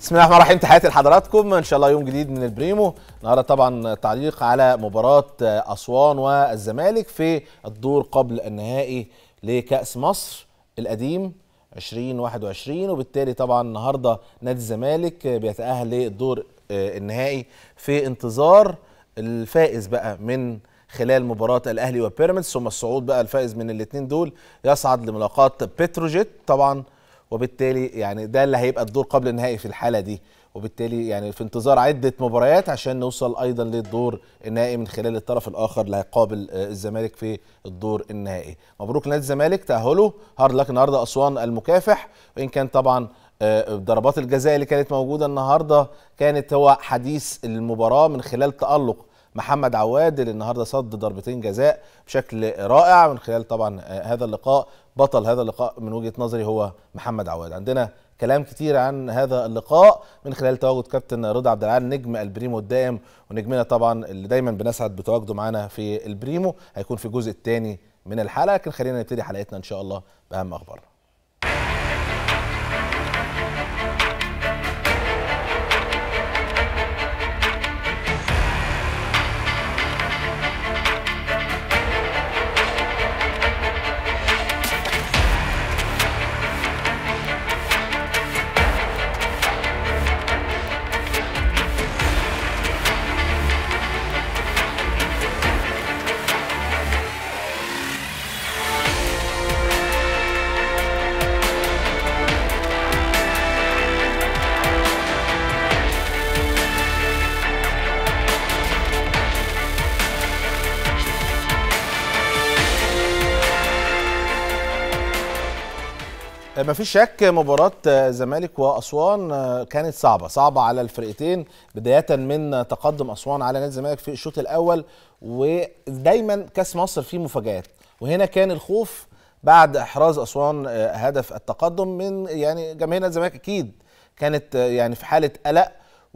بسم الله الرحمن الرحيم تحياتي لحضراتكم ان شاء الله يوم جديد من البريمو النهارده طبعا تعليق على مباراه اسوان والزمالك في الدور قبل النهائي لكاس مصر القديم 2021 وبالتالي طبعا النهارده نادي الزمالك بيتاهل للدور النهائي في انتظار الفائز بقى من خلال مباراه الاهلي وبيراميدز ثم الصعود بقى الفائز من الاثنين دول يصعد لملاقاه بتروجيت طبعا وبالتالي يعني ده اللي هيبقى الدور قبل النهائي في الحاله دي وبالتالي يعني في انتظار عده مباريات عشان نوصل ايضا للدور النهائي من خلال الطرف الاخر اللي هيقابل الزمالك في الدور النهائي مبروك نادي الزمالك تاهله هارد لك النهارده اسوان المكافح وان كان طبعا ضربات الجزاء اللي كانت موجوده النهارده كانت هو حديث المباراه من خلال تالق محمد عواد اللي النهارده صد ضربتين جزاء بشكل رائع من خلال طبعا هذا اللقاء بطل هذا اللقاء من وجهه نظري هو محمد عواد عندنا كلام كتير عن هذا اللقاء من خلال تواجد كابتن رضا عبد العال نجم البريمو الدائم ونجمنا طبعا اللي دايما بنسعد بتواجده معانا في البريمو هيكون في الجزء الثاني من الحلقه لكن خلينا نبتدي حلقتنا ان شاء الله باهم اخبارنا ما فيش شك مباراة زمالك وأسوان كانت صعبة صعبة على الفرقتين بداية من تقدم أسوان على نادي الزمالك في الشوط الأول ودايما كاس مصر فيه مفاجآت وهنا كان الخوف بعد إحراز أسوان هدف التقدم من يعني جماهير نادي الزمالك أكيد كانت يعني في حالة قلق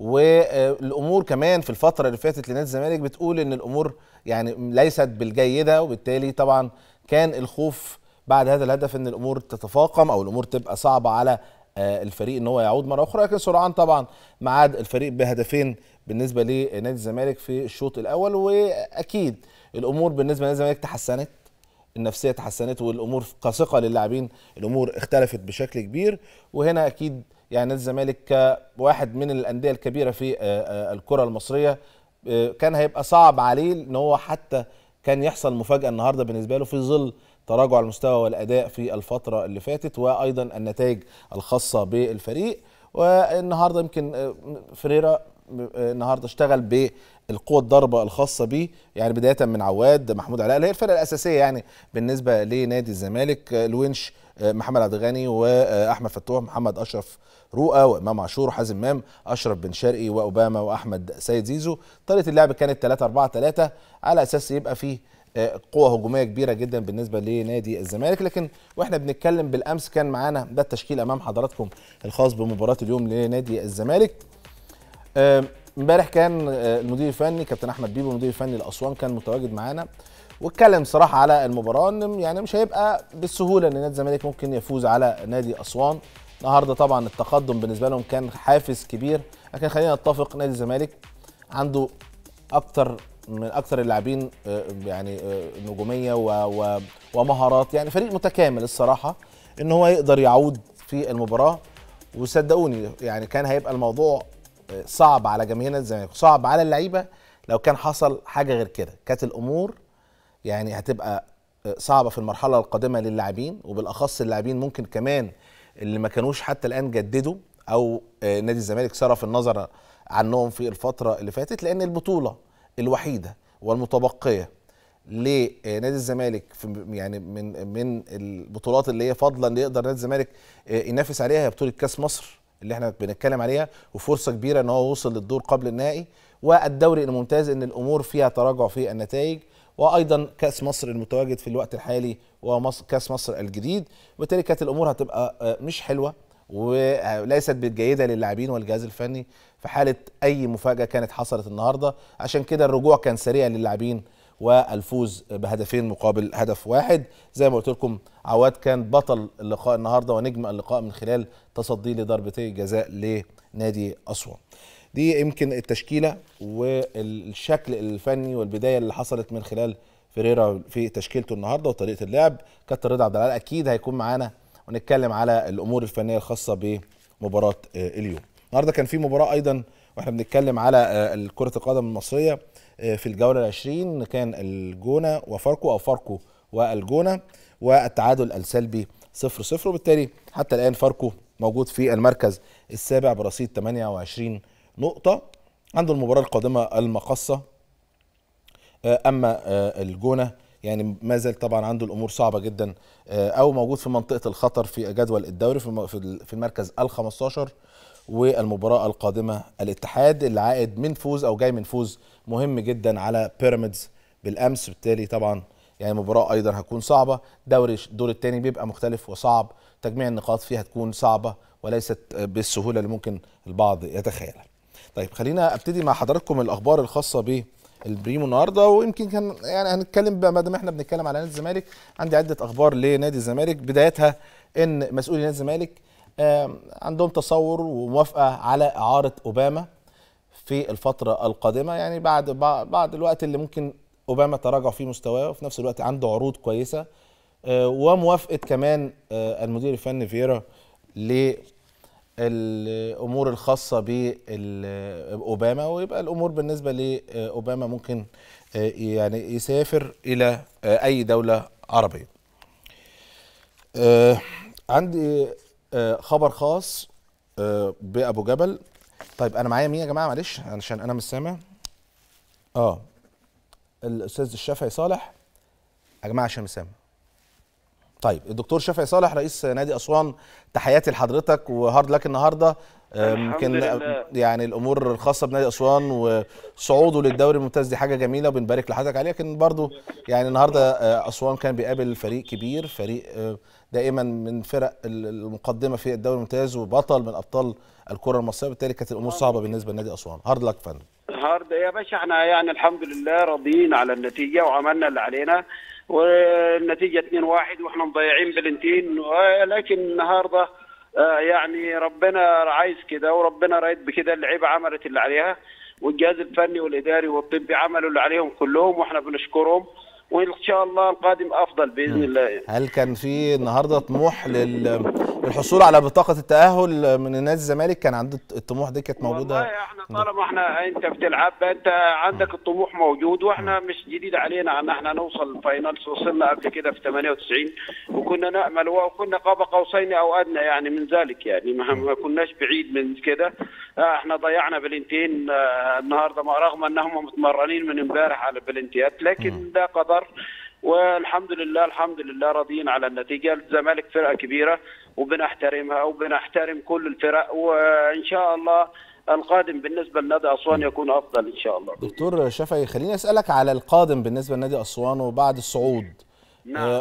والأمور كمان في الفترة اللي فاتت لنادي الزمالك بتقول إن الأمور يعني ليست بالجيدة وبالتالي طبعا كان الخوف بعد هذا الهدف ان الامور تتفاقم او الامور تبقى صعبه على الفريق ان هو يعود مره اخرى لكن سرعان طبعا معاد الفريق بهدفين بالنسبه لنادي الزمالك في الشوط الاول واكيد الامور بالنسبه لنادي الزمالك تحسنت النفسيه تحسنت والامور كثقه للاعبين الامور اختلفت بشكل كبير وهنا اكيد يعني نادي الزمالك كواحد من الانديه الكبيره في الكره المصريه كان هيبقى صعب عليه ان هو حتى كان يحصل مفاجاه النهارده بالنسبه له في ظل تراجع المستوى والاداء في الفتره اللي فاتت وايضا النتائج الخاصه بالفريق والنهارده يمكن فريرا النهارده اشتغل بالقوه الضربه الخاصه بيه يعني بدايه من عواد محمود علاء اللي هي الفرقه الاساسيه يعني بالنسبه لنادي الزمالك الونش محمد عبد الغني واحمد فتوح محمد اشرف رؤى وامام عاشور وحازم امام اشرف بن شرقي واوباما واحمد سيد زيزو طريقه اللعب كانت 3 4 3 على اساس يبقى فيه قوه هجوميه كبيره جدا بالنسبه لنادي الزمالك لكن واحنا بنتكلم بالامس كان معانا ده التشكيل امام حضراتكم الخاص بمباراه اليوم لنادي الزمالك امبارح كان المدير الفني كابتن احمد بيبو المدير الفني لاسوان كان متواجد معانا واتكلم صراحه على المباراه ان يعني مش هيبقى بالسهوله ان نادي الزمالك ممكن يفوز على نادي اسوان النهارده طبعا التقدم بالنسبه لهم كان حافز كبير لكن خلينا نتفق نادي الزمالك عنده اكتر من اكثر اللاعبين يعني نجوميه ومهارات يعني فريق متكامل الصراحه ان هو يقدر يعود في المباراه وصدقوني يعني كان هيبقى الموضوع صعب على جماهير نادي الزمالك صعب على اللعيبه لو كان حصل حاجه غير كده كانت الامور يعني هتبقى صعبه في المرحله القادمه للاعبين وبالاخص اللاعبين ممكن كمان اللي ما كانوش حتى الان جددوا او نادي الزمالك صرف النظر عنهم في الفتره اللي فاتت لان البطوله الوحيده والمتبقيه لنادي الزمالك في يعني من من البطولات اللي هي فاضله اللي يقدر نادي الزمالك ينافس عليها هي بطوله كاس مصر اللي احنا بنتكلم عليها وفرصه كبيره ان هو وصل للدور قبل النهائي والدوري الممتاز ان الامور فيها تراجع في النتائج وايضا كاس مصر المتواجد في الوقت الحالي ومصر كاس مصر الجديد وبالتالي كانت الامور هتبقى مش حلوه وليست بالجيده للاعبين والجهاز الفني في حاله اي مفاجاه كانت حصلت النهارده عشان كده الرجوع كان سريع للاعبين والفوز بهدفين مقابل هدف واحد زي ما قلت لكم عواد كان بطل اللقاء النهارده ونجم اللقاء من خلال تصديه لضربتي جزاء نادي اسوان دي يمكن التشكيله والشكل الفني والبدايه اللي حصلت من خلال فيريرا في تشكيلته النهارده وطريقه اللعب كابتن رضا عبد العال اكيد هيكون معانا ونتكلم على الامور الفنيه الخاصه بمباراه اليوم النهارده كان في مباراه ايضا واحنا بنتكلم على كره القدم المصريه في الجوله العشرين كان الجونه وفاركو او فاركو والجونه والتعادل السلبي 0 0 وبالتالي حتى الان فاركو موجود في المركز السابع برصيد 28 نقطه عنده المباراه القادمه المقصه اما الجونه يعني ما زال طبعا عنده الامور صعبه جدا او موجود في منطقه الخطر في جدول الدوري في المركز ال 15 والمباراه القادمه الاتحاد اللي عائد من فوز او جاي من فوز مهم جدا على بيراميدز بالامس بالتالي طبعا يعني المباراه ايضا هتكون صعبه دوري الدور الثاني بيبقى مختلف وصعب تجميع النقاط فيه هتكون صعبه وليست بالسهوله اللي ممكن البعض يتخيلها طيب خلينا ابتدي مع حضراتكم الاخبار الخاصه ب البريمو النهارده ويمكن كان يعني هنتكلم ما دام احنا بنتكلم على نادي الزمالك عندي عده اخبار لنادي الزمالك بدايتها ان مسؤولي نادي الزمالك عندهم تصور وموافقه على اعاره اوباما في الفتره القادمه يعني بعد بعد الوقت اللي ممكن اوباما تراجع فيه مستواه وفي نفس الوقت عنده عروض كويسه وموافقه كمان المدير الفني فييرا للامور الخاصه باوباما ويبقى الامور بالنسبه لاوباما ممكن يعني يسافر الى اي دوله عربيه. عندي خبر خاص بابو جبل طيب انا معايا مين يا جماعه معلش علشان انا مش سامع اه الاستاذ الشافعي صالح يا جماعه عشان مش سامع طيب الدكتور شافعي صالح رئيس نادي اسوان تحياتي لحضرتك وهارد لك النهارده يمكن يعني الامور الخاصه بنادي اسوان وصعوده للدوري الممتاز دي حاجه جميله وبنبارك لحضرتك عليها لكن برضو يعني النهارده اسوان كان بيقابل فريق كبير فريق دائما من فرق المقدمه في الدوري الممتاز وبطل من ابطال الكره المصريه بالتالي كانت الامور صعبه بالنسبه لنادي اسوان هارد لك فندم هارد يا باشا احنا يعني الحمد لله راضيين على النتيجه وعملنا اللي علينا والنتيجه 2-1 واحنا مضيعين بلنتين لكن النهارده يعني ربنا عايز كده وربنا رايد بكده اللعيبه عملت اللي عليها والجهاز الفني والاداري والطبي عملوا اللي عليهم كلهم واحنا بنشكرهم وان شاء الله القادم افضل باذن الله هل كان في النهارده طموح للحصول على بطاقه التاهل من نادي الزمالك كان عنده الطموح دي كانت موجوده والله احنا طالما احنا انت بتلعب انت عندك الطموح موجود واحنا مش جديد علينا ان احنا نوصل الفاينلز وصلنا قبل كده في 98 وكنا نامل وكنا قاب قوسين او ادنى يعني من ذلك يعني ما كناش بعيد من كده احنا ضيعنا بلنتين النهارده رغم انهم متمرنين من امبارح على البلنتيات لكن ده قدر والحمد لله الحمد لله راضيين على النتيجه الزمالك فرقه كبيره وبنحترمها وبنحترم كل الفرق وان شاء الله القادم بالنسبه لنادي اسوان يكون افضل ان شاء الله. دكتور شفعي خليني اسالك على القادم بالنسبه لنادي اسوان وبعد الصعود. نعم.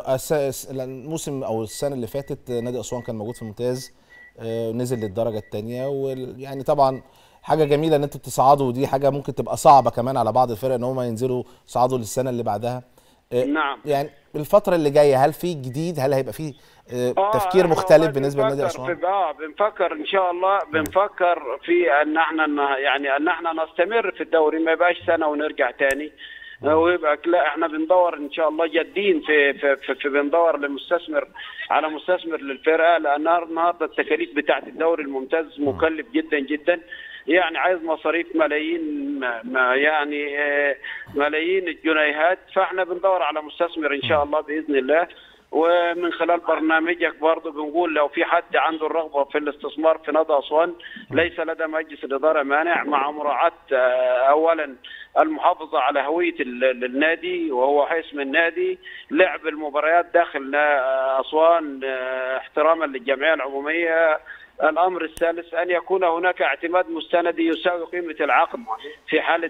الموسم او السنه اللي فاتت نادي اسوان كان موجود في الممتاز نزل للدرجه الثانيه ويعني طبعا حاجه جميله ان انتوا بتصعدوا ودي حاجه ممكن تبقى صعبه كمان على بعض الفرق ان هم ينزلوا يصعدوا للسنه اللي بعدها. نعم يعني الفتره اللي جايه هل في جديد هل هيبقى في تفكير مختلف بالنسبه لنادي اسوان اه بنفكر ان شاء الله بنفكر في ان احنا يعني ان احنا نستمر في الدوري ما يبقاش سنه ونرجع تاني ويبقى لا احنا بندور ان شاء الله جادين في في, في, في بندور لمستثمر على مستثمر للفرقه لان النهارده التكاليف بتاعه الدوري الممتاز مكلف جدا جدا يعني عايز مصاريف ملايين ما يعني ملايين الجنيهات فاحنا بندور على مستثمر ان شاء الله باذن الله ومن خلال برنامجك برضه بنقول لو في حد عنده الرغبه في الاستثمار في نادي اسوان ليس لدى مجلس الاداره مانع مع مراعاه اولا المحافظه على هويه النادي وهو اسم النادي لعب المباريات داخل اسوان احتراما للجمعيه العموميه الامر الثالث ان يكون هناك اعتماد مستندي يساوي قيمه العقد في حاله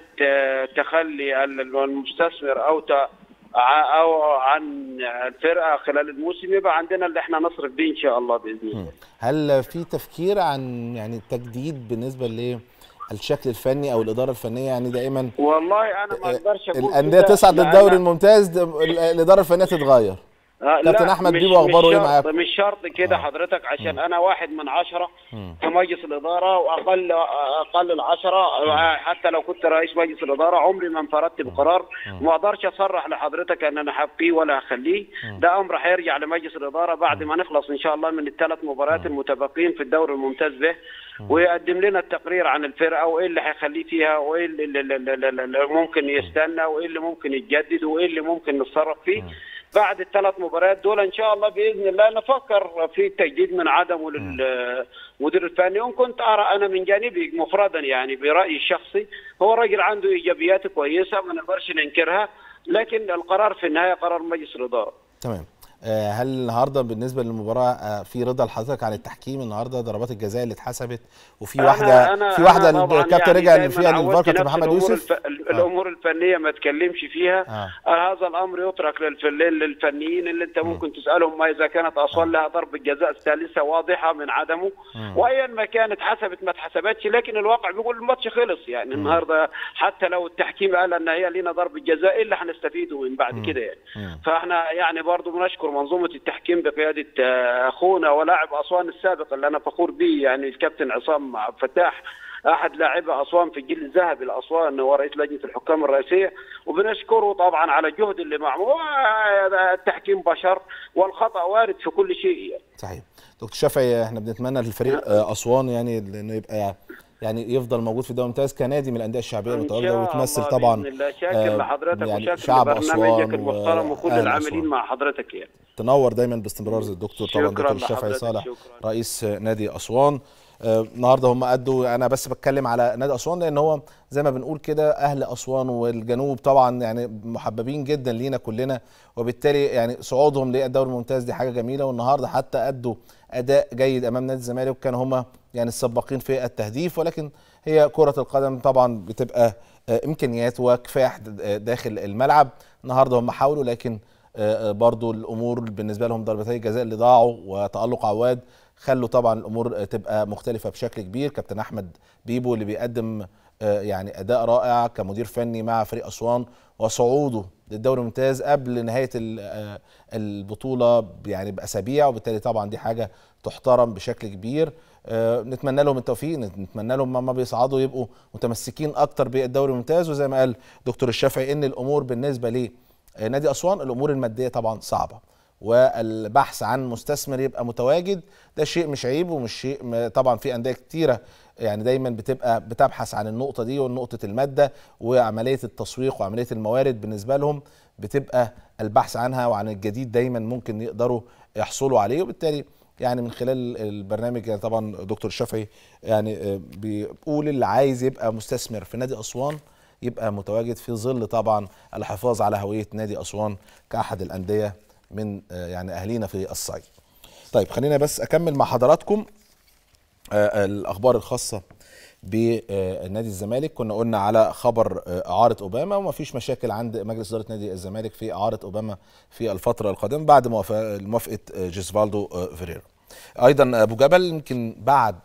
تخلي المستثمر او او عن الفرقه خلال الموسم يبقى عندنا اللي احنا نصرف به ان شاء الله باذن الله. هل في تفكير عن يعني التجديد بالنسبه ل الشكل الفني او الاداره الفنيه يعني دائما والله انا ما اقدرش اقول الانديه تصعد للدوري الممتاز الاداره الفنيه تتغير آه، كابتن لا، احمد مش- بيبو اخباره مش ايه شرط- معاك مش شرط كده حضرتك عشان انا واحد من عشرة في مجلس الاداره واقل اقل العشرة آه، حتى لو كنت رئيس مجلس الاداره عمري ما انفردت بقرار ما اقدرش اصرح لحضرتك ان انا هبقيه ولا هخليه ده امر هيرجع لمجلس الاداره بعد ما نخلص ان شاء الله من الثلاث مباريات المتبقين في الدوري الممتاز به ويقدم لنا التقرير عن الفرقه وايه اللي هيخليه فيها وايه اللي, اللي, اللي, اللي, اللي ممكن يستنى وايه اللي ممكن يتجدد وايه اللي ممكن نتصرف فيه بعد الثلاث مباريات دول ان شاء الله باذن الله نفكر في التجديد من عدمه للمدير الفني وان كنت ارى انا من جانبي مفردا يعني برايي الشخصي هو راجل عنده ايجابيات كويسه ما نقدرش ننكرها لكن القرار في النهايه قرار مجلس الاداره تمام آه، هل النهارده بالنسبه للمباراه آه، في رضا لحضرتك عن التحكيم النهارده ضربات الجزاء اللي اتحسبت وفي أنا- واحده أنا- في واحده أنا طبعاً الكابتن يعني رجع دايماً فيها للفار عودت كابتن نفسي محمد الأمور يوسف الف... الامور الفنيه ما تكلمش فيها آه. آه. هذا الامر يترك للف... للفنيين اللي انت ممكن تسالهم ما اذا كانت اصلا لها ضربه جزاء الثالثه واضحه من عدمه وايا ما كانت حسبت ما اتحسبتش لكن الواقع بيقول الماتش خلص يعني النهارده حتى لو التحكيم قال ان هي لنا ضربه جزاء ايه اللي هنستفيده من بعد كده يعني فاحنا يعني برضو بنشكر منظومه التحكيم بقياده آه، اخونا ولاعب اسوان السابق اللي انا فخور به يعني الكابتن عصام عبد الفتاح احد لاعبي اسوان في الجيل الذهبي لاسوان هو رئيس لجنه الحكام الرئيسيه وبنشكره طبعا على الجهد اللي معمول آه، التحكيم بشر والخطا وارد في كل شيء يعني. صحيح دكتور شافعي احنا بنتمنى للفريق آه، اسوان يعني انه يبقى يعني يفضل موجود في الدوري الممتاز كنادي من الانديه الشعبيه إن المتواجده شاء وتمثل الله طبعا بإذن الله. شاكر آه، لحضرتك يعني وشاكر شعب لبرنامجك أسوان المحترم وكل وأهل العاملين أسوان. مع حضرتك يعني تنور دايما باستمرار زي الدكتور طبعا شكراً دكتور الشافعي لحضرتك، صالح شكراً. رئيس نادي اسوان آه، النهارده هم ادوا انا بس بتكلم على نادي اسوان لان هو زي ما بنقول كده اهل اسوان والجنوب طبعا يعني محببين جدا لينا كلنا وبالتالي يعني صعودهم للدوري الممتاز دي حاجه جميله والنهارده حتى ادوا اداء جيد امام نادي الزمالك وكانوا هم يعني السباقين في التهديف ولكن هي كره القدم طبعا بتبقى آه، امكانيات وكفاح د- داخل الملعب النهارده هم حاولوا لكن آه، آه، برضو الامور بالنسبه لهم ضربتي الجزاء اللي ضاعوا وتالق عواد خلوا طبعا الامور آه، تبقى مختلفه بشكل كبير كابتن احمد بيبو اللي بيقدم آه، يعني اداء رائع كمدير فني مع فريق اسوان وصعوده للدوري الممتاز قبل نهايه ال- آه، البطوله يعني باسابيع وبالتالي طبعا دي حاجه تحترم بشكل كبير آه، نتمنى لهم التوفيق نتمنى لهم لما بيصعدوا يبقوا متمسكين اكتر بالدوري الممتاز وزي ما قال دكتور الشافعي ان الامور بالنسبه ليه آه، نادي اسوان الامور الماديه طبعا صعبه والبحث عن مستثمر يبقى متواجد ده شيء مش عيب ومش شيء م- طبعا في انديه كتيره يعني دايما بتبقى بتبحث عن النقطه دي ونقطه الماده وعمليه التسويق وعمليه الموارد بالنسبه لهم بتبقى البحث عنها وعن الجديد دايما ممكن يقدروا يحصلوا عليه وبالتالي يعني من خلال البرنامج يعني طبعا دكتور الشافعي يعني آه، بيقول اللي عايز يبقى مستثمر في نادي اسوان يبقى متواجد في ظل طبعا الحفاظ على هويه نادي اسوان كاحد الانديه من آه، يعني اهالينا في الصعيد. طيب خلينا بس اكمل مع حضراتكم آه، الاخبار الخاصه بنادي الزمالك كنا قلنا على خبر آه، اعاره اوباما ومفيش مشاكل عند مجلس اداره نادي الزمالك في اعاره اوباما في الفتره القادمه بعد موافقه موافقه آه، جيسفالدو آه، فيريرا ايضا ابو جبل يمكن بعد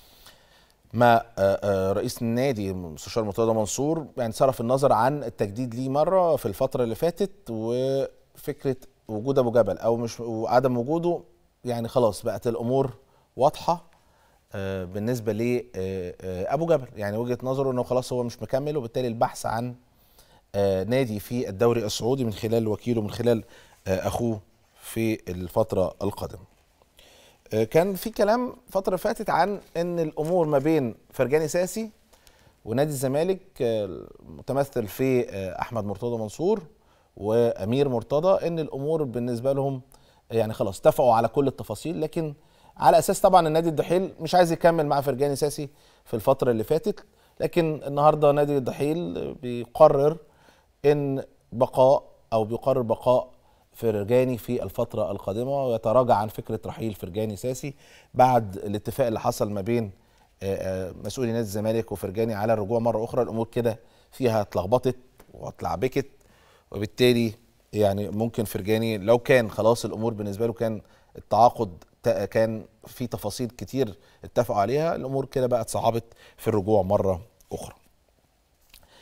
ما آه، آه، رئيس النادي المستشار مرتضى منصور يعني صرف النظر عن التجديد ليه مره في الفتره اللي فاتت وفكره وجود ابو جبل او مش وعدم وجوده يعني خلاص بقت الامور واضحه آه، بالنسبه لابو جبل يعني وجهه نظره انه خلاص هو مش مكمل وبالتالي البحث عن آه، نادي في الدوري السعودي من خلال وكيله من خلال آه، اخوه في الفتره القادمه آه، كان في كلام فتره فاتت عن ان الامور ما بين فرجاني ساسي ونادي الزمالك آه، متمثل في آه، احمد مرتضى منصور وامير مرتضى ان الامور بالنسبه لهم يعني خلاص اتفقوا على كل التفاصيل لكن على اساس طبعا النادي الدحيل مش عايز يكمل مع فرجاني ساسي في الفتره اللي فاتت لكن النهارده نادي الدحيل بيقرر ان بقاء او بيقرر بقاء فرجاني في الفتره القادمه ويتراجع عن فكره رحيل فرجاني ساسي بعد الاتفاق اللي حصل ما بين آه، آه، مسؤولي نادي الزمالك وفرجاني على الرجوع مره اخرى الامور كده فيها اتلخبطت واتلعبكت وبالتالي يعني ممكن فرجاني لو كان خلاص الامور بالنسبه له كان التعاقد تا- كان في تفاصيل كتير اتفقوا عليها الامور كده بقت صعبت في الرجوع مره اخرى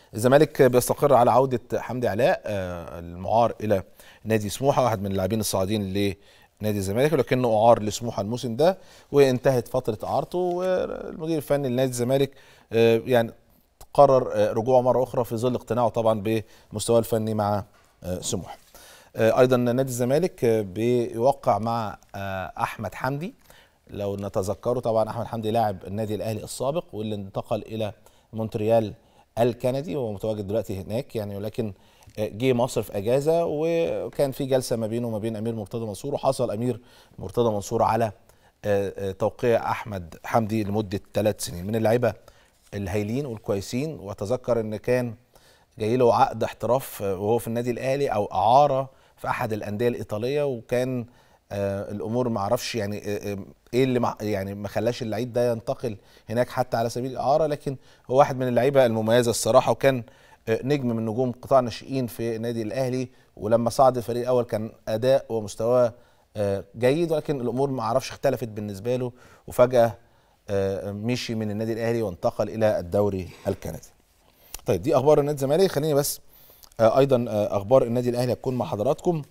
الزمالك بيستقر على عوده حمدي علاء آه، المعار الى نادي سموحه واحد من اللاعبين الصاعدين لنادي الزمالك ولكنه اعار لسموحه الموسم ده وانتهت فتره اعارته والمدير الفني لنادي الزمالك آه، يعني قرر آه، رجوعه مره اخرى في ظل اقتناعه طبعا بمستواه الفني مع آه، سموحه. آه، ايضا نادي الزمالك آه، بيوقع مع آه، احمد حمدي لو نتذكره طبعا احمد حمدي لاعب النادي الاهلي السابق واللي انتقل الى مونتريال الكندي وهو متواجد دلوقتي هناك يعني ولكن آه، جه مصر في اجازه وكان في جلسه ما بينه وما بين امير مرتضى منصور وحصل امير مرتضى منصور على آه، آه، توقيع احمد حمدي لمده ثلاث سنين من اللعيبه الهايلين والكويسين واتذكر ان كان جاي له عقد احتراف آه، وهو في النادي الاهلي او اعاره في احد الانديه الايطاليه وكان آه الامور ما اعرفش يعني آه آه، ايه اللي مع يعني ما خلاش اللعيب ده ينتقل هناك حتى على سبيل الاعاره لكن هو واحد من اللعيبه المميزه الصراحه وكان آه نجم من نجوم قطاع الناشئين في النادي الاهلي ولما صعد الفريق الاول كان اداء ومستواه آه جيد ولكن الامور ما اعرفش اختلفت بالنسبه له وفجاه آه مشي من النادي الاهلي وانتقل الى الدوري الكندي. طيب دي اخبار النادي الزمالك خليني بس آه ايضا آه اخبار النادي الاهلي هتكون مع حضراتكم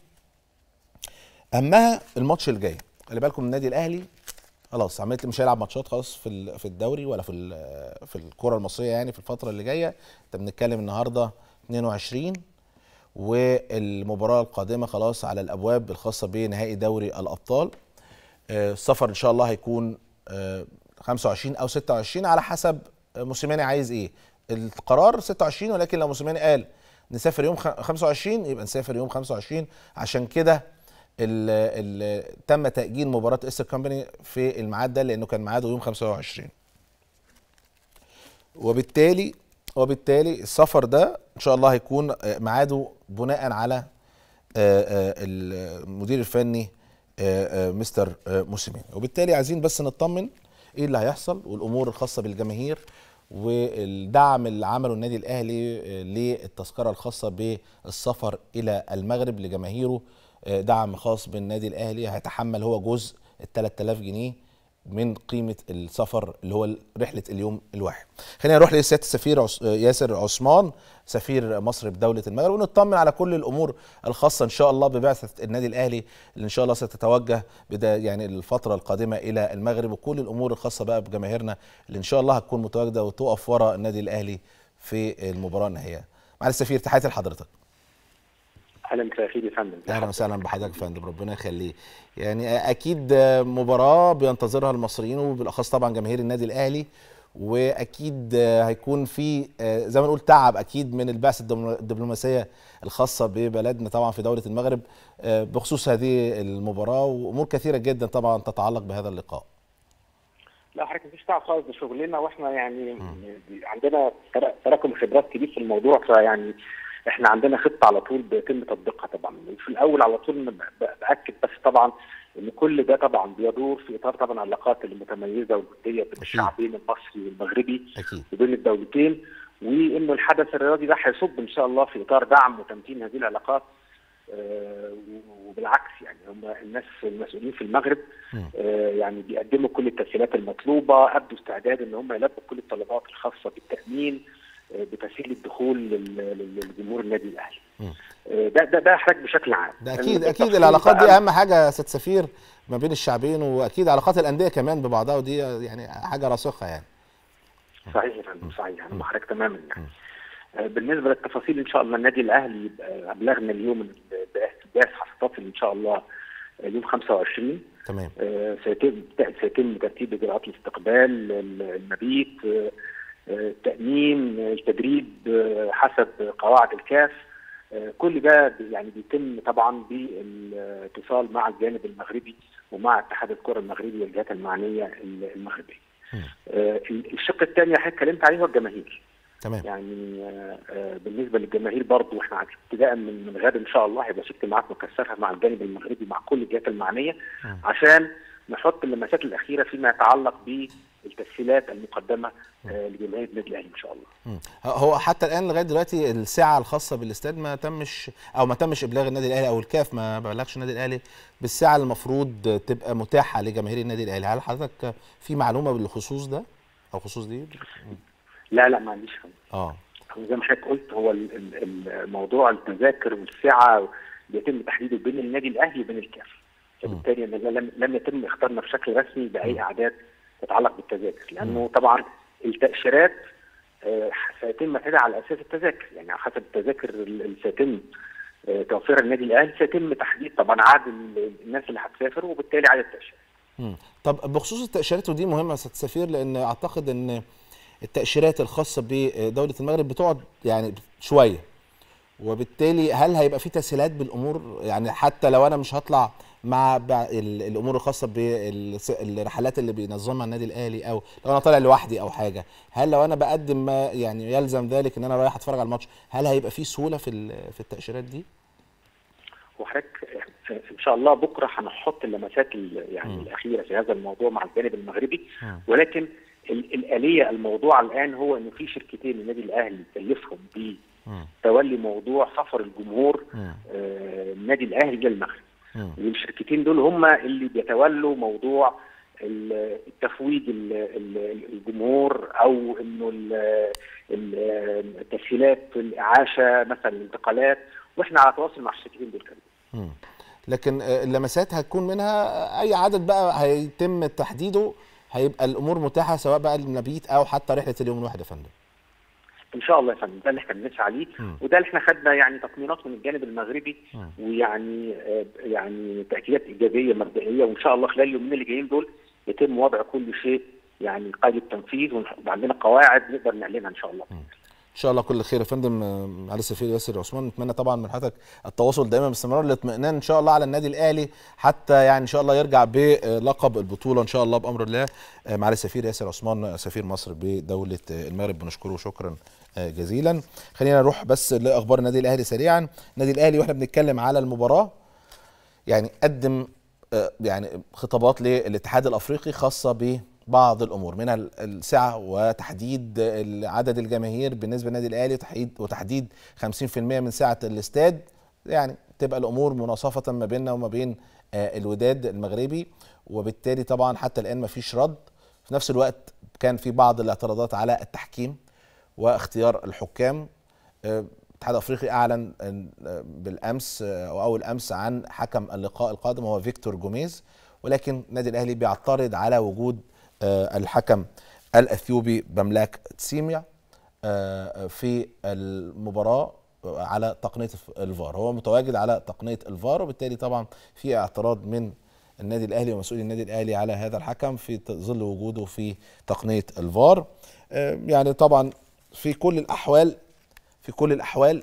اهمها الماتش الجاي خلي بالكم النادي الاهلي خلاص عملت مش هيلعب ماتشات خلاص في ال- في الدوري ولا في ال- في الكره المصريه يعني في الفتره اللي جايه انت بنتكلم النهارده 22 والمباراه القادمه خلاص على الابواب الخاصه بنهائي دوري الابطال آه، السفر ان شاء الله هيكون آه، 25 او 26 على حسب موسيماني عايز ايه القرار 26 ولكن لو موسيماني قال نسافر يوم خ- 25 يبقى نسافر يوم 25 عشان كده ال ال تم تأجيل مباراة إستر كومباني في الميعاد ده لأنه كان ميعاده يوم 25 وبالتالي وبالتالي السفر ده إن شاء الله هيكون آه، ميعاده بناء على آه، آه، المدير الفني آه، آه، مستر آه، موسيماني وبالتالي عايزين بس نطمن ايه اللي هيحصل والامور الخاصه بالجماهير والدعم اللي عمله النادي الاهلي آه، للتذكره الخاصه بالسفر الى المغرب لجماهيره آه، دعم خاص بالنادي الاهلي هيتحمل هو جزء ال 3000 جنيه من قيمه السفر اللي هو رحله اليوم الواحد. خلينا نروح لسياده السفير عس- ياسر عثمان سفير مصر بدوله المغرب ونطمن على كل الامور الخاصه ان شاء الله ببعثه النادي الاهلي اللي ان شاء الله ستتوجه بدا يعني الفتره القادمه الى المغرب وكل الامور الخاصه بقى بجماهيرنا اللي ان شاء الله هتكون متواجده وتقف ورا النادي الاهلي في المباراه النهائيه. معالي السفير تحياتي لحضرتك. اهلا مساء الخير يا فندم اهلا وسهلا بحضرتك يا فندم ربنا يخليه يعني اكيد مباراه بينتظرها المصريين وبالاخص طبعا جماهير النادي الاهلي واكيد هيكون في زي ما نقول تعب اكيد من البعثه الدبلو- الدبلوماسيه الخاصه ببلدنا طبعا في دوله المغرب بخصوص هذه المباراه وامور كثيره جدا طبعا تتعلق بهذا اللقاء لا حضرتك مفيش تعب خالص ده شغلنا واحنا يعني عندنا ترا- تراكم خبرات كبير في الموضوع فيعني احنا عندنا خطه على طول بيتم تطبيقها طبعا في الاول على طول ب- ب- باكد بس طبعا ان كل ده طبعا بيدور في اطار طبعا العلاقات المتميزه والوديه بين الشعبين المصري والمغربي اكيد وبين الدولتين وانه الحدث الرياضي ده هيصب ان شاء الله في اطار دعم وتمتين هذه العلاقات آه، وبالعكس يعني هم الناس المسؤولين في المغرب مم. آه، يعني بيقدموا كل التسهيلات المطلوبه ابدوا استعداد ان هم يلبوا كل الطلبات الخاصه بالتامين آه، بتسهيل الدخول لل- لل- لجمهور النادي الاهلي مم. آه، ده ده ده حضرتك بشكل عام ده اكيد اكيد التفصيل العلاقات دي بقى- اهم حاجه يا سيد سفير ما بين الشعبين واكيد علاقات الانديه كمان ببعضها ودي يعني حاجه راسخه يعني صحيح يا فندم صحيح انا مع حضرتك تماما يعني آه، بالنسبه للتفاصيل ان شاء الله النادي الاهلي يبقى ابلغنا اليوم إن البعث- البعث هتتصل ان شاء الله آه، يوم 25 تمام آه، سيتم سيتم ترتيب اجراءات الاستقبال ال- المبيت آه، آه، التامين آه، التدريب آه، حسب قواعد الكاف آه، كل ده بي- يعني بيتم طبعا بالاتصال مع الجانب المغربي ومع اتحاد الكره المغربي والجهات المعنيه ال- المغربيه. مم. آه، الشق الثاني اللي حضرتك اتكلمت عليه هو الجماهير. تمام يعني آه، آه، بالنسبه للجماهير برضو احنا ابتداء من من غد ان شاء الله هيبقى في اجتماعات مكثفه مع الجانب المغربي مع كل الجهات المعنيه مم. عشان نحط اللمسات الاخيره فيما يتعلق بالتسهيلات المقدمه آه، لجماهير النادي الاهلي ان شاء الله. مم. هو حتى الان لغايه دلوقتي الساعه الخاصه بالاستاد ما تمش او ما تمش ابلاغ النادي الاهلي او الكاف ما بلغش النادي الاهلي بالساعه اللي المفروض تبقى متاحه لجماهير النادي الاهلي هل حضرتك في معلومه بالخصوص ده او خصوص دي لا لا ما عنديش فهم. اه وزي ما حضرتك قلت هو ال- ال- الموضوع التذاكر والسعه بيتم تحديده بين النادي الاهلي وبين الكاف فبالتالي إن لم لم يتم اختارنا بشكل رسمي باي اعداد تتعلق بالتذاكر لانه طبعا التاشيرات آه، سيتم تحديدها على اساس التذاكر يعني على حسب التذاكر اللي سيتم آه، توفيرها النادي الاهلي سيتم تحديد طبعا عدد ال- الناس اللي هتسافر وبالتالي عدد التاشيرات مم. طب بخصوص التأشيرات ودي مهمة يا سيادة السفير لأن أعتقد أن التأشيرات الخاصة بدولة المغرب بتقعد يعني شوية وبالتالي هل هيبقى في تسهيلات بالأمور يعني حتى لو أنا مش هطلع مع بع- ال- الأمور الخاصة بالرحلات اللي بينظمها النادي الأهلي أو لو أنا طالع لوحدي أو حاجة هل لو أنا بقدم ما يعني يلزم ذلك إن أنا رايح أتفرج على الماتش هل هيبقى في سهولة في ال- في التأشيرات دي؟ وحضرتك ان شاء الله بكره هنحط اللمسات ال- يعني مم. الاخيره في هذا الموضوع مع الجانب المغربي مم. ولكن ال- الاليه الموضوع الان هو انه في شركتين النادي الاهلي كلفهم مم. بتولي موضوع سفر الجمهور مم. آه، النادي الاهلي للمغرب مم. والشركتين دول هم اللي بيتولوا موضوع ال- التفويض ال- ال- الجمهور او انه ال- ال- التسهيلات في الاعاشه مثلا الانتقالات واحنا على تواصل مع الشركتين دول كمان مم. لكن آه، اللمسات هتكون منها آه، اي عدد بقى هيتم تحديده هيبقى الامور متاحه سواء بقى المبيت او حتى رحله اليوم الواحد يا فندم ان شاء الله يا فندم ده اللي احنا بنسعى عليه مم. وده اللي احنا خدنا يعني تطمينات من الجانب المغربي مم. ويعني آه، يعني تاكيدات ايجابيه مبدئيه وان شاء الله خلال اليومين اللي جايين دول يتم وضع كل شيء يعني قيد التنفيذ ونح- وعندنا قواعد نقدر نعلنها ان شاء الله ان شاء الله كل خير يا فندم آه، معالي السفير ياسر عثمان نتمنى طبعا من حضرتك التواصل دايما باستمرار للاطمئنان ان شاء الله على النادي الاهلي حتى يعني ان شاء الله يرجع بلقب البطوله ان شاء الله بامر الله آه، معالي السفير ياسر عثمان آه، سفير مصر بدوله آه، المغرب بنشكره شكرا آه، جزيلا خلينا نروح بس لاخبار النادي الاهلي سريعا النادي الاهلي واحنا بنتكلم على المباراه يعني قدم آه، يعني خطابات للاتحاد الافريقي خاصه ببعض الامور منها ال- السعه وتحديد ال- عدد الجماهير بالنسبه للنادي الاهلي وتحديد وتحديد 50% من سعه الاستاد يعني تبقى الامور مناصفه ما بيننا وما بين آه، الوداد المغربي وبالتالي طبعا حتى الان ما فيش رد في نفس الوقت كان في بعض الاعتراضات على التحكيم واختيار الحكام آه، الاتحاد الافريقي اعلن آه، بالامس آه، او اول امس عن حكم اللقاء القادم هو فيكتور جوميز ولكن النادي الاهلي بيعترض على وجود آه، الحكم الاثيوبي بملاك تسيميا آه، في المباراه على تقنيه الفار هو متواجد على تقنيه الفار وبالتالي طبعا في اعتراض من النادي الاهلي ومسؤولي النادي الاهلي على هذا الحكم في ظل وجوده في تقنيه الفار آه، يعني طبعا في كل الاحوال في كل الاحوال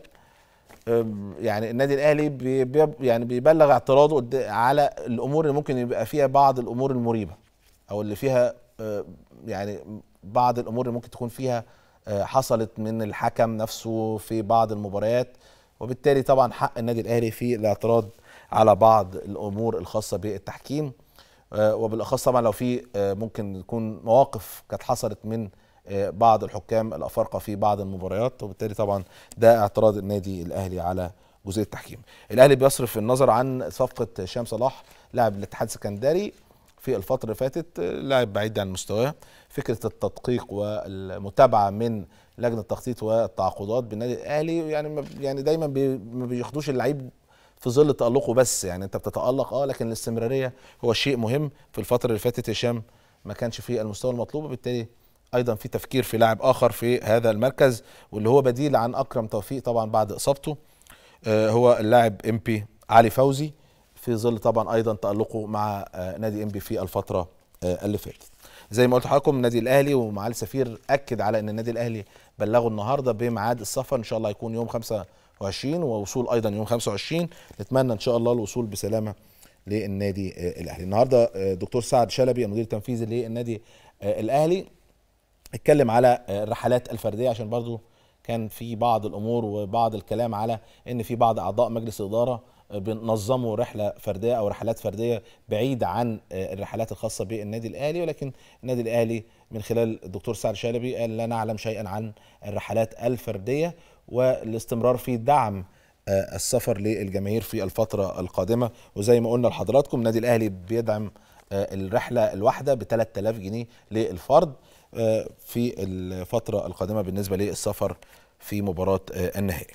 أم، يعني النادي الاهلي بي بي يعني بيبلغ اعتراضه قد- على الامور اللي ممكن يبقى فيها بعض الامور المريبه او اللي فيها آه، يعني بعض الامور اللي ممكن تكون فيها آه، حصلت من الحكم نفسه في بعض المباريات وبالتالي طبعا حق النادي الاهلي في الاعتراض على بعض الامور الخاصه بالتحكيم آه، وبالاخص طبعا لو في آه، ممكن يكون مواقف كانت حصلت من آه، بعض الحكام الافارقه في بعض المباريات وبالتالي طبعا ده اعتراض النادي الاهلي على جزئيه التحكيم. الاهلي بيصرف النظر عن صفقه هشام صلاح لاعب الاتحاد السكندري في الفتره اللي فاتت آه، لاعب بعيد عن مستواه فكره التدقيق والمتابعه من لجنه التخطيط والتعاقدات بالنادي الاهلي يعني ما- يعني دايما بي- ما بياخدوش اللعيب في ظل تألقه بس يعني انت بتتألق اه لكن الاستمرارية هو شيء مهم في الفترة اللي فاتت هشام ما كانش في المستوى المطلوب وبالتالي ايضا في تفكير في لاعب اخر في هذا المركز واللي هو بديل عن اكرم توفيق طبعا بعد اصابته آه، هو اللاعب ام بي علي فوزي في ظل طبعا ايضا تألقه مع آه، نادي ام بي في الفترة آه، اللي فاتت زي ما قلت لحضراتكم النادي الاهلي ومعالي السفير اكد على ان النادي الاهلي بلغوا النهارده بميعاد السفر ان شاء الله هيكون يوم 25 ووصول ايضا يوم 25 نتمنى ان شاء الله الوصول بسلامه للنادي آه، الاهلي النهارده آه، دكتور سعد شلبي المدير التنفيذي للنادي آه، الاهلي اتكلم على آه، الرحلات الفرديه عشان برضو كان في بعض الامور وبعض الكلام على ان في بعض اعضاء مجلس الاداره آه، بينظموا رحله فرديه او رحلات فرديه بعيده عن آه، الرحلات الخاصه بالنادي الاهلي ولكن النادي الاهلي من خلال الدكتور سعد شلبي قال لا نعلم شيئا عن الرحلات الفرديه والاستمرار في دعم آه، السفر للجماهير في الفتره القادمه وزي ما قلنا لحضراتكم النادي الاهلي بيدعم آه، الرحله الواحده ب 3000 جنيه للفرد آه، في الفتره القادمه بالنسبه للسفر في مباراه آه، النهائي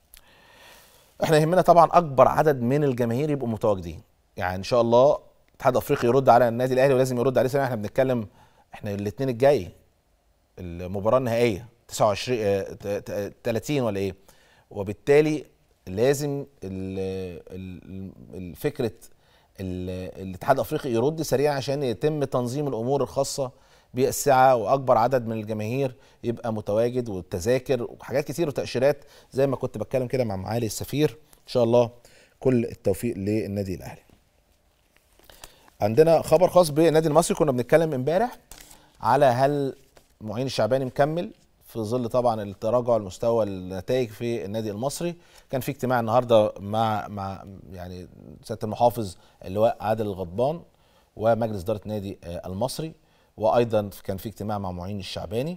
احنا يهمنا طبعا اكبر عدد من الجماهير يبقوا متواجدين يعني ان شاء الله الاتحاد الافريقي يرد على النادي الاهلي ولازم يرد عليه سريعا احنا بنتكلم احنا الاثنين الجاي المباراه النهائيه 29 آه، ت- ت- 30 ولا ايه وبالتالي لازم ال- ال- ال- فكره ال- الاتحاد الافريقي يرد سريعا عشان يتم تنظيم الامور الخاصه بالسعه واكبر عدد من الجماهير يبقى متواجد والتذاكر وحاجات كتير وتاشيرات زي ما كنت بتكلم كده مع معالي السفير ان شاء الله كل التوفيق للنادي الاهلي عندنا خبر خاص بالنادي المصري كنا بنتكلم امبارح على هل معين الشعباني مكمل في ظل طبعا التراجع المستوى النتائج في النادي المصري كان في اجتماع النهارده مع مع يعني سياده المحافظ اللواء عادل الغضبان ومجلس اداره النادي آه، المصري وايضا كان في اجتماع مع معين الشعباني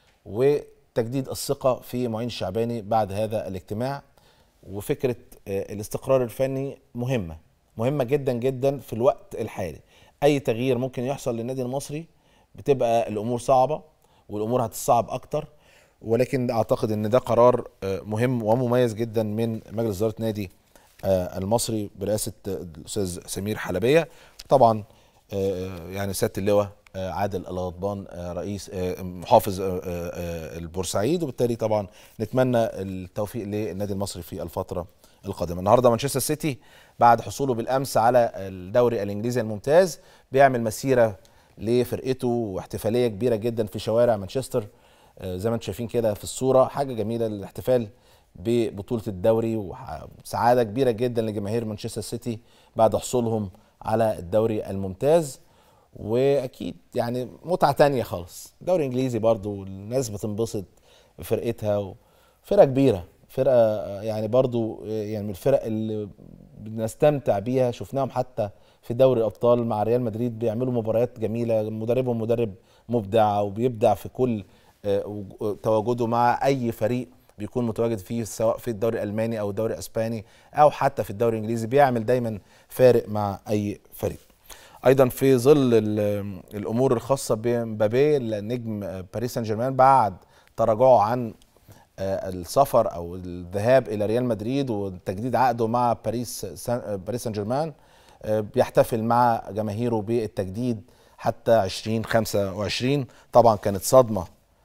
وتجديد الثقه في معين الشعباني بعد هذا الاجتماع وفكره آه، الاستقرار الفني مهمه مهمه جدا جدا في الوقت الحالي اي تغيير ممكن يحصل للنادي المصري بتبقى الامور صعبه والامور هتتصعب اكتر ولكن اعتقد ان ده قرار آه، مهم ومميز جدا من مجلس اداره نادي آه، المصري برئاسه آه، الاستاذ سمير حلبيه طبعا آه، يعني سياده اللواء آه، عادل الغضبان آه، رئيس آه، محافظ آه، آه، البورسعيد وبالتالي طبعا نتمنى التوفيق للنادي المصري في الفتره القادمه النهارده مانشستر سيتي بعد حصوله بالامس على الدوري الانجليزي الممتاز بيعمل مسيره لفرقته واحتفاليه كبيره جدا في شوارع مانشستر آه، زي ما انتم شايفين كده في الصوره حاجه جميله الاحتفال ببطوله الدوري وسعاده كبيره جدا لجماهير مانشستر سيتي بعد حصولهم على الدوري الممتاز واكيد يعني متعه تانية خالص دوري انجليزي برضو الناس بتنبسط بفرقتها فرقه كبيره فرقه آه، يعني برضو آه، يعني من الفرق اللي بنستمتع بيها شفناهم حتى في دوري الابطال مع ريال مدريد بيعملوا مباريات جميله مدربهم مدرب مبدع وبيبدع في كل آه، وج- تواجده مع اي فريق بيكون متواجد فيه سواء في الدوري الالماني او الدوري الاسباني او حتى في الدوري الانجليزي بيعمل دايما فارق مع اي فريق ايضا في ظل ال- الامور الخاصه بمبابي النجم باريس سان جيرمان بعد تراجعه عن آه، السفر او الذهاب الى ريال مدريد وتجديد عقده مع باريس سان باريس سان جيرمان آه، بيحتفل مع جماهيره بالتجديد حتى 2025 طبعا كانت صدمه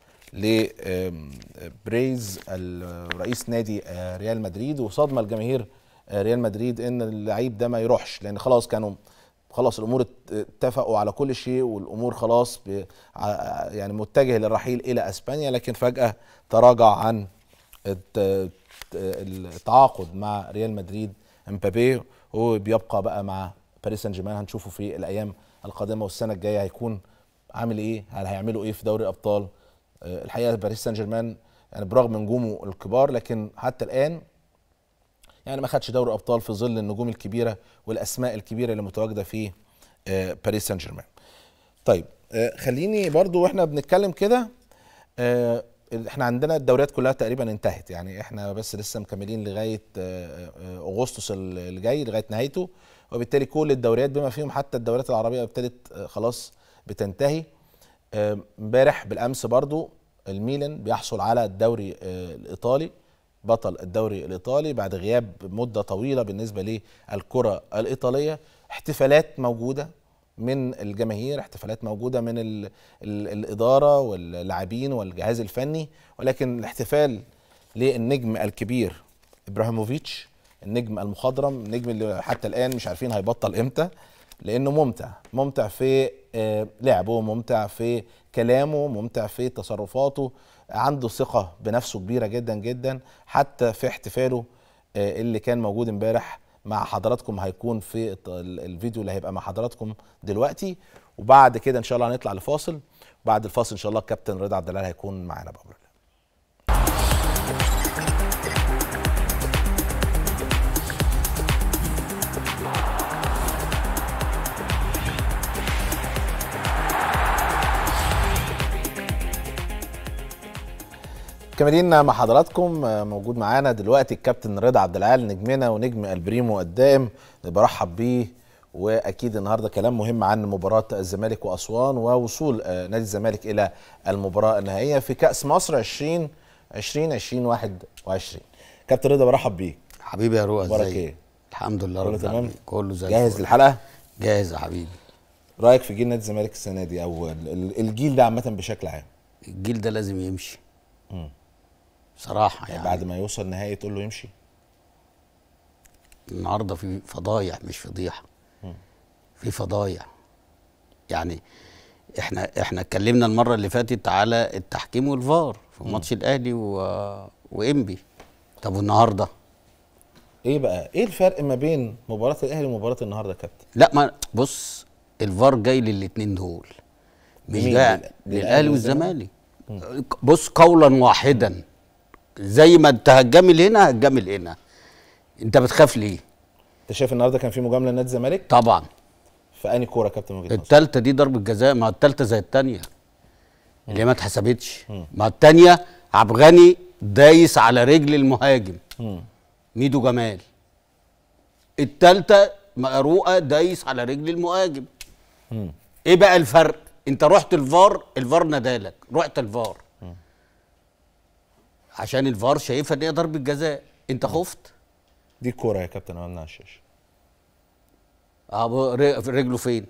لبريز رئيس نادي آه، ريال مدريد وصدمه لجماهير آه، ريال مدريد ان اللعيب ده ما يروحش لان خلاص كانوا خلاص الامور ات- اتفقوا على كل شيء والامور خلاص ب- ع- يعني متجه للرحيل الى اسبانيا لكن فجاه تراجع عن الت- التعاقد مع ريال مدريد امبابي هو بيبقى بقى مع باريس سان جيرمان هنشوفه في الايام القادمه والسنه الجايه هيكون عامل ايه هل هيعملوا ايه في دوري الابطال آه، الحقيقه باريس سان جيرمان يعني برغم نجومه الكبار لكن حتى الان يعني ما خدش دوري ابطال في ظل النجوم الكبيره والاسماء الكبيره اللي متواجده في آه، باريس سان جيرمان آه خليني برضو واحنا بنتكلم كده آه، احنا عندنا الدوريات كلها تقريبا انتهت يعني احنا بس لسه مكملين لغايه آه، آه، اغسطس اللي جاي لغايه نهايته وبالتالي كل الدوريات بما فيهم حتى الدوريات العربيه ابتدت آه، خلاص بتنتهي آه، امبارح بالامس برضو الميلان بيحصل على الدوري آه، الايطالي بطل الدوري الايطالي بعد غياب مده طويله بالنسبه للكره الايطاليه احتفالات موجوده من الجماهير احتفالات موجوده من ال ال الاداره واللاعبين والجهاز الفني ولكن الاحتفال للنجم الكبير ابراهيموفيتش النجم المخضرم النجم اللي حتى الان مش عارفين هيبطل امتى لانه ممتع ممتع في آه، لعبه ممتع في كلامه ممتع في تصرفاته عنده ثقه بنفسه كبيره جدا جدا حتى في احتفاله آه، اللي كان موجود امبارح مع حضراتكم هيكون في الت- ال- الفيديو اللي هيبقى مع حضراتكم دلوقتي وبعد كده ان شاء الله هنطلع لفاصل بعد الفاصل ان شاء الله الكابتن رضا عبد العال هيكون معانا بامر الله مكملين مع حضراتكم آه، موجود معانا دلوقتي الكابتن رضا عبد العال نجمنا ونجم البريمو الدائم برحب بيه واكيد النهارده كلام مهم عن مباراه الزمالك واسوان ووصول آه، نادي الزمالك الى المباراه النهائيه في كاس مصر 20 20 20 21 كابتن رضا برحب بيك حبيبي يا رؤى اخبارك ازيك ايه؟ الحمد لله كله رب تمام؟ العالمين كله زي جاهز الفل. للحلقه جاهز يا حبيبي رايك في جيل نادي الزمالك السنه دي او ال- ال- الجيل ده عامه بشكل عام الجيل ده لازم يمشي بصراحه يعني بعد ما يوصل نهائي تقول له يمشي النهارده في فضايح مش فضيحه في فضايح يعني احنا احنا اتكلمنا المره اللي فاتت على التحكيم والفار في ماتش الاهلي و... وانبي طب والنهارده ايه بقى ايه الفرق ما بين مباراه الاهلي ومباراه النهارده يا كابتن لا ما بص الفار جاي للاتنين دول مش لمين؟ جاي لل- للأهلي للاهلي والزمالك؟ والزمالك بص قولا واحدا زي ما انت هتجامل هنا هتجامل هنا انت بتخاف ليه انت شايف النهارده كان في مجامله لنادي الزمالك طبعا في انهي كوره يا كابتن وجهه نظرك التالتة دي ضربة جزاء ما التالتة زي التانية اللي هي ما اتحسبتش ما التانية عبد الغني دايس على رجل المهاجم مم. ميدو جمال التالتة مقروءة دايس على رجل المهاجم مم. ايه بقى الفرق انت رحت الفار الفار نادالك رحت الفار عشان الفار شايفها ان هي ضربة جزاء انت خفت دي الكوره يا كابتن امامنا على الشاشه اه ر- رجله فين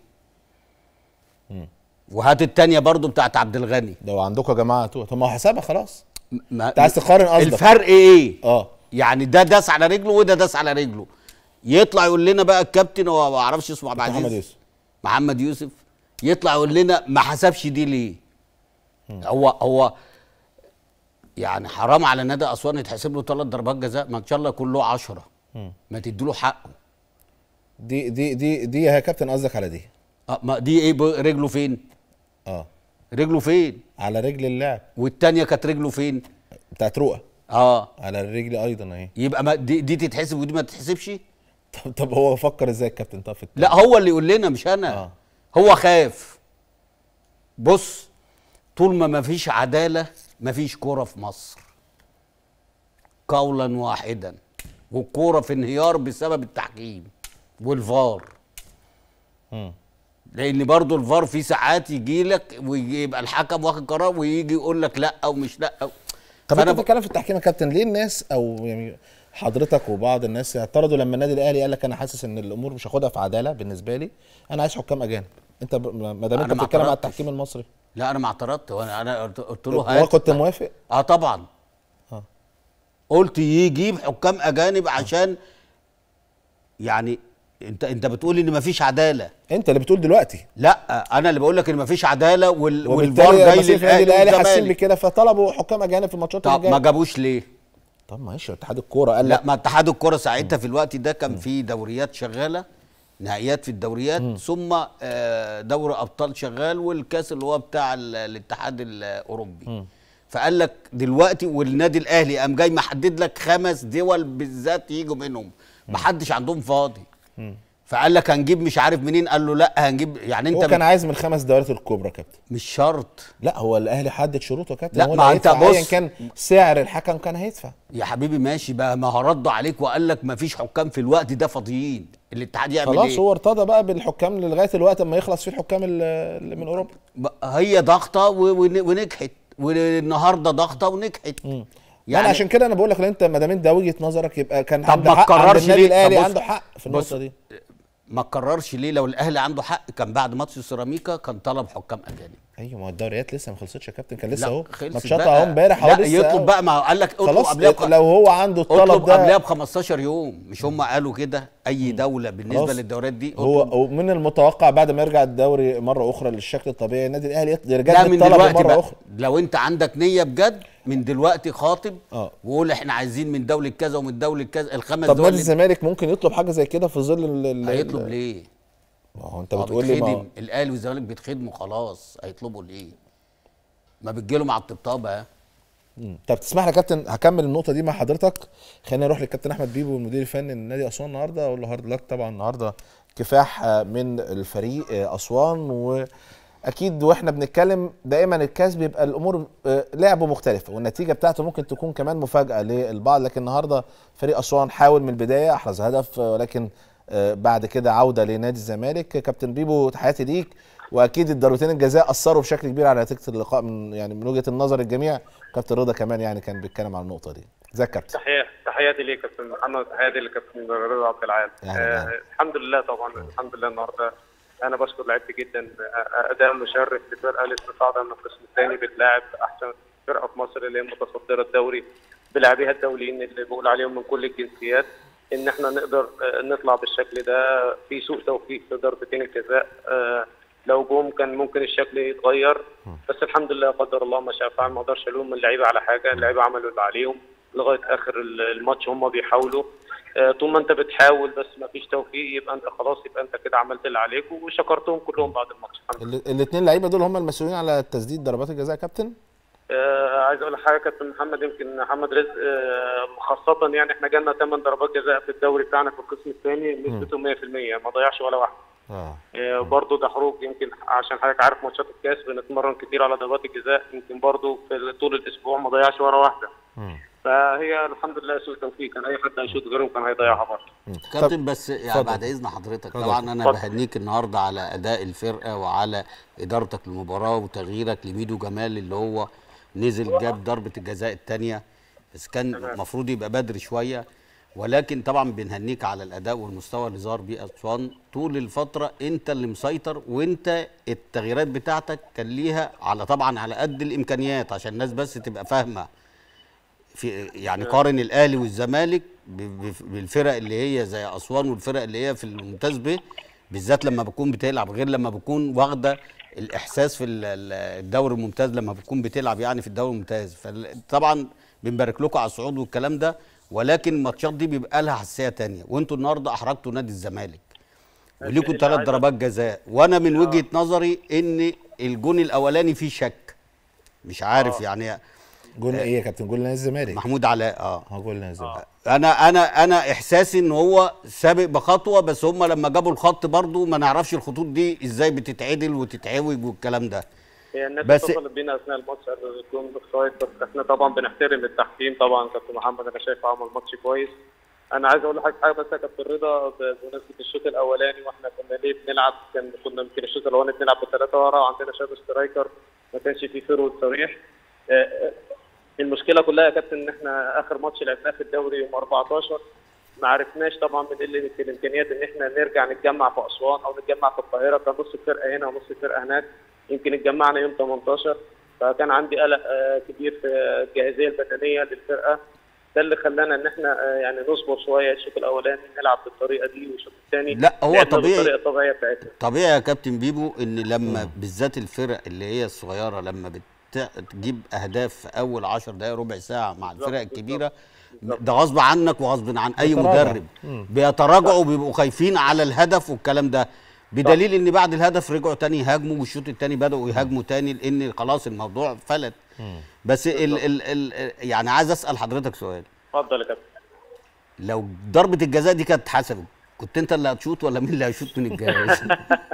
وهات التانية برضو بتاعت عبد الغني لو عندكم يا جماعه تو- طب ما هو حسابها خلاص ما انت عايز تقارن قصدك الفرق ايه اه يعني ده داس على رجله وده داس على رجله يطلع يقول لنا بقى الكابتن هو ما اعرفش اسمه عبد العزيز محمد يوسف محمد يوسف يطلع يقول لنا ما حسبش دي ليه هو هو يعني حرام على نادي اسوان يتحسب له ثلاث ضربات جزاء ما ان شاء الله يكون له 10 ما تديله حقه دي دي دي دي يا كابتن قصدك على دي أه ما دي ايه ب- رجله فين اه رجله فين على رجل اللاعب والتانية كانت رجله فين بتاعت رؤى اه على الرجل ايضا اهي يبقى ما دي, دي تتحسب ودي ما تتحسبش طب طب هو فكر ازاي الكابتن طب في التاني؟ لا هو اللي يقول لنا مش انا آه. هو خاف بص طول ما ما فيش عداله ما فيش كوره في مصر قولا واحدا والكوره في انهيار بسبب التحكيم والفار مم. لان برضو الفار في ساعات يجي لك ويبقى الحكم واخد قرار ويجي يقول لك لا او مش لا طب فأنا انت ب- بتتكلم في التحكيم يا كابتن ليه الناس او يعني حضرتك وبعض الناس اعترضوا لما النادي الاهلي قال لك انا حاسس ان الامور مش هاخدها في عداله بالنسبه لي انا عايز حكام اجانب انت ب... ما دام انت أنا ما بتتكلم على اعترضتش. التحكيم المصري لا انا ما اعترضت وانا انا قلت- قلت له هو هات كنت موافق اه طبعا آه. قلت يجيب حكام اجانب عشان يعني انت انت بتقول ان مفيش عداله انت اللي بتقول دلوقتي لا انا اللي بقول لك ان مفيش عداله وال... والفار وبالتالي جاي مسؤولين في النادي للاهلي الاهلي حاسين والزمالك بكده فطلبوا حكام اجانب في الماتشات اللي طب ما جايه جابوش ليه؟ طب ماشي اتحاد الكوره قال لا لك ما اتحاد الكره ساعتها في الوقت ده كان في دوريات شغاله نهائيات في الدوريات ثم آه، دوري ابطال شغال والكاس اللي هو بتاع ال- الاتحاد الاوروبي فقال لك دلوقتي والنادي الاهلي قام جاي محدد لك خمس دول بالذات يجوا منهم ما حدش عندهم فاضي فقال لك هنجيب مش عارف منين قال له لا هنجيب يعني انت هو كان عايز من الخمس دوريات الكبرى يا كابتن مش شرط لا هو الاهلي حدد شروطه يا كابتن لا، هو ما اللي انت هيدفع. بص- ايا كان سعر الحكم كان هيدفع يا حبيبي ماشي بقى ما هردوا عليك وقال لك ما فيش حكام في الوقت ده فاضيين الاتحاد يعمل خلاص ايه هو ارتضى بقى بالحكام لغايه الوقت اما يخلص فيه الحكام ال- اللي من اوروبا بقى هي ضغطه و- ون- ونجحت والنهارده ضغطه ونجحت يعني انا عشان كده انا بقول لك انت ما دام انت ده وجهه نظرك يبقى كان طب عنده ما حق عند تكررش النادي ليه؟ الاهلي طب بص- عنده حق في بص- النقطه دي ما تكررش ليه لو الاهلي عنده حق كان بعد ماتش سيراميكا كان طلب حكام اجانب ايوه ما هو الدوريات لسه ما خلصتش يا كابتن كان لسه لا، اهو خلصت ماتشات بقى. اهو امبارح لا اهو لسه يطلب أهو. بقى ما قال لك اطلب خلاص قبلها بخ- لو هو عنده الطلب اطلب ده قبلها ب 15 يوم مش هم قالوا كده اي دوله بالنسبه خلاص. للدوريات دي هو اطلب. هو من المتوقع بعد ما يرجع الدوري مره اخرى للشكل الطبيعي النادي الاهلي يرجع لا من بالطلب دلوقتي مره بقى اخرى لو انت عندك نيه بجد من دلوقتي خاطب اه. وقول احنا عايزين من دوله كذا ومن دوله كذا الخمس طب دول نادي اللي- الزمالك ممكن يطلب حاجه زي كده في ظل ال- ال- هيطلب ليه؟ ما هو انت ما هو بتقول لي ما هو- بيتخدم الاهلي والزمالك بيتخدموا خلاص هيطلبوا ليه؟ ما بتجيله مع الطبطابه ها؟ مم. طب تسمح لي يا كابتن هكمل النقطه دي مع حضرتك خلينا نروح للكابتن احمد بيبو المدير الفني لنادي اسوان النهارده اقول له هارد لك طبعا النهارده كفاح آه، من الفريق آه، اسوان واكيد واحنا بنتكلم دائما الكاس بيبقى الامور آه، لعبه مختلفه والنتيجه بتاعته ممكن تكون كمان مفاجاه للبعض لكن النهارده فريق اسوان حاول من البدايه احرز هدف آه، ولكن آه، بعد كده عوده لنادي الزمالك كابتن بيبو تحياتي ليك واكيد الضربتين الجزاء اثروا بشكل كبير على نتيجه اللقاء من يعني من وجهه النظر الجميع كابتن رضا كمان يعني كان بيتكلم على النقطه دي ازيك يا كابتن تحية تحياتي ليك كابتن محمد تحياتي لكابتن رضا عبد العال أهلا آه أهلا. الحمد لله طبعا الحمد لله النهارده انا بشكر لعيبتي جدا آه، اداء مشرف لفرقه لسه صاعده من القسم الثاني بتلاعب احسن فرقه في مصر اللي هي متصدره الدوري بلاعبيها الدوليين اللي بقول عليهم من كل الجنسيات ان احنا نقدر آه، نطلع بالشكل ده في سوء توفيق في ضربتين الجزاء آه، لو جم كان ممكن الشكل يتغير بس الحمد لله قدر الله ما شاء فعل ما اقدرش الوم اللعيبه على حاجه اللعيبه عملوا اللي عليهم لغايه اخر الماتش هم بيحاولوا آه، طول ما انت بتحاول بس ما فيش توفيق يبقى انت خلاص يبقى انت كده عملت اللي عليك وشكرتهم كلهم بعد الماتش الحمد لله الاثنين لعيبه دول هم المسؤولين على تسديد ضربات الجزاء يا كابتن آه عايز اقول لك حاجه كابتن محمد يمكن محمد رزق آه خاصه يعني احنا جالنا 8 ضربات جزاء في الدوري بتاعنا في القسم الثاني نسبته 100% ما ضيعش ولا واحده اه آه، برضه ده حروق يمكن عشان حضرتك عارف ماتشات الكاس بنتمرن كتير على ضربات الجزاء يمكن برضه في طول الاسبوع ما ضيعش ولا واحده فهي الحمد لله سوء توفيق كان اي حد هيشوط غيرهم كان هيضيعها برضه كابتن بس يعني اتفضل. بعد اذن حضرتك اتفضل. طبعا انا اتفضل. بهنيك النهارده على اداء الفرقه وعلى ادارتك للمباراه وتغييرك لميدو جمال اللي هو نزل جاب ضربه الجزاء الثانيه بس كان المفروض يبقى بدري شويه ولكن طبعا بنهنيك على الاداء والمستوى اللي ظهر بيه اسوان طول الفتره انت اللي مسيطر وانت التغييرات بتاعتك كان ليها على طبعا على قد الامكانيات عشان الناس بس تبقى فاهمه في يعني قارن الاهلي والزمالك ب- ب- بالفرق اللي هي زي اسوان والفرق اللي هي في الممتاز ب بالذات لما بتكون بتلعب غير لما بتكون واخده الاحساس في ال- ال- الدوري الممتاز لما بتكون بتلعب يعني في الدوري الممتاز فطبعا بنبارك لكم على الصعود والكلام ده ولكن الماتشات دي بيبقى لها حساسيه تانية وانتوا النهارده احرجتوا نادي الزمالك وليكم اللي ثلاث عايز- ضربات جزاء وانا من وجهه نظري ان الجون الاولاني فيه شك مش عارف يعني جول ايه يا كابتن جول نادي الزمالك محمود علاء اه هو جول نادي الزمالك انا انا انا احساسي ان هو سابق بخطوه بس هم لما جابوا الخط برضو ما نعرفش الخطوط دي ازاي بتتعدل وتتعوج والكلام ده هي الناس بس- اتصلت بينا اثناء الماتش قالوا الجون اوفسايد بس احنا طبعا بنحترم التحكيم طبعا كابتن محمد انا شايف عمل ماتش كويس انا عايز اقول لحضرتك حاجه بس يا كابتن رضا بمناسبه الشوط الاولاني واحنا كنا ليه بنلعب كان كنا يمكن الشوط الاولاني بنلعب بثلاثه ورا وعندنا شاب سترايكر ما كانش فيه فيرود صريح آه، آه، المشكله كلها يا كابتن ان احنا اخر ماتش لعبناه في الدوري يوم 14 ما عرفناش طبعا من قله الامكانيات ان احنا نرجع نتجمع في اسوان او نتجمع في القاهره كان نص الفرقه هنا ونص الفرقه هناك يمكن اتجمعنا يوم 18 فكان عندي قلق آه، كبير في الجاهزيه البدنيه للفرقه ده اللي خلانا ان احنا آه، يعني نصبر شويه الشوط الاولاني نلعب بالطريقه دي والشوط الثاني لا، هو لعبنا طبيعي. بالطريقه الطبيعيه بتاعتنا طبيعي يا كابتن بيبو ان لما بالذات الفرق اللي هي الصغيره لما بت- تجيب اهداف في اول 10 دقائق ربع ساعه مع الفرق الكبيره ده غصب عنك وغصب عن اي بيتراجع. مدرب بيتراجعوا وبيبقوا خايفين على الهدف والكلام ده بدليل ان بعد الهدف رجعوا تاني يهاجموا والشوط التاني بداوا يهاجموا تاني لان خلاص الموضوع فلت بس ال ال ال يعني عايز اسال حضرتك سؤال اتفضل يا كابتن لو ضربه الجزاء دي كانت اتحسبت كنت انت اللي هتشوط ولا مين اللي هيشوط من الجهاز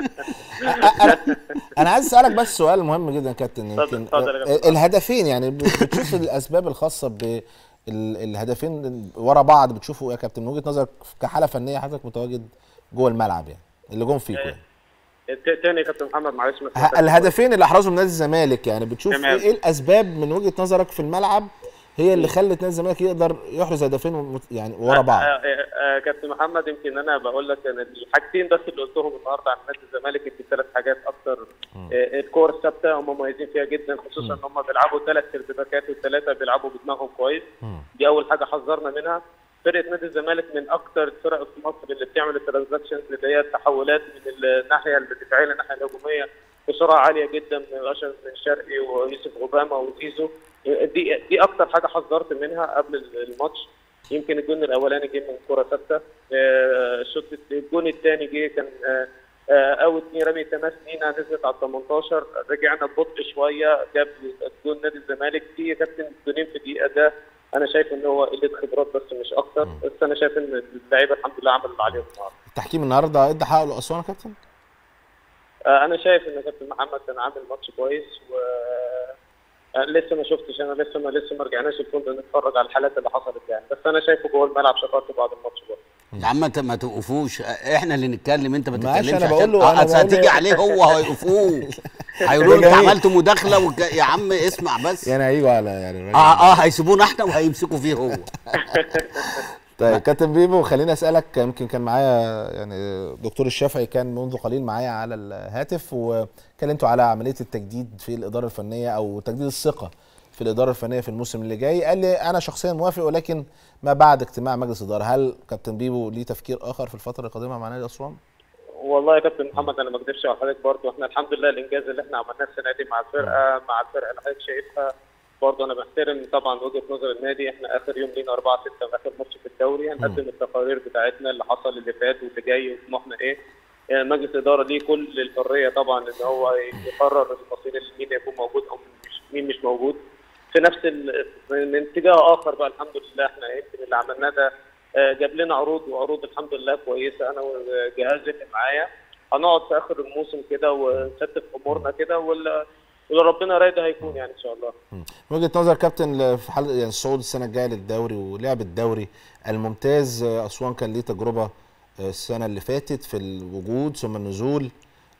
انا عايز اسالك بس سؤال مهم جدا يا كابتن اتفضل، يمكن اتفضل يا آه، كابتن. الهدفين يعني ب- بتشوف الاسباب الخاصه بالهدفين ورا بعض بتشوفوا يا كابتن من وجهه نظرك كحاله فنيه حضرتك متواجد جوه الملعب يعني اللي جم فيكم يعني. الت- تاني يا كابتن محمد معلش ما ه- سمعتكش. الهدفين اللي احرزهم نادي الزمالك يعني بتشوف تمام. ايه إيه الاسباب من وجهه نظرك في الملعب هي اللي خلت نادي الزمالك يقدر يحرز هدفين ومت- يعني ورا بعض آه، آه، آه، كابتن محمد يمكن انا بقول لك انا الحاجتين بس اللي قلتهم النهارده عن نادي الزمالك يمكن ثلاث حاجات اكتر آه، الكور الثابته هم مميزين فيها جدا خصوصا ان هم بيلعبوا ثلاث ارتباكات والثلاثه بيلعبوا بدماغهم كويس دي اول حاجه حذرنا منها فرقه نادي الزمالك من اكتر الفرق في مصر اللي بتعمل الترانزاكشنز اللي هي التحولات من الناحيه الدفاعيه للناحيه الهجوميه بسرعه عاليه جدا من اشرف بن شرقي ويوسف اوباما وزيزو دي دي اكتر حاجه حذرت منها قبل الماتش يمكن الجون الاولاني جه من كره ثابته آه، الشوط الجون الثاني جه كان آه، آه، اول اتنين رمي تماس لينا نزلت على 18 رجعنا ببطء شويه جاب جون نادي الزمالك في كابتن جونين في الدقيقه ده انا شايف ان هو قله خبرات بس مش اكتر بس انا شايف ان اللعيبه الحمد لله عملوا اللي عليهم النهارده التحكيم النهارده ادى حقه لاسوان يا كابتن آه، انا شايف ان كابتن محمد كان عامل ماتش كويس و آه، لسه ما شفتش انا لسه ما لسه ما رجعناش الفندق نتفرج على الحالات اللي حصلت يعني بس انا شايفه جوه الملعب شكرته بعد الماتش برضه يا عم انت ما توقفوش احنا اللي نتكلم انت ما ماشي، تتكلمش أنا بقول له- عشان- أنا اه، أصل بقول هتيجي له- عليه هو هيوقفوه هيقولوا له انت جميل. عملت مداخله وك... يا عم اسمع بس يعني هيجوا على يعني الراجل. اه اه هيسيبونا احنا وهيمسكوا فيه هو طيب كابتن بيبو خليني اسالك يمكن كان معايا يعني دكتور الشافعي كان منذ قليل معايا على الهاتف وكلمته على عمليه التجديد في الاداره الفنيه او تجديد الثقه في الاداره الفنيه في الموسم اللي جاي قال لي انا شخصيا موافق ولكن ما بعد اجتماع مجلس اداره هل كابتن بيبو ليه تفكير اخر في الفتره القادمه مع نادي اسوان؟ والله يا كابتن محمد انا ما اكذبش على حضرتك برضه احنا الحمد لله الانجاز اللي احنا عملناه السنه دي مع الفرقه مع الفرقه اللي حضرتك شايفها برضه انا بحترم طبعا وجهه نظر النادي احنا اخر يوم لينا 4 6 في اخر ماتش في الدوري هنقدم التقارير بتاعتنا اللي حصل اللي فات واللي جاي وطموحنا ايه يعني مجلس الاداره ليه كل الحريه طبعا ان هو يقرر المصير اللي مين يكون موجود او مش مين مش موجود في نفس ال... من اتجاه اخر بقى الحمد لله احنا يمكن اللي عملناه ده آه، جاب لنا عروض وعروض الحمد لله كويسه انا والجهاز اللي معايا هنقعد في اخر الموسم كده ونستف امورنا كده وال- واللي ربنا رايد هيكون يعني ان شاء الله من وجهه نظر كابتن في حال يعني الصعود السنه الجايه للدوري ولعب الدوري الممتاز آه، اسوان كان ليه تجربه آه، السنه اللي فاتت في الوجود ثم النزول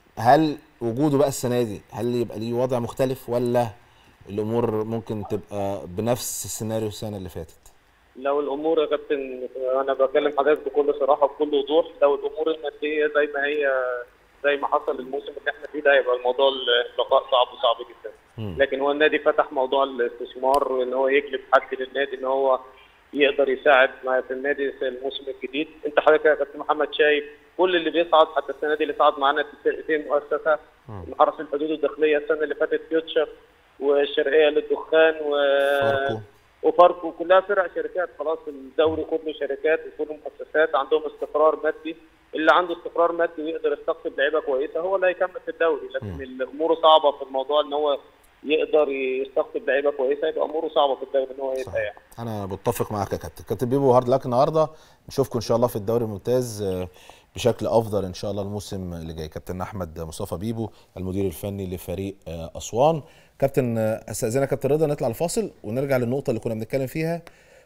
هل وجوده بقى السنه دي هل يبقى ليه وضع مختلف ولا الامور ممكن تبقى بنفس السيناريو السنه اللي فاتت لو الامور يا كابتن انا بكلم حضرتك بكل صراحه بكل وضوح لو الامور الماديه زي ما هي زي ما حصل الموسم اللي احنا فيه ده هيبقى الموضوع البقاء صعب وصعب جدا لكن هو النادي فتح موضوع الاستثمار وان هو يجلب حد للنادي ان هو يقدر يساعد مع في النادي في الموسم الجديد انت حضرتك يا كابتن محمد شايف كل اللي بيصعد حتى السنه دي اللي صعد معانا في فرقتين مؤسسه حرس الحدود الداخليه السنه اللي فاتت فيوتشر والشرقيه للدخان و فاركو. وفاركو كلها فرق شركات خلاص الدوري كله شركات وكله مؤسسات عندهم استقرار مادي اللي عنده استقرار مادي ويقدر يستقطب لعيبه كويسه هو اللي هيكمل في الدوري لكن الامور صعبه في الموضوع ان هو يقدر يستقطب لعيبه كويسه يبقى اموره صعبه في الدوري ان هو يبقى يعني انا بتفق معاك يا كابتن كابتن بيبو هارد لك النهارده نشوفكم ان شاء الله في الدوري الممتاز آه، بشكل افضل ان شاء الله الموسم اللي جاي كابتن احمد مصطفى بيبو المدير الفني لفريق آه، اسوان كابتن آه، استاذنك كابتن رضا نطلع الفاصل ونرجع للنقطه اللي كنا بنتكلم فيها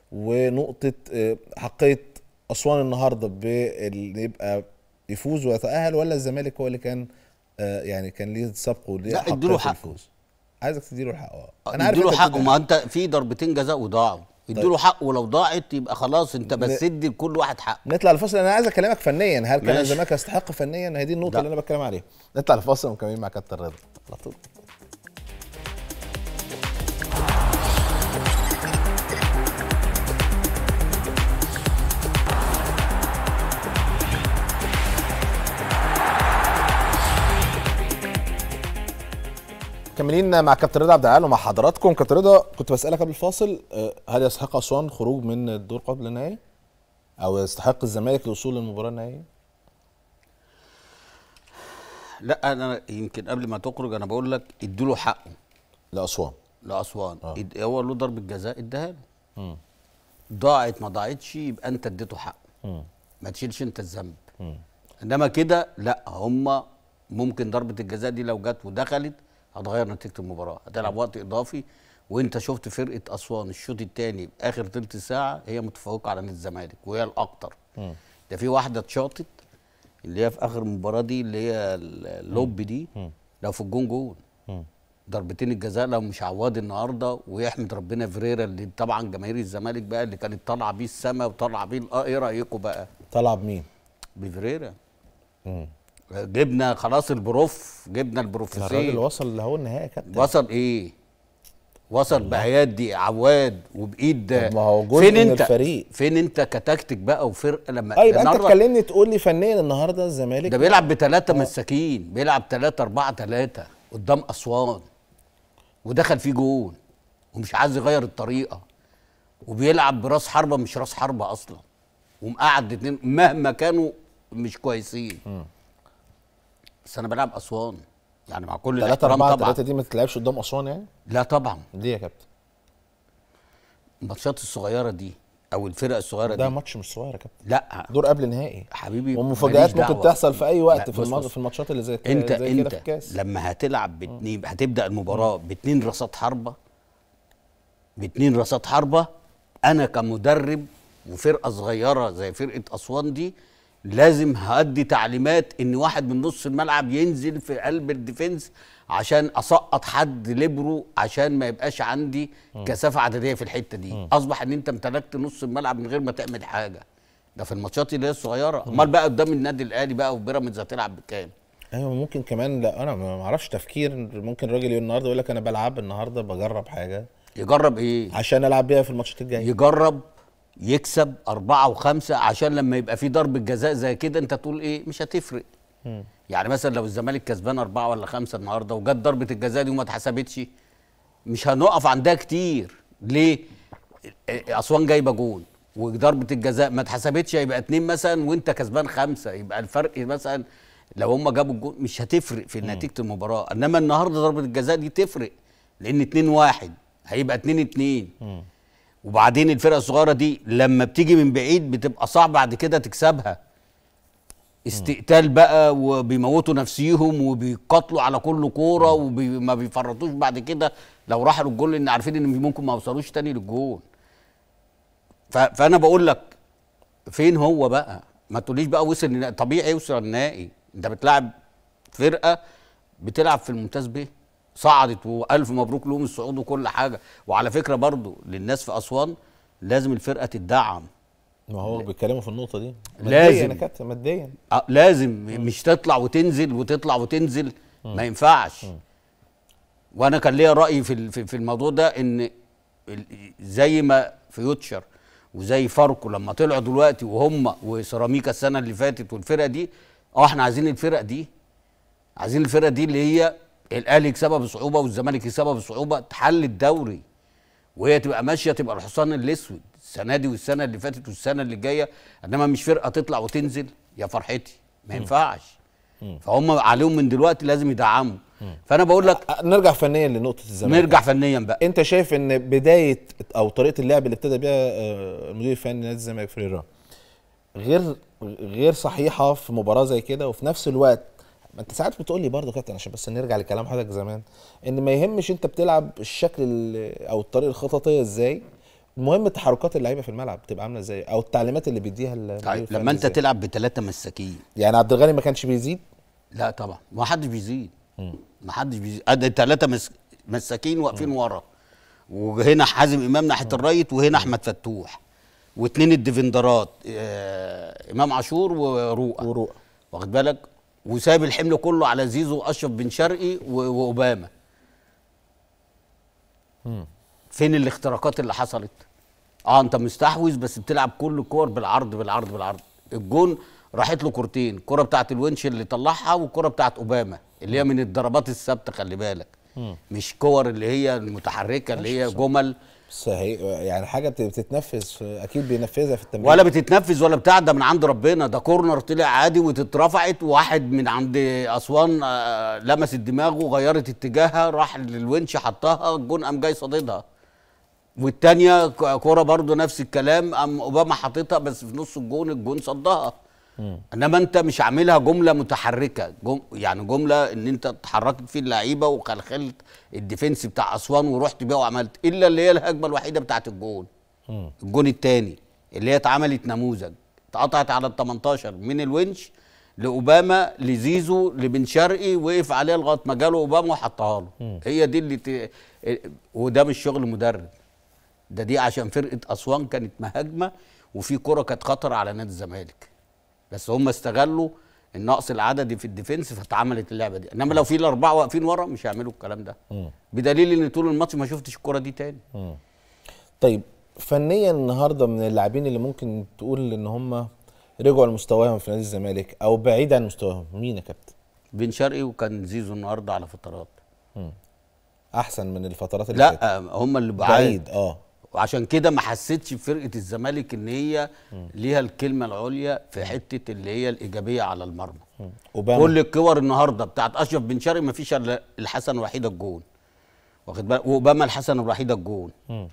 ونقطه آه، حقيه اسوان النهارده بال- يبقى يفوز ويتاهل ولا الزمالك هو اللي كان آه، يعني كان ليه سبق وليه لا، حقية اديله في حقه. الفوز عايزك تديله الحق اه اديله إنت حقه بتدي ما انت في ضربتين جزاء وضاعوا اديله حقه ولو ضاعت يبقى خلاص انت بس ادي لكل واحد حقه نطلع الفاصل انا عايز اكلمك فنيا هل كان ماشي. الزمالك يستحق فنيا هي دي النقطه لا. اللي انا بتكلم عليها نطلع الفاصل ومكملين مع كابتن رضا على طول مكملين مع كابتن رضا عبد العال ومع حضراتكم كابتن رضا كنت بسالك قبل الفاصل آه، هل يستحق اسوان خروج من الدور قبل النهائي او يستحق الزمالك الوصول للمباراه النهائيه لا انا يمكن قبل ما تخرج انا بقول لك اديله حقه لاسوان لاسوان إد- هو له ضربه جزاء اداها له ضاعت ما ضاعتش يبقى انت اديته حقه ما تشيلش انت الذنب انما كده لا هم ممكن ضربه الجزاء دي لو جت ودخلت هتغير نتيجه المباراه هتلعب وقت اضافي وانت شفت فرقه اسوان الشوط الثاني اخر ثلث ساعه هي متفوقه على نادي الزمالك وهي الاكتر ده في واحده اتشاطت اللي هي في اخر المباراه دي اللي هي اللوب دي لو في الجون جون ضربتين الجزاء لو مش عواد النهارده ويحمد ربنا فيريرا اللي طبعا جماهير الزمالك بقى اللي كانت طالعه بيه السما وطالعه بيه الأ- ايه رايكم بقى طلع بمين؟ بفيريرا جبنا خلاص البروف جبنا الراجل البروفيسور وصل لهو النهائي يا كابتن وصل ايه وصل بأيادي عواد وبايد طب ما هو جزء فين من انت الفريق. فين انت كتكتيك بقى وفرقه لما اه يبقى انت النهاردة تكلمني تقول لي فنيا النهارده الزمالك ده بيلعب بثلاثة مساكين بيلعب ثلاثة أربعة ثلاثة قدام أسوان ودخل فيه جون ومش عايز يغير الطريقة وبيلعب براس حربة مش راس حربة أصلا ومقعد اتنين مهما كانوا مش كويسين بس أنا بلعب أسوان يعني مع كل 3 الاحترام 4 طبعا 3 دي ما تتلعبش قدام اسوان يعني؟ لا طبعا ليه يا كابتن؟ الماتشات الصغيرة دي أو الفرق الصغيرة ده دي ماتش مش صغير يا كابتن لا دور قبل نهائي حبيبي ومفاجآت ماليش ممكن دعوة. تحصل في اي وقت لا، في بص الماتش بص. في الماتشات اللي زي كده انت زي كده انت في الكاس لما هتلعب باتنين هتبدا المباراه باتنين رصاد حربه باتنين رصاد حربه انا كمدرب وفرقه صغيره زي فرقه اسوان دي لازم هادي تعليمات ان واحد من نص الملعب ينزل في قلب الديفنس عشان اسقط حد ليبرو عشان ما يبقاش عندي كثافه عدديه في الحته دي اصبح ان انت امتلكت نص الملعب من غير ما تعمل حاجه ده في الماتشات اللي هي الصغيره امال بقى قدام النادي الاهلي بقى وبيراميدز هتلعب بكام ايوه ممكن كمان لا انا ما اعرفش تفكير ممكن الراجل يقول النهارده يقول لك انا بلعب النهارده بجرب حاجه يجرب ايه عشان العب بيها في الماتشات الجايه يجرب يكسب أربعة وخمسة عشان لما يبقى في ضربة جزاء زي كده أنت تقول إيه مش هتفرق يعني مثلا لو الزمالك كسبان أربعة ولا خمسة النهاردة وجت ضربة الجزاء دي وما اتحسبتش مش هنقف عندها كتير ليه؟ أسوان جايبة جون وضربة الجزاء ما اتحسبتش يبقى اتنين مثلا وأنت كسبان خمسة يبقى الفرق مثلا لو هم جابوا الجون مش هتفرق في نتيجة المباراة إنما النهاردة ضربة الجزاء دي تفرق لأن اتنين واحد هيبقى اتنين اتنين وبعدين الفرقه الصغيره دي لما بتيجي من بعيد بتبقى صعب بعد كده تكسبها استقتال بقى وبيموتوا نفسيهم وبيقاتلوا على كل كوره وما بيفرطوش بعد كده لو راحوا للجول لان عارفين ان ممكن ما يوصلوش تاني للجول ف- فانا بقول لك فين هو بقى ما تقوليش بقى وصل النهائي. طبيعي يوصل النهائي انت بتلعب فرقه بتلعب في الممتاز به صعدت والف مبروك لهم الصعود وكل حاجه وعلى فكره برضو للناس في اسوان لازم الفرقه تدعم ما هو بيتكلموا في النقطه دي لازم. ماديا يا كابتن ماديا آه، لازم مش تطلع وتنزل وتطلع وتنزل ما ينفعش وانا كان ليا راي في ال- في في الموضوع ده ان ال- زي ما فيوتشر وزي فاركو لما طلعوا دلوقتي وهم وسيراميكا السنه اللي فاتت والفرقه دي اه احنا عايزين الفرق دي عايزين الفرقه دي اللي هي الاهلي يكسبها بصعوبه والزمالك يكسبها بصعوبه تحل الدوري وهي تبقى ماشيه تبقى الحصان الاسود السنه دي والسنه اللي فاتت والسنه اللي جايه انما مش فرقه تطلع وتنزل يا فرحتي ما ينفعش فهم عليهم من دلوقتي لازم يدعموا فانا بقول لك أه، نرجع فنيا لنقطه الزمالك نرجع فنيا بقى انت شايف ان بدايه او طريقه اللعب اللي ابتدى بيها آه، المدير الفني نادي الزمالك فريرا غير غير صحيحه في مباراه زي كده وفي نفس الوقت ما انت ساعات بتقول لي برضه كابتن عشان بس نرجع لكلام حضرتك زمان ان ما يهمش انت بتلعب الشكل ال- او الطريقه الخططيه ازاي المهم تحركات اللعيبه في الملعب بتبقى عامله ازاي او التعليمات اللي بيديها المدير طيب الفني لما انت إزاي. تلعب بثلاثه مساكين يعني عبد الغني ما كانش بيزيد لا طبعا ما حدش بيزيد ما حدش بيزيد ادي ثلاثه مس... مساكين واقفين ورا وهنا حازم امام ناحيه الرايت وهنا احمد فتوح واثنين الديفندرات آه امام عاشور ورؤى ورؤى. واخد بالك وساب الحمل كله على زيزو واشرف بن شرقي و- واوباما فين الاختراقات اللي حصلت اه انت مستحوذ بس بتلعب كل الكور بالعرض بالعرض بالعرض الجون راحت له كورتين الكره بتاعت الونش اللي طلعها والكره بتاعت اوباما اللي هي من الضربات الثابته خلي بالك مش كور اللي هي المتحركه اللي هي جمل بس هي يعني حاجه بت- بتتنفذ في اكيد بينفذها في التمرين ولا بتتنفذ ولا بتاع ده من عند ربنا ده كورنر طلع عادي واترفعت وواحد من عند اسوان آه، لمست دماغه غيرت اتجاهها راح للونش حطها الجون قام جاي صاددها والتانية ك- كرة برضو نفس الكلام قام اوباما حاططها بس في نص الجون الجون صدها انما انت مش عاملها جمله متحركه جم يعني جمله ان انت اتحركت فيه اللعيبه وخلخلت الديفنس بتاع اسوان ورحت بيها وعملت الا اللي هي الهجمه الوحيده بتاعت الجون الجون الثاني اللي هي اتعملت نموذج اتقطعت على ال 18 من الونش لاوباما لزيزو لبن شرقي وقف عليها لغايه ما جاله اوباما وحطها له هي دي اللي ت... وده مش شغل مدرب ده دي عشان فرقه اسوان كانت مهاجمه وفي كره كانت خطر على نادي الزمالك بس هم استغلوا النقص العددي في الديفنس فاتعملت اللعبه دي انما لو في الاربعه واقفين ورا مش هيعملوا الكلام ده بدليل ان طول الماتش ما شفتش الكره دي تاني طيب فنيا النهارده من اللاعبين اللي ممكن تقول ان هم رجعوا لمستواهم في نادي الزمالك او بعيد عن مستواهم مين يا كابتن بن شرقي وكان زيزو النهارده على فترات احسن من الفترات اللي فاتت لا هم اللي بعيد بعيد اه وعشان كده ما حسيتش بفرقه الزمالك ان هي ليها الكلمه العليا في حته اللي هي الايجابيه على المرمى اوباما كل الكور النهارده بتاعت اشرف بن شرقي ما فيش الا الحسن الوحيده الجون واخد بالك واوباما الحسن الوحيده الجون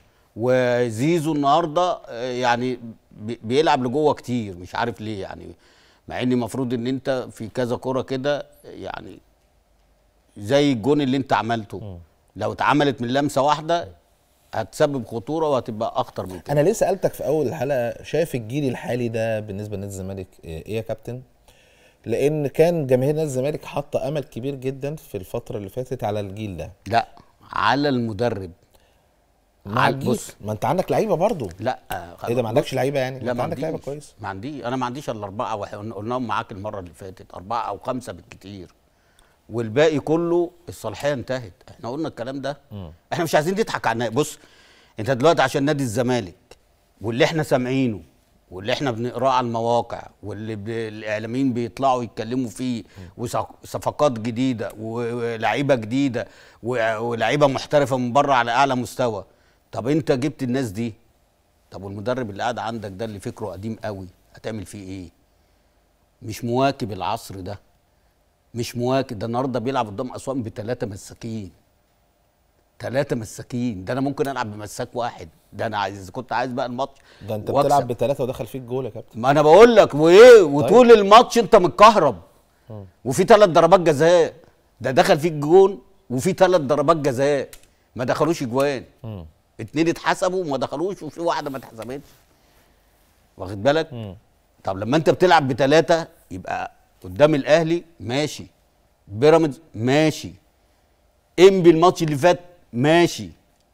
وزيزو النهارده آه، يعني بي- بيلعب لجوه كتير مش عارف ليه يعني مع ان المفروض ان انت في كذا كوره كده يعني زي الجون اللي انت عملته لو اتعملت من لمسه واحده هتسبب خطوره وهتبقى اخطر من كده انا ليه سالتك في اول الحلقه شايف الجيل الحالي ده بالنسبه لنادي الزمالك ايه يا كابتن لان كان جماهير نادي الزمالك حاطه امل كبير جدا في الفتره اللي فاتت على الجيل ده لا على المدرب مع عاد الجيل بص. ما انت عندك لعيبه برضو لا ايه ده ما عندكش لعيبه يعني لا انت ما عندك لعيبه عنديش كويس ما عنديش انا ما عنديش الا اربعه واحد قلناهم معاك المره اللي فاتت اربعه او خمسه بالكتير والباقي كله الصلاحيه انتهت احنا قلنا الكلام ده احنا مش عايزين نضحك على النادي بص انت دلوقتي عشان نادي الزمالك واللي احنا سامعينه واللي احنا بنقراه على المواقع واللي ب... الاعلاميين بيطلعوا يتكلموا فيه وصفقات جديده ولاعيبه جديده و- ولاعيبه محترفه من بره على اعلى مستوى طب انت جبت الناس دي طب والمدرب اللي قاعد عندك ده اللي فكره قديم قوي هتعمل فيه ايه مش مواكب العصر ده مش مواكب ده النهارده بيلعب قدام اسوان بثلاثه مساكين ثلاثه مساكين ده انا ممكن العب بمساك واحد ده انا عايز كنت عايز بقى الماتش ده انت وأكسب. بتلعب بثلاثه ودخل فيك جول يا كابتن ما انا بقول لك وايه وطول الماتش انت متكهرب وفي ثلاث ضربات جزاء ده دخل فيك جون وفي ثلاث ضربات جزاء ما دخلوش اجوان اتنين اتحسبوا وما دخلوش وفي واحده ما اتحسبتش واخد بالك طب لما انت بتلعب بثلاثه يبقى قدام الاهلي ماشي بيراميدز ماشي انبي الماتش اللي فات ماشي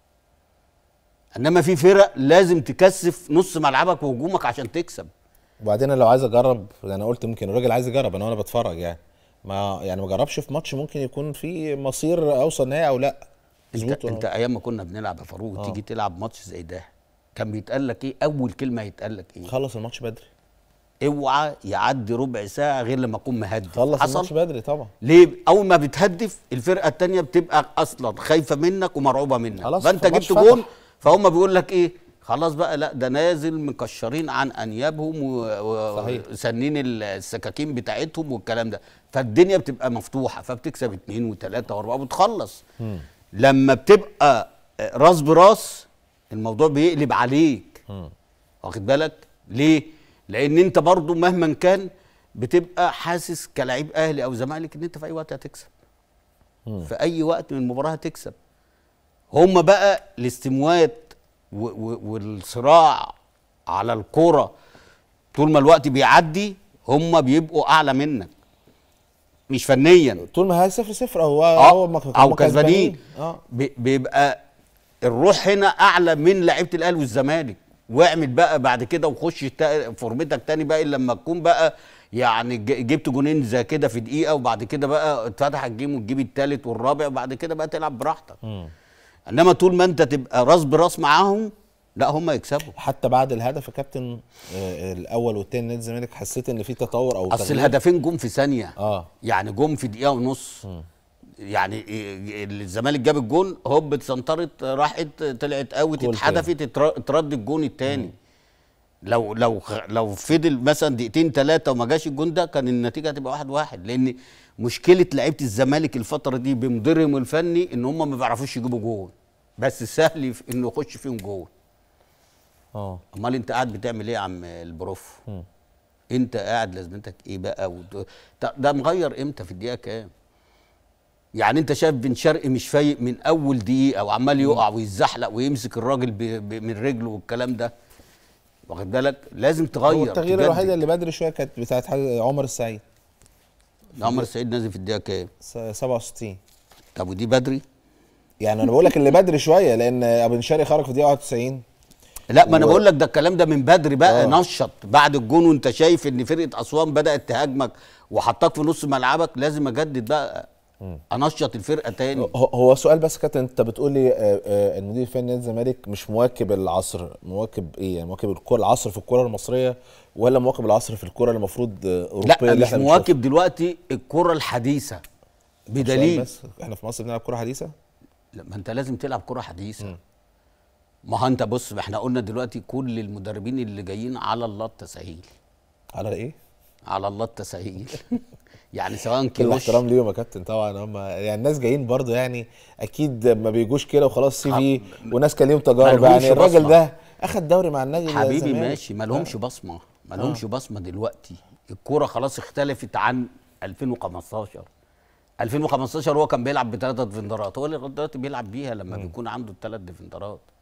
انما في فرق لازم تكثف نص ملعبك وهجومك عشان تكسب وبعدين انا لو عايز اجرب انا قلت ممكن الراجل عايز يجرب انا وانا بتفرج يعني ما يعني ما جربش في ماتش ممكن يكون في مصير اوصل نهائي او لا انت, مظبوط ولا انت ايام ما كنا بنلعب يا فاروق آه. تيجي تلعب ماتش زي ده كان بيتقال لك ايه اول كلمه يتقال لك ايه خلص الماتش بدري اوعى يعدي ربع ساعه غير لما اكون مهدي خلص حصل الماتش بدري طبعا ليه اول ما بتهدف الفرقه التانية بتبقى اصلا خايفه منك ومرعوبه منك خلاص، فانت فالماتش جبت جون فتح. فهم بيقول لك ايه خلاص بقى لا ده نازل مكشرين عن انيابهم و- صحيح. وسنين ال- السكاكين بتاعتهم والكلام ده فالدنيا بتبقى مفتوحه فبتكسب اتنين وتلاته واربعه وتخلص لما بتبقى راس براس الموضوع بيقلب عليك واخد بالك ليه لان انت برضو مهما كان بتبقى حاسس كلاعب اهلي او زمالك ان انت في اي وقت هتكسب في اي وقت من المباراه هتكسب هم بقى الاستموات و- و- والصراع على الكرة طول ما الوقت بيعدي هم بيبقوا اعلى منك مش فنيا طول ما هي صفر صفر او آه، هو هم او كسبانين اه بي- بيبقى الروح هنا اعلى من لعيبه الاهلي والزمالك واعمل بقى بعد كده وخش تا- فورمتك تاني بقى إلا لما تكون بقى يعني ج- جبت جونين زي كده في دقيقه وبعد كده بقى اتفتح الجيم وتجيب التالت والرابع وبعد كده بقى تلعب براحتك انما طول ما انت تبقى راس براس معاهم لا هم يكسبوا حتى بعد الهدف يا كابتن آه، الاول والتاني نادي الزمالك حسيت ان في تطور او اصل تغيير؟ الهدفين جم في ثانيه اه يعني جم في دقيقه ونص يعني إيه- الزمالك جاب الجون هوب اتسنطرت راحت طلعت قوي جول اتحدفت اتر- اترد الجون الثاني لو لو خ- لو فضل مثلا دقيقتين ثلاثه وما جاش الجون ده كان النتيجه هتبقى واحد واحد لان مشكله لعيبه الزمالك الفتره دي بمديرهم الفني ان هم ما بيعرفوش يجيبوا جون بس سهل في- انه يخش فيهم جون اه امال انت قاعد بتعمل ايه يا عم البروف انت قاعد لازمتك ايه بقى ود... ده- ده مغير امتى في الدقيقه كام يعني انت شايف بن شرقي مش فايق من اول دقيقه وعمال يقع ويتزحلق ويمسك الراجل ب... ب... من رجله والكلام ده واخد بالك لازم تغير هو التغيير تجدد. الوحيده اللي بدري شويه كانت بتاعت حاج- عمر السعيد عمر السعيد نازل في الدقيقه كام س- 67 طب ودي بدري يعني انا بقول لك اللي بدري شويه لان ابن شرقي خرج في دقيقه 91 لا ما انا و- بقول لك ده الكلام ده من بدري بقى آه. نشط بعد الجون وانت شايف ان فرقه اسوان بدات تهاجمك وحطاك في نص ملعبك لازم اجدد بقى انشط الفرقه تاني هو- هو سؤال بس كابتن انت بتقول لي آه، آه، المدير الفني نادي الزمالك مش مواكب العصر مواكب ايه يعني مواكب الكره العصر في الكره المصريه ولا مواكب العصر في الكره اللي المفروض آه، اوروبيه لا اللي مش احنا مواكب دلوقتي الكره الحديثه بنشوفها؟ بدليل بس احنا في مصر بنلعب كره حديثه لا ما انت لازم تلعب كره حديثه ما هو انت بص ما احنا قلنا دلوقتي كل المدربين اللي جايين على الله التسهيل على ايه؟ على الله التسهيل يعني سواء كل كيروش احترام ليهم يا كابتن طبعا هم يعني الناس جايين برضو يعني اكيد ما بيجوش كده وخلاص سي في وناس كان ليهم تجارب مالهمش يعني الراجل بصمة. ده اخد دوري مع النادي حبيبي الزمالك. ماشي ما لهمش بصمه ما لهمش بصمه دلوقتي الكوره خلاص اختلفت عن 2015 2015 هو كان بيلعب بثلاثه ديفندرات هو اللي لغايه دلوقتي بيلعب بيها لما بيكون عنده الثلاث ديفندرات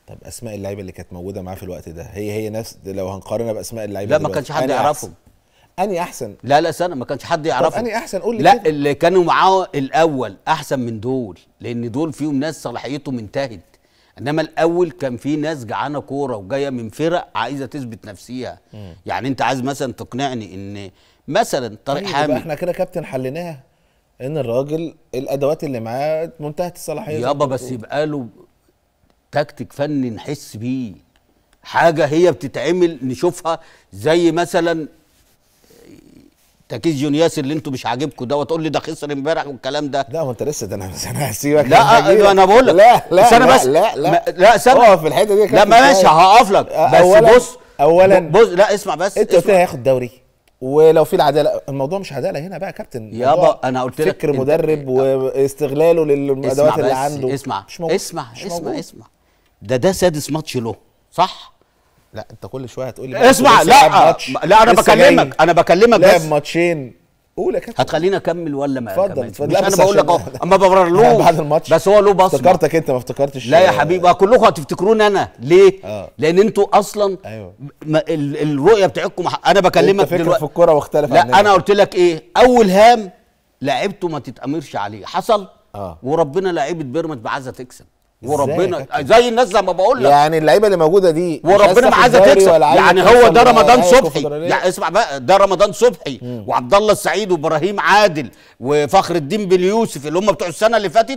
طب اسماء اللعيبه اللي كانت موجوده معاه في الوقت ده هي هي نفس لو هنقارنها باسماء اللعيبه لا ما دلوقتي، كانش حد أنهي يعرفهم أحسن؟ انهي احسن لا لا سنه ما كانش حد يعرفهم انهي احسن قول لي لا كده. اللي كانوا معاه الاول احسن من دول لان دول فيهم ناس صلاحيتهم انتهت انما الاول كان في ناس جعانه كوره وجايه من فرق عايزه تثبت نفسها يعني انت عايز مثلا تقنعني ان مثلا طارق طيب يبقى حامد احنا كده كابتن حليناها ان الراجل الادوات اللي معاه منتهيه الصلاحيه زي ما يابا أنت بس بتقول. يبقى له تكتيك فني نحس بيه حاجه هي بتتعمل نشوفها زي مثلا تكيس جونياس اللي انتوا مش عاجبكم ده وتقول لي ده خسر امبارح والكلام ده لا هو انت لسه ده انا انا هسيبك لا أنا هجيلك. انا بقول لك لا لا استنى لا بس لا لا ما- لا استنى اقف في الحته دي يا لا كابتن ماشي شوية. هقف لك بس أولاً- بص أولاً بص لا اسمع بس انت قلت لي اسمع. هياخد دوري ولو في العداله الموضوع مش عداله هنا بقى يا كابتن يابا، الموضوع أنا قلت لك فكر أنت- مدرب واستغلاله للادوات اسمع اللي بس عنده اسمع مش موجود. اسمع مش اسمع موجود. اسمع ده ده سادس ماتش له صح لا انت كل شويه هتقول لي اسمع لسه لاعب لا ماتش، لا انا لسه جاي، بكلمك انا بكلمك لعب بس ماتشين قول يا كابتن هتخليني اكمل ولا ما اتفضل، أكملش؟ اتفضل. مش لا، انا بس بقول لك عشان- اهو اما ببررلوش بعد الماتش بس هو له بصمه افتكرتك انت ما افتكرتش لا يا حبيبي بقى كلكم هتفتكروني انا ليه؟ آه. لان انتوا اصلا أيوه. م- ال- الرؤيه بتاعتكم ح- انا بكلمك انت فكر في دلوقتي الكوره واختلف لا عننا. انا قلت لك ايه اول هام لعبته ما تتامرش عليه حصل آه. وربنا لعيبه بيراميدز عايزه تكسب إزاي يا وربنا كابتن؟ زي الناس زي ما بقول لك يعني اللعيبه اللي موجوده دي مش وربنا ما عايزة عايزه تاخد تكسب دوري ولا عايزة يعني هو توصل ده رمضان لنهائي صبحي الكونفدرالية. يعني اسمع بقى ده رمضان صبحي وعبد الله السعيد وابراهيم عادل وفخر الدين باليوسف اللي هم بتوع السنه اللي فاتت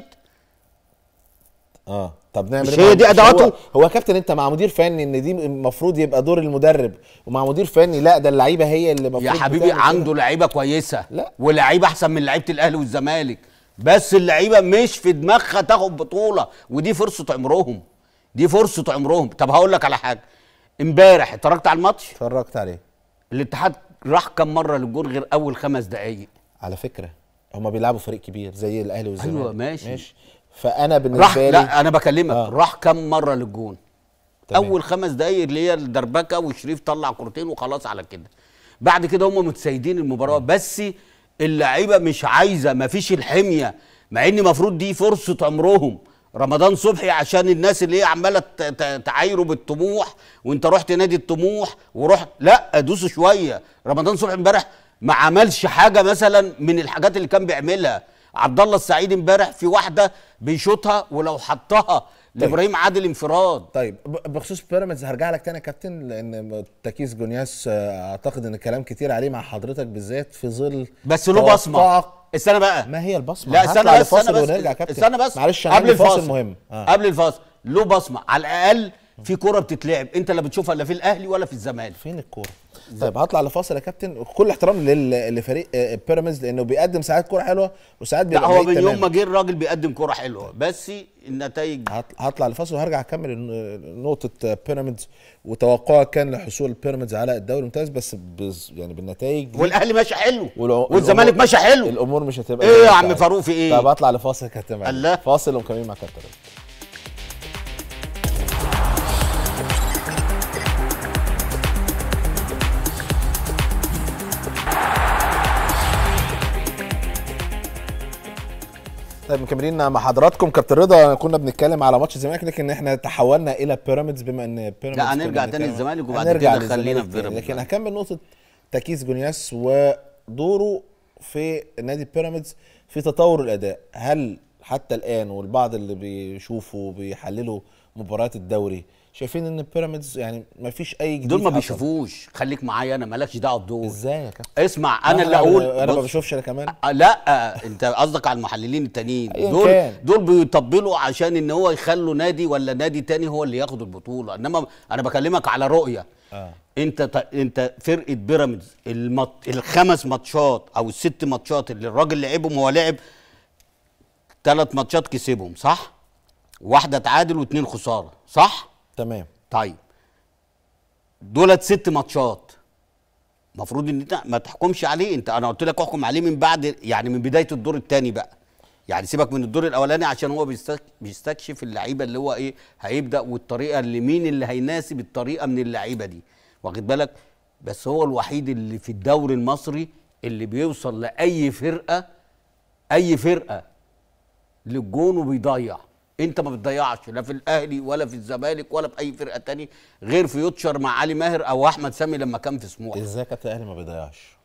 اه طب نعمل مش إيه هي مع- دي مش أدواته؟ هو, هو يا كابتن انت مع مدير فني ان دي المفروض يبقى دور المدرب ومع مدير فني لا ده اللعيبه هي اللي المفروض يا حبيبي بتعمل كده. عنده لعيبه كويسه لا. ولعيبه احسن من لعيبه الاهلي والزمالك بس اللعيبه مش في دماغها تاخد بطوله ودي فرصه عمرهم دي فرصه عمرهم طب هقول لك على حاجه امبارح اتفرجت على الماتش اتفرجت عليه الاتحاد راح كم مره للجون غير اول خمس دقائق على فكره هما بيلعبوا فريق كبير زي الاهلي والزمالك أيوة، ماشي. ماشي فانا راح بالنسبه لي لا انا بكلمك آه. آه. راح كم مره للجون تمام. اول خمس دقايق اللي هي الدربكه وشريف طلع كورتين وخلاص على كده بعد كده هم متسيدين المباراه بس اللعيبه مش عايزه مفيش الحميه مع ان المفروض دي فرصه عمرهم رمضان صبحي عشان الناس اللي هي عماله ت- ت- تعايره بالطموح وانت رحت نادي الطموح ورحت لا دوسوا شويه رمضان صبحي امبارح ما عملش حاجه مثلا من الحاجات اللي كان بيعملها عبد الله السعيد امبارح في واحده بيشوطها ولو حطها لابراهيم عادل انفراد طيب ب- بخصوص بيراميدز هرجع لك تاني يا كابتن لان تكيس جونياس آه، اعتقد ان كلام كتير عليه مع حضرتك بالذات في ظل بس له بصمه توقعك- استنى بقى ما هي البصمه لا استنى هطلع بس استنى لفاصل بس ونرجع يا كابتن استنى بس معلش انا قبل عندي فاصل الفاصل مهم آه. قبل الفاصل له بصمه على الاقل في كوره بتتلعب انت لا بتشوفها لا في الاهلي ولا في الزمالك فين الكوره طيب هطلع لفاصل يا كابتن كل احترام لل- لفريق آه، بيراميدز لانه بيقدم ساعات كوره حلوه وساعات لا بيبقى هو بعيد من يوم تماماً. ما جه الراجل بيقدم كوره حلوه بس النتائج هط- هطلع لفاصل وهرجع اكمل الن- نقطه بيراميدز وتوقعك كان لحصول بيراميدز على الدوري الممتاز بس بز يعني بالنتائج دي والاهلي ماشي حلو والع- والزمالك الأمور- ماشي حلو الامور مش هتبقى ايه زي يا ما عم أنت عايز. فاروق في ايه؟ طب اطلع لفاصل يا كابتن معلش. الله. فاصل ومكملين مع كابتن رضا. طيب مكملين مع حضراتكم كابتن رضا كنا بنتكلم على ماتش الزمالك لكن احنا تحولنا الى بيراميدز بما ان بيراميدز لا، كنا هنرجع تاني بنتكلم- للزمالك وبعد هنرجع كده خلينا للزمالك في تاني. بيراميدز لكن بقى. هكمل نقطه تكيس جونياس ودوره في نادي بيراميدز في تطور الاداء هل حتى الان والبعض اللي بيشوفوا بيحللوا مباريات الدوري شايفين ان بيراميدز يعني ما فيش اي جديد دول ما حصل؟ بيشوفوش خليك معايا انا مالكش دعوه بدول ازاي يا كابتن اسمع انا آه، اللي اقول انا ما بص، بشوفش انا كمان آه، لا انت قصدك على المحللين التانيين أيا دول كان. دول بيطبلوا عشان ان هو يخلوا نادي ولا نادي تاني هو اللي ياخد البطوله انما انا بكلمك على رؤيه آه. انت ت... انت فرقه بيراميدز المط... الخمس ماتشات او الست ماتشات اللي الراجل لعبهم هو لعب ثلاث ماتشات كسبهم صح واحده تعادل واثنين خساره صح تمام طيب دولت ست ماتشات المفروض ان انت ما تحكمش عليه انت انا قلت لك احكم عليه من بعد يعني من بدايه الدور الثاني بقى يعني سيبك من الدور الاولاني عشان هو بيستك- بيستكشف اللعيبه اللي هو ايه هيبدا والطريقه اللي مين اللي هيناسب الطريقه من اللعيبه دي واخد بالك بس هو الوحيد اللي في الدوري المصري اللي بيوصل لاي فرقه اي فرقه للجون وبيضيع انت ما بتضيعش لا في الاهلي ولا في الزمالك ولا في اي فرقه تاني غير في يوتشر مع علي ماهر او احمد سامي لما كان في سموحه ازاي كابتن الاهلي ما بيضيعش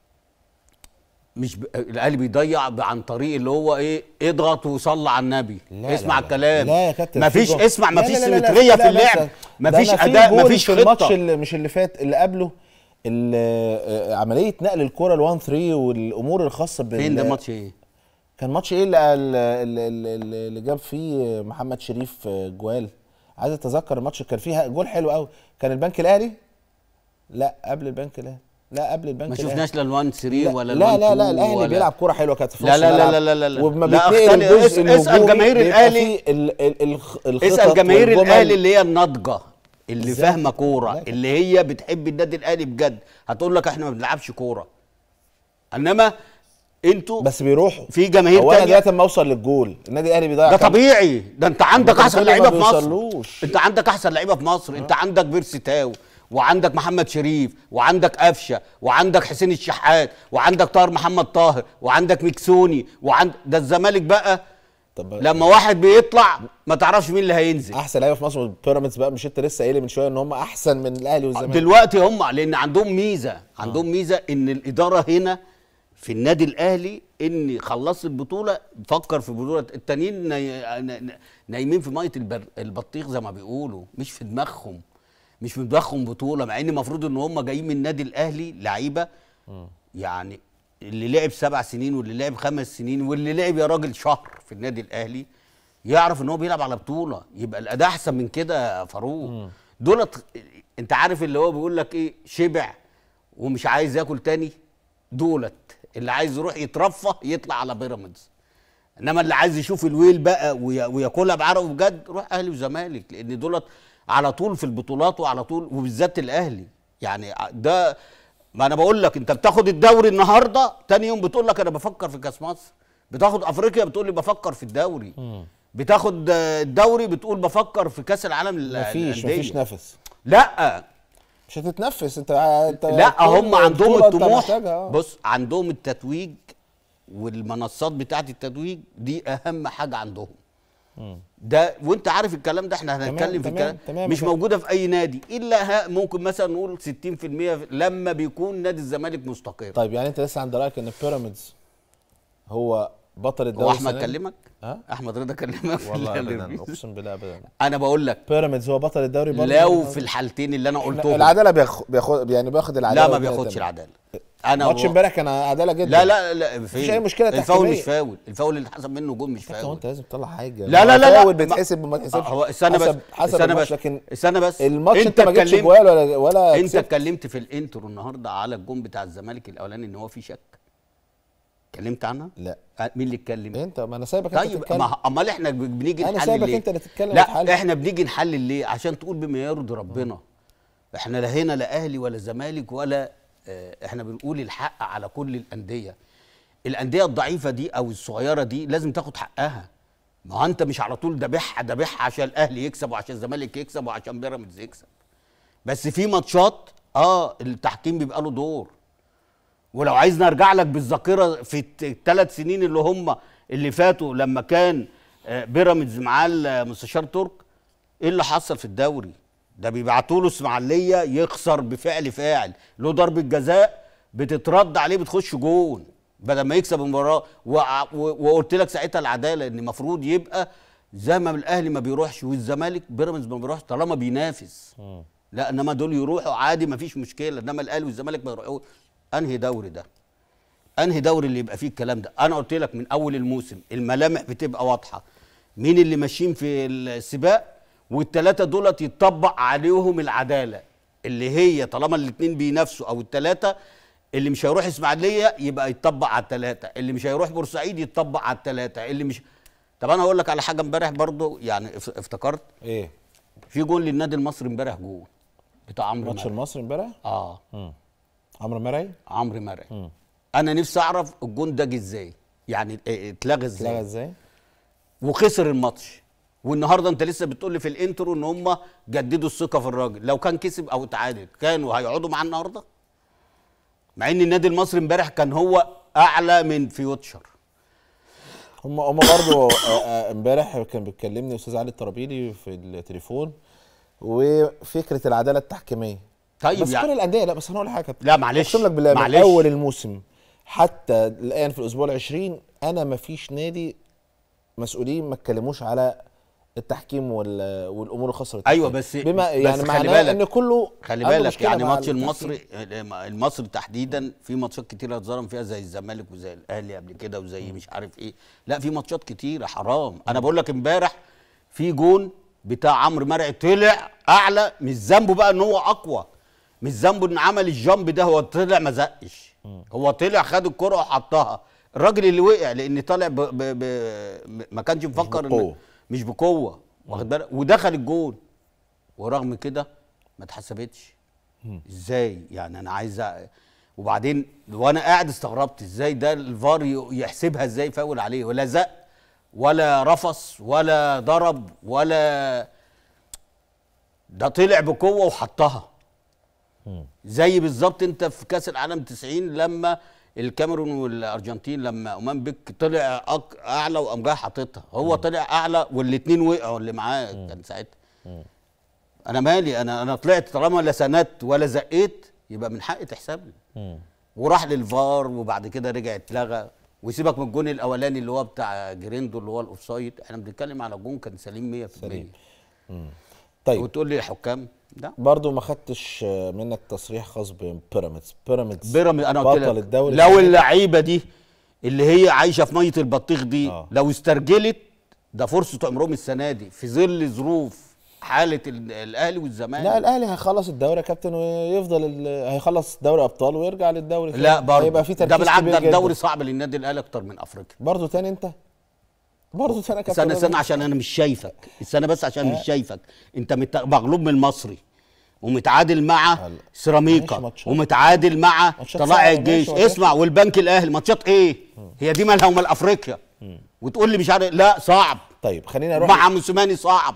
مش ب... الاهلي بيضيع ب- عن طريق اللي هو ايه اضغط وصلي على النبي لا اسمع لا لا. الكلام لا يا كابتن مفيش في جول. اسمع لا مفيش لا لا لا، سيمتريه لا في لا اللعب ده مفيش أنا في اداء جول مفيش في الماتش خطه اللي مش اللي فات اللي قبله ال- آه، عمليه نقل الكره ل 1 3 والامور الخاصه بال فين ده ماتش ايه كان ماتش ايه اللي, اللي, اللي, اللي جاب فيه محمد شريف جوال عايز اتذكر الماتش كان فيها جول حلو قوي كان البنك الاهلي لا قبل البنك الاهلي لا قبل البنك ما الاهلي شفناش لا ال1 3 لا ولا لا ال1 لا, 2 لا الاهلي ولا- بيلعب كوره حلوه كانت في لا نص لا لا الملعب. لا لا لا. وما لا، بيتنقل اختلف. الجزء اسأل الهجومي جماهير بيبقى الأهلي- فيه ال- ال- الخ- الخطط اسال جماهير والجمل. الاهلي اللي هي الناضجه اللي إزاي؟ فاهمه كوره لا. اللي هي بتحب النادي الاهلي بجد هتقول لك احنا ما بنلعبش كوره انما انتوا بس بيروحوا في جماهير هو انا تانية دلوقتي لما اوصل للجول النادي الاهلي بيضيع ده كام؟ طبيعي ده انت عندك ما احسن كل ما لعيبه في مصر بيوصلوش. انت عندك احسن لعيبه في مصر انت عندك بيرسي تاو وعندك محمد شريف وعندك قفشه وعندك حسين الشحات وعندك طاهر محمد طاهر وعندك مكسوني وعند ده الزمالك بقى طب لما واحد بيطلع ما تعرفش مين اللي هينزل احسن لعيبه في مصر بيراميدز بقى مش انت لسه قايل من شويه ان هم احسن من الاهلي والزمالك دلوقتي هم لان عندهم ميزه عندهم ميزه ان الاداره هنا في النادي الاهلي ان خلصت البطوله فكر في بطوله التانيين ناي- نا- نايمين في ميه البر- البطيخ زي ما بيقولوا مش في دماغهم مش في دماغهم بطوله مع ان المفروض ان هم جايين من النادي الاهلي لعيبه يعني اللي لعب سبع سنين واللي لعب خمس سنين واللي لعب يا راجل شهر في النادي الاهلي يعرف ان هو بيلعب على بطوله يبقى الاداء احسن من كده يا فاروق دولت انت عارف اللي هو بيقول لك ايه شبع ومش عايز ياكل تاني دولت اللي عايز يروح يترفه يطلع على بيراميدز انما اللي عايز يشوف الويل بقى ويا- وياكلها بعرقه بجد روح اهلي وزمالك لان دولت على طول في البطولات وعلى طول وبالذات الاهلي يعني ده ما انا بقول لك انت بتاخد الدوري النهارده تاني يوم بتقول لك انا بفكر في كاس مصر بتاخد افريقيا بتقول لي بفكر في الدوري بتاخد آه، الدوري بتقول بفكر في كاس العالم لل- مفيش للأندية. مفيش نفس لا مش هتتنفس انت انت لا كل هم عندهم بطولة انت الطموح محتاجها، اه. بص عندهم التتويج والمنصات بتاعت التتويج دي اهم حاجه عندهم ده وانت عارف الكلام ده احنا هنتكلم في تمام، الكلام تمام، مش تمام. موجوده في اي نادي الا ها ممكن مثلا نقول 60% لما بيكون نادي الزمالك مستقر طيب يعني انت لسه عند رايك ان بيراميدز هو بطل الدوري هو احمد السنة دي؟ كلمك ها؟ احمد رضا كلمك في والله ابدا الانترفيو؟ اقسم بالله ابدا انا بقول لك بيراميدز هو بطل الدوري برضه لو في الحالتين اللي انا قلتهم العداله بياخد بياخد يعني بياخد العداله لا ما والدنيا بياخدش تمام. العداله انا ماتش و- امبارح كان عداله جدا لا لا لا فين؟ أي مشكلة الفاول تحكيمية. مش فاول الفاول اللي اتحسب منه جول مش هو فاول انت لازم تطلع حاجه لا لا لا لا فاول ما- بيتحسب وما يتحسبش هو استنى بس حسب حسب استنى الماتش بس لكن استنى بس الماتش انت ما جبتش اتكلمت- جوال ولا ولا انت كسبت. اتكلمت في الانترو النهارده على الجون بتاع الزمالك الاولاني ان هو فيه شك اتكلمت عنها لا أه، مين اللي اتكلم انت ما انا سايبك انت طيب تتكلم ما امال احنا بنيجي أنا نحلل سايبك ليه أنت اللي تتكلم لا وتحلل. احنا بنيجي نحلل ليه عشان تقول بما يرضي ربنا احنا لا هنا لا اهلي ولا زمالك ولا اه، احنا بنقول الحق على كل الانديه الانديه الضعيفه دي او الصغيره دي لازم تاخد حقها ما هو انت مش على طول ذبحها ذبحها عشان الاهلي يكسب وعشان الزمالك يكسب وعشان بيراميدز يكسب بس في ماتشات اه التحكيم بيبقى له دور ولو عايز نرجع لك بالذاكره في الثلاث سنين اللي هم اللي فاتوا لما كان آه، بيراميدز معاه المستشار ترك ايه اللي حصل في الدوري ده بيبعتوا له اسماعيليه يخسر بفعل فاعل له ضربه جزاء بتترد عليه بتخش جون بدل ما يكسب المباراه وع- و- وقلت لك ساعتها العداله ان المفروض يبقى زي ما الاهلي ما بيروحش والزمالك بيراميدز ما بيروحش طالما بينافس لا انما دول يروحوا عادي ما فيش مشكله انما الاهلي والزمالك ما يروحوا انهي دوري ده انهي دوري اللي يبقى فيه الكلام ده انا قلت لك من اول الموسم الملامح بتبقى واضحه مين اللي ماشيين في السباق والثلاثه دولت يتطبق عليهم العداله اللي هي طالما الاثنين بينافسوا او الثلاثه اللي مش هيروح اسماعيليه يبقى يتطبق على الثلاثه اللي مش هيروح بورسعيد يتطبق على الثلاثه اللي مش طب انا هقول لك على حاجه امبارح برضو يعني اف- افتكرت ايه في جول للنادي المصري امبارح جول بتاع عمرو ماتش مرعي المصري امبارح اه عمرو مرعي عمرو مرعي انا نفسي اعرف الجون ده جه ازاي يعني اه، اتلغى ازاي اتلغى ازاي وخسر الماتش والنهارده انت لسه بتقول لي في الانترو ان هم جددوا الثقه في الراجل لو كان كسب او اتعادل كانوا هيقعدوا معاه النهارده مع ان النادي المصري امبارح كان هو اعلى من فيوتشر هم هم برضه آه، آه، امبارح كان بيكلمني استاذ علي الطرابيلي في التليفون وفكره العداله التحكيميه طيب بس يعني- كل الانديه لا بس انا اقول حاجه لا، معلش، اقسم لك بالله من معلش. اول الموسم حتى الان في الاسبوع العشرين انا ما فيش نادي مسؤولين ما اتكلموش على التحكيم وال- والامور الخاصه بالتحكيم. أيوة، بس- بما بس يعني خلي معناه بالك. ان كله خلي عنده بالك مشكلة يعني مع ماتش التحكيم. المصري المصري تحديدا في ماتشات كتيره اتظلم فيها زي الزمالك وزي الاهلي قبل كده وزي مش عارف ايه لا في ماتشات كتيره حرام انا بقول لك امبارح في جون بتاع عمرو مرعي طلع اعلى مش ذنبه بقى ان هو اقوى مش ذنبه ان عمل الجامب ده هو طلع ما زقش هو طلع خد الكره وحطها الراجل اللي وقع لان طالع ب... ب... ب... ما كانش مفكر إن- بقوة. مش بقوه واخد بالك ودخل الجون ورغم كده ما اتحسبتش ازاي يعني انا عايز أ- وبعدين وانا قاعد استغربت ازاي ده الفار ي- يحسبها ازاي فاول عليه ولا زق ولا رفص ولا ضرب ولا ده طلع بقوه وحطها زي بالظبط انت في كاس العالم 90 لما الكاميرون والارجنتين لما امام بيك طلع أك... اعلى وقام جاي حاططها هو طلع اعلى والاثنين وقعوا اللي معاه كان ساعتها انا مالي انا انا طلعت طالما لا سندت ولا زقيت يبقى من حقي تحسب لي وراح للفار وبعد كده رجع اتلغى وسيبك من الجون الاولاني اللي هو بتاع جريندو اللي هو الاوفسايد احنا بنتكلم على جون كان سليم 100% سليم. طيب وتقول لي الحكام لا برضو ما خدتش آه، منك تصريح خاص ببيراميدز بيراميدز بيراميدز انا قلت بطل لك الدوري لو السنة دي. اللعيبه دي اللي هي عايشه في ميه البطيخ دي آه. لو استرجلت ده فرصه عمرهم السنه دي في ظل ظروف حاله ال- الاهلي والزمالك لا الاهلي هيخلص الدوري يا كابتن ويفضل ال- هيخلص دوري ابطال ويرجع للدوري لا تاني. برضه هيبقى في ده تركيز بالعكس كبير ده جدا الدوري صعب للنادي الاهلي اكتر من افريقيا برضه تاني انت برضه تاني يا كابتن استنى رامي. استنى عشان انا مش شايفك استنى بس عشان مش شايفك انت مت- مغلوب من المصري ومتعادل مع ماشي سيراميكا ماتشات. ومتعادل مع ماتشات طلائع صعبة، الجيش ماشي، اسمع والبنك الاهلي ماتشات ايه هي دي مالها ومال افريقيا وتقول لي مش عارف لا صعب طيب خلينا نروح مع موسيماني صعب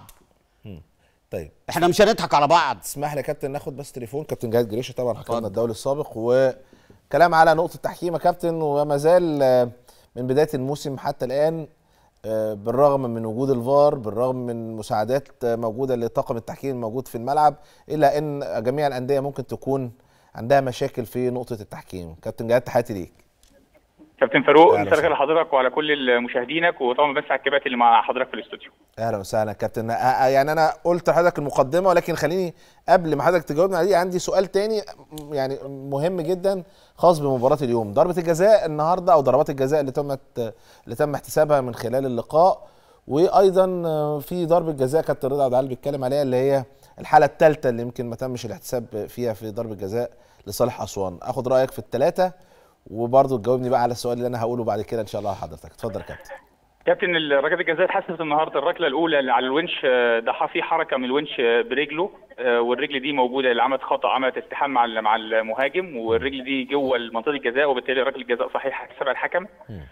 طيب احنا مش هنضحك على بعض تسمح لي يا كابتن ناخد بس تليفون كابتن جهاد جريشه طبعا حكمنا اتفضل. الدولي السابق وكلام على نقطه التحكيم يا كابتن وما زال آه، من بدايه الموسم حتى الان آه، بالرغم من وجود الفار بالرغم من مساعدات آه، موجوده لطاقم التحكيم الموجود في الملعب الا ان جميع الانديه ممكن تكون عندها مشاكل في نقطه التحكيم كابتن جهاد تحياتي ليك كابتن فاروق أهلا مساء الخير وسهلا. لحضرتك وعلى كل مشاهدينك وطبعا بس على الكباتن اللي مع حضرتك في الاستوديو اهلا وسهلا كابتن آه، آه، يعني انا قلت لحضرتك المقدمه ولكن خليني قبل ما حضرتك تجاوبني عليه عندي سؤال تاني م- يعني مهم جدا خاص بمباراه اليوم ضربه الجزاء النهارده او ضربات الجزاء اللي تمت اللي تم احتسابها من خلال اللقاء وايضا آه، في ضربه جزاء كابتن رضا عبد العال بيتكلم عليها اللي هي الحاله الثالثه اللي يمكن ما تمش الاحتساب فيها في ضربه جزاء لصالح اسوان اخد رايك في الثلاثه وبرضه تجاوبني بقى على السؤال اللي انا هقوله بعد كده ان شاء الله لحضرتك اتفضل يا كابتن كابتن ركله الجزاء اتحسبت النهارده الركله الاولى اللي على الونش آه، ده في حركه من الونش آه، برجله آه، والرجل دي موجوده اللي عملت خطا عملت استحام مع ال- مع المهاجم والرجل دي جوه منطقه الجزاء وبالتالي ركله الجزاء صحيحه حسبها الحكم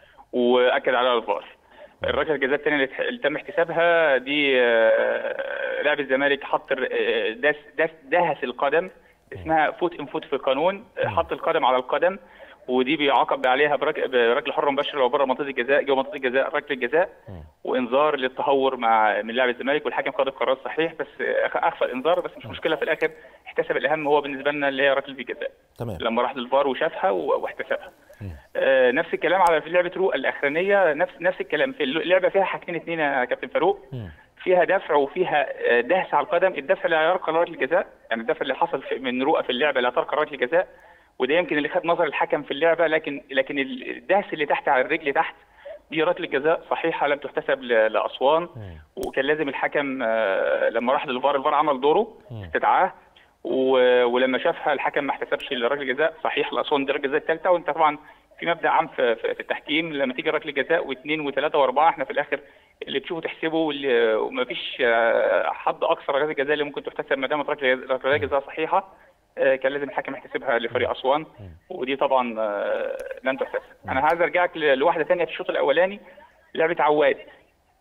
واكد عليها الفار الركله الجزاء الثانيه اللي اتح- اللي تم احتسابها دي آه، لاعب الزمالك حط الر- آه، داس داس دهس القدم اسمها فوت ان فوت في القانون آه، حط القدم على القدم ودي بيعاقب عليها برك- بركله حره مباشره لو بره منطقه الجزاء جوه منطقه الجزاء ركله الجزاء وانذار للتهور مع من لاعب الزمالك والحكم خد القرار الصحيح بس أخ- اخفى الانذار بس مش مشكله في الاخر احتسب الاهم هو بالنسبه لنا اللي هي ركله الجزاء تمام لما راح للفار وشافها و- واحتسبها آه نفس الكلام على في لعبه رو الاخرانيه نفس نفس الكلام في اللعبه فيها حاجتين اثنين يا كابتن فاروق فيها دفع وفيها آه، دهس على القدم الدفع لا يرقى ركله الجزاء يعني الدفع اللي حصل في- من رؤى في اللعبه لا ترقى ركله الجزاء وده يمكن اللي خد نظر الحكم في اللعبه لكن لكن الدهس اللي تحت على الرجل تحت دي ركله جزاء صحيحه لم تحتسب ل- لاسوان وكان لازم الحكم آه، لما راح للفار الفار عمل دوره استدعاه و- ولما شافها الحكم ما احتسبش لركله جزاء صحيح لاسوان دي ركله جزاء الثالثه وانت طبعا في مبدا عام في, في, في التحكيم لما تيجي ركله جزاء واثنين وثلاثه واربعه احنا في الاخر اللي تشوفه تحسبه واللي- ومفيش آه، حد اقصى ركله جزاء اللي ممكن تحتسب ما دامت ركله ركله جزاء صحيحه آه، كان لازم الحكم يحتسبها لفريق اسوان ودي طبعا آه، لن تحتسب انا عايز ارجعك ل- لواحده ثانيه في الشوط الاولاني لعبه عواد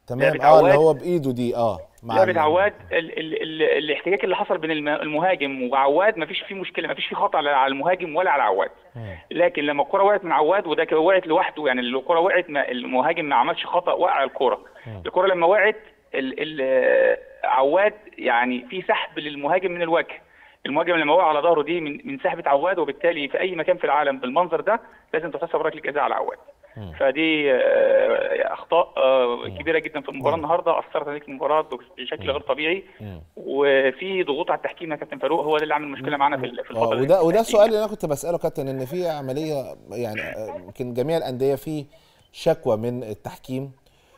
تمام لعبة اه اللي عواد. هو بايده دي اه مع ال- لعبه عواد ال ال ال الاحتكاك اللي حصل بين الم- المهاجم وعواد ما فيش فيه مشكله ما فيش فيه خطا على على المهاجم ولا على عواد لكن لما الكره وقعت من عواد وده كان وقعت لوحده يعني الكره وقعت ما المهاجم ما عملش خطا وقع الكره الكره لما وقعت ال ال عواد يعني في سحب للمهاجم من الوجه المهاجم لما وقع على ظهره دي من من سحبه عواد وبالتالي في اي مكان في العالم بالمنظر ده لازم تحتسب ركله جزاء على عواد فدي آه، اخطاء آه، كبيره جدا في المباراه النهارده اثرت عليك المباراه بشكل غير طبيعي وفي ضغوط على التحكيم يا كابتن فاروق هو ده اللي عامل مشكله معانا في ال- في اه الفتره دي. وده وده السؤال اللي انا كنت بساله كابتن ان في عمليه يعني آه، يمكن جميع الانديه في شكوى من التحكيم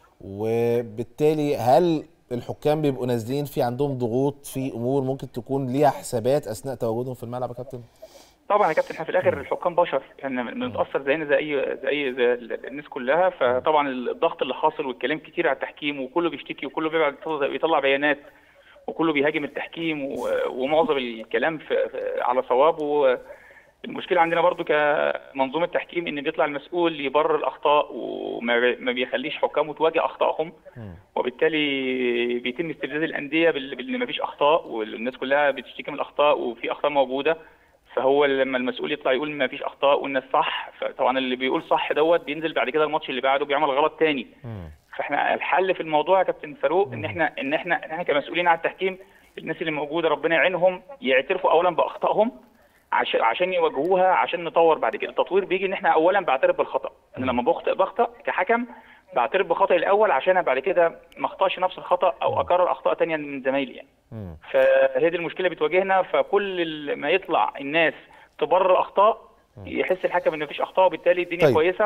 وبالتالي هل الحكام بيبقوا نازلين في عندهم ضغوط في امور ممكن تكون ليها حسابات اثناء تواجدهم في الملعب يا كابتن؟ طبعا يا كابتن احنا في الاخر الحكام بشر يعني بنتاثر زينا زي اي زي أي زي ال- الناس كلها فطبعا الضغط اللي حاصل والكلام كتير على التحكيم وكله بيشتكي وكله بيبعت- بيطلع بيانات وكله بيهاجم التحكيم و- ومعظم الكلام في في- على صواب المشكله عندنا برضو كمنظومه تحكيم ان بيطلع المسؤول يبرر الاخطاء وما بي- ما بيخليش حكامه تواجه اخطائهم وبالتالي بيتم استفزاز الانديه بال- بان ما فيش اخطاء والناس كلها بتشتكي من الاخطاء وفي اخطاء موجوده فهو لما المسؤول يطلع يقول ما فيش اخطاء والناس صح فطبعا اللي بيقول صح دوت بينزل بعد كده الماتش اللي بعده بيعمل غلط تاني فاحنا الحل في الموضوع يا كابتن فاروق ان احنا ان احنا احنا كمسؤولين على التحكيم الناس اللي موجوده ربنا يعينهم يعترفوا اولا باخطائهم عشان عشان يواجهوها عشان نطور بعد كده التطوير بيجي ان احنا اولا بعترف بالخطا انا لما بخطئ بخطا كحكم بعترف بخطئي الاول عشان بعد كده ما اخطاش نفس الخطا او اكرر اخطاء تانية من زمايلي يعني فهي دي المشكله بتواجهنا فكل ال- ما يطلع الناس تبرر اخطاء يحس الحكم ان مفيش اخطاء وبالتالي الدنيا طيب. كويسه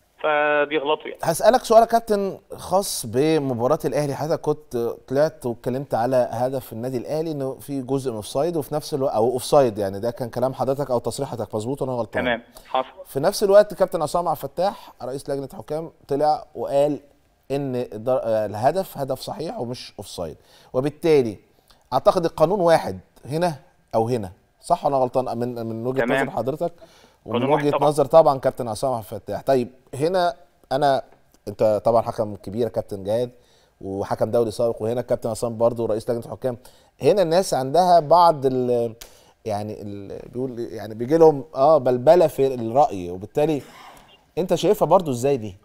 فبيغلطوا يعني هسألك سؤال يا كابتن خاص بمباراة الأهلي حضرتك كنت طلعت واتكلمت على هدف النادي الأهلي إنه في جزء من اوفسايد وفي نفس الوقت أو اوفسايد يعني ده كان كلام حضرتك أو تصريحك مظبوط وأنا غلطان تمام حصل في نفس الوقت كابتن عصام عبد الفتاح رئيس لجنة الحكام طلع وقال إن الدر- آه، الهدف هدف صحيح ومش اوفسايد وبالتالي أعتقد القانون واحد هنا أو هنا صح ولا غلطان من من وجهة تمام. نظر حضرتك ومن قانون واحد وجهة طبعا. نظر طبعا كابتن عصام عبد الفتاح طيب هنا انا انت طبعا حكم كبير يا كابتن جهاد وحكم دولي سابق وهنا الكابتن عصام برضه رئيس لجنه الحكام هنا الناس عندها بعض ال يعني ال بيقول يعني بيجي لهم اه بلبله في الراي وبالتالي انت شايفها برضه ازاي دي؟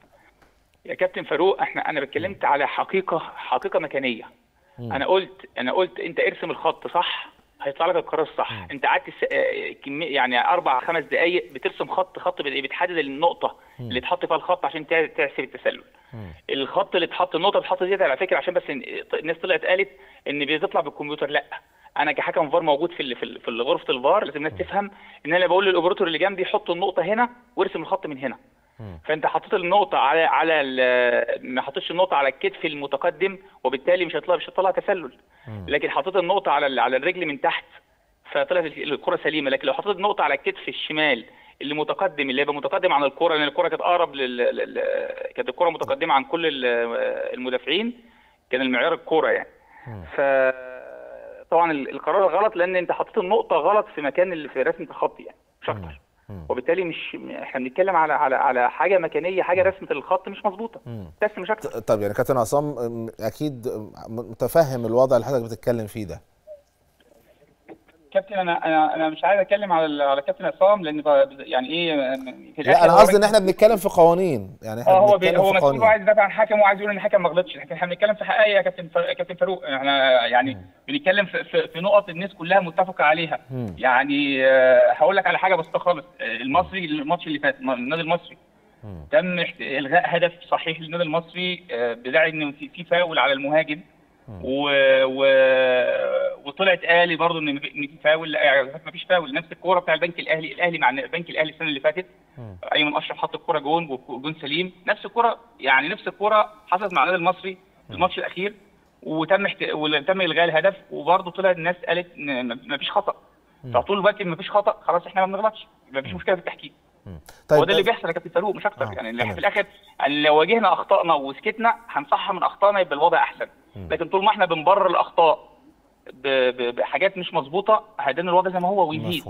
يا كابتن فاروق احنا انا اتكلمت على حقيقه حقيقه مكانيه انا قلت انا قلت انت ارسم الخط صح هيطلع لك القرار الصح انت قعدت س- آه، كمية يعني اربع خمس دقائق بترسم خط خط بت- بتحدد النقطه اللي تحط فيها الخط عشان تع- تحسب التسلل الخط اللي اتحط النقطه اللي اتحط ديت على فكره عشان بس إن- الناس طلعت قالت ان بتطلع بالكمبيوتر لا انا كحكم فار موجود في ال- في ال- في غرفه الفار لازم الناس تفهم ان انا بقول للاوبريتور اللي جنبي حط النقطه هنا وارسم الخط من هنا فانت حطيت النقطه على على ال- ما حطيتش النقطه على الكتف المتقدم وبالتالي مش هيطلع مش هتطلع تسلل لكن حطيت النقطه على ال- على الرجل من تحت فطلعت ال- الكره سليمه لكن لو حطيت النقطه على الكتف الشمال اللي متقدم اللي هيبقى متقدم عن الكره لان الكره كانت اقرب لل... لل... كانت الكره متقدمه عن كل ال- المدافعين كان المعيار الكوره يعني ف طبعا ال- القرار غلط لان انت حطيت النقطه غلط في مكان اللي في رسمه الخط يعني مش اكتر وبالتالي مش احنا بنتكلم على على على حاجه مكانيه حاجه رسمه الخط مش مظبوطه بس مش اكتر طب يعني كابتن عصام م- اكيد م- متفهم الوضع اللي حضرتك بتتكلم فيه ده كابتن انا انا انا مش عايز اتكلم على على كابتن عصام لان ب- يعني ايه في لا انا قصدي ان احنا بنتكلم في قوانين يعني احنا اه هو بي بنتكلم هو في مسؤول قوانين وعايز يدافع عن حكم وعايز يقول ان الحكم ما غلطش لكن احنا بنتكلم في حقائق يا كابتن فا- كابتن فاروق احنا يعني بنتكلم في, في, في نقط الناس كلها متفقه عليها يعني آه، هقول لك على حاجه بسيطه خالص آه، المصري الماتش اللي فات النادي المصري تم احت- الغاء هدف صحيح للنادي المصري آه، بداعي ان في في فاول على المهاجم و... و... وطلعت قالي برضه ان في- ان في فاول لا يعني ما فيش فاول نفس الكوره بتاع البنك الاهلي الاهلي مع البنك الاهلي السنه اللي فاتت ايمن اشرف حط الكوره جون وجون سليم نفس الكوره يعني نفس الكوره حصلت مع النادي المصري في الماتش الاخير وتم احت... وتم الغاء الهدف وبرضه طلع الناس قالت ان ما فيش خطا فطول الوقت ما فيش خطا خلاص احنا ما بنغلطش ما فيش مشكله في التحكيم هو ده اللي بيحصل يا كابتن فاروق مش اكتر آه، يعني تمام. في الاخر لو واجهنا اخطائنا وسكتنا هنصحح من اخطائنا يبقى الوضع احسن لكن طول ما احنا بنبرر الاخطاء ب- ب- بحاجات مش مظبوطه هيدان الوضع زي ما هو ويزيد مفهوم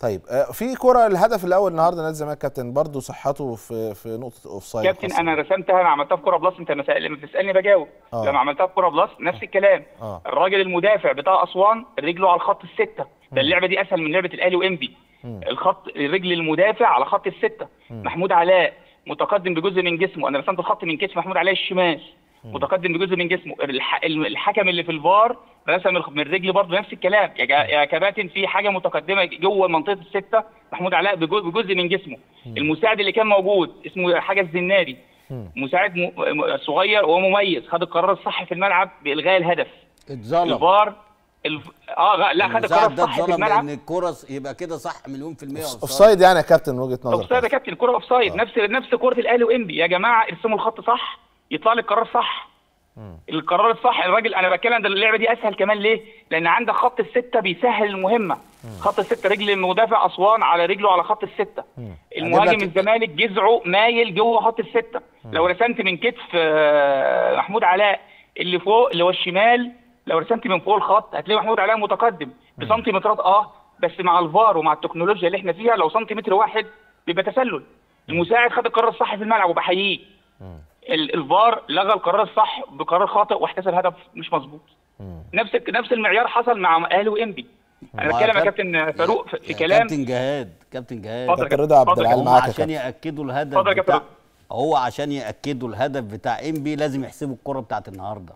طيب آه، في كره الهدف الاول النهارده نادي الزمالك كابتن برضو صحته في في نقطه اوفسايد كابتن خاصة. انا رسمتها انا عملتها في كوره بلس انت لما سأل- لما بتسالني بجاوب آه. لما عملتها في كوره بلس نفس الكلام آه. الراجل المدافع بتاع اسوان رجله على الخط السته ده اللعبه دي اسهل من لعبه الاهلي وانبي الخط رجل المدافع على خط السته محمود علاء متقدم بجزء من جسمه انا رسمت الخط من كتف محمود علاء الشمال متقدم بجزء من جسمه الح... الحكم اللي في الفار رسم الخ- من رجلي برضه نفس الكلام يا, جا... يا كباتن في حاجه متقدمه جوه منطقه السته محمود علاء بجزء, بجزء من جسمه المساعد اللي كان موجود اسمه حاجه الزناري مساعد م... م- صغير ومميز خد القرار الصح في الملعب بالغاء الهدف اتظلم الفار الف... اه غ- لا خد القرار المساعد ده الصح في اتظلم الملعب لان الكرة يبقى كده صح مليون في المية اوف سايد يعني يا كابتن من وجهه نظرك اوفسايد يا كابتن الكره اوفسايد نفس نفس كره الاهلي وانبي يا جماعه ارسموا الخط صح يطلع لي القرار صح القرار الصح الراجل انا بتكلم ده اللعبه دي اسهل كمان ليه؟ لان عندك خط السته بيسهل المهمه خط السته رجل المدافع اسوان على رجله على خط السته المهاجم أجيب لك- الزمالك جذعه مايل جوه خط السته لو رسمت من كتف آه، محمود علاء اللي فوق اللي هو الشمال لو رسمت من فوق الخط هتلاقي محمود علاء متقدم بسنتيمترات اه بس مع الفار ومع التكنولوجيا اللي احنا فيها لو سنتيمتر واحد بيبقى تسلل المساعد خد القرار الصح في الملعب وبحييه ال- الفار لغى القرار الصح بقرار خاطئ واحتسب هدف مش مظبوط نفس نفس المعيار حصل مع اهلي وانبي انا ما بتكلم يا كاب- كابتن فاروق في في يا كلام كابتن جهاد كابتن جهاد اتفضل يا كابتن كابتن. رضا عبد اتفضل يا العال هم معاك يا عشان كابتن. ياكدوا الهدف اتفضل يا كابتن. بتاع هو عشان ياكدوا الهدف بتاع انبي لازم يحسبوا الكرة بتاعت النهارده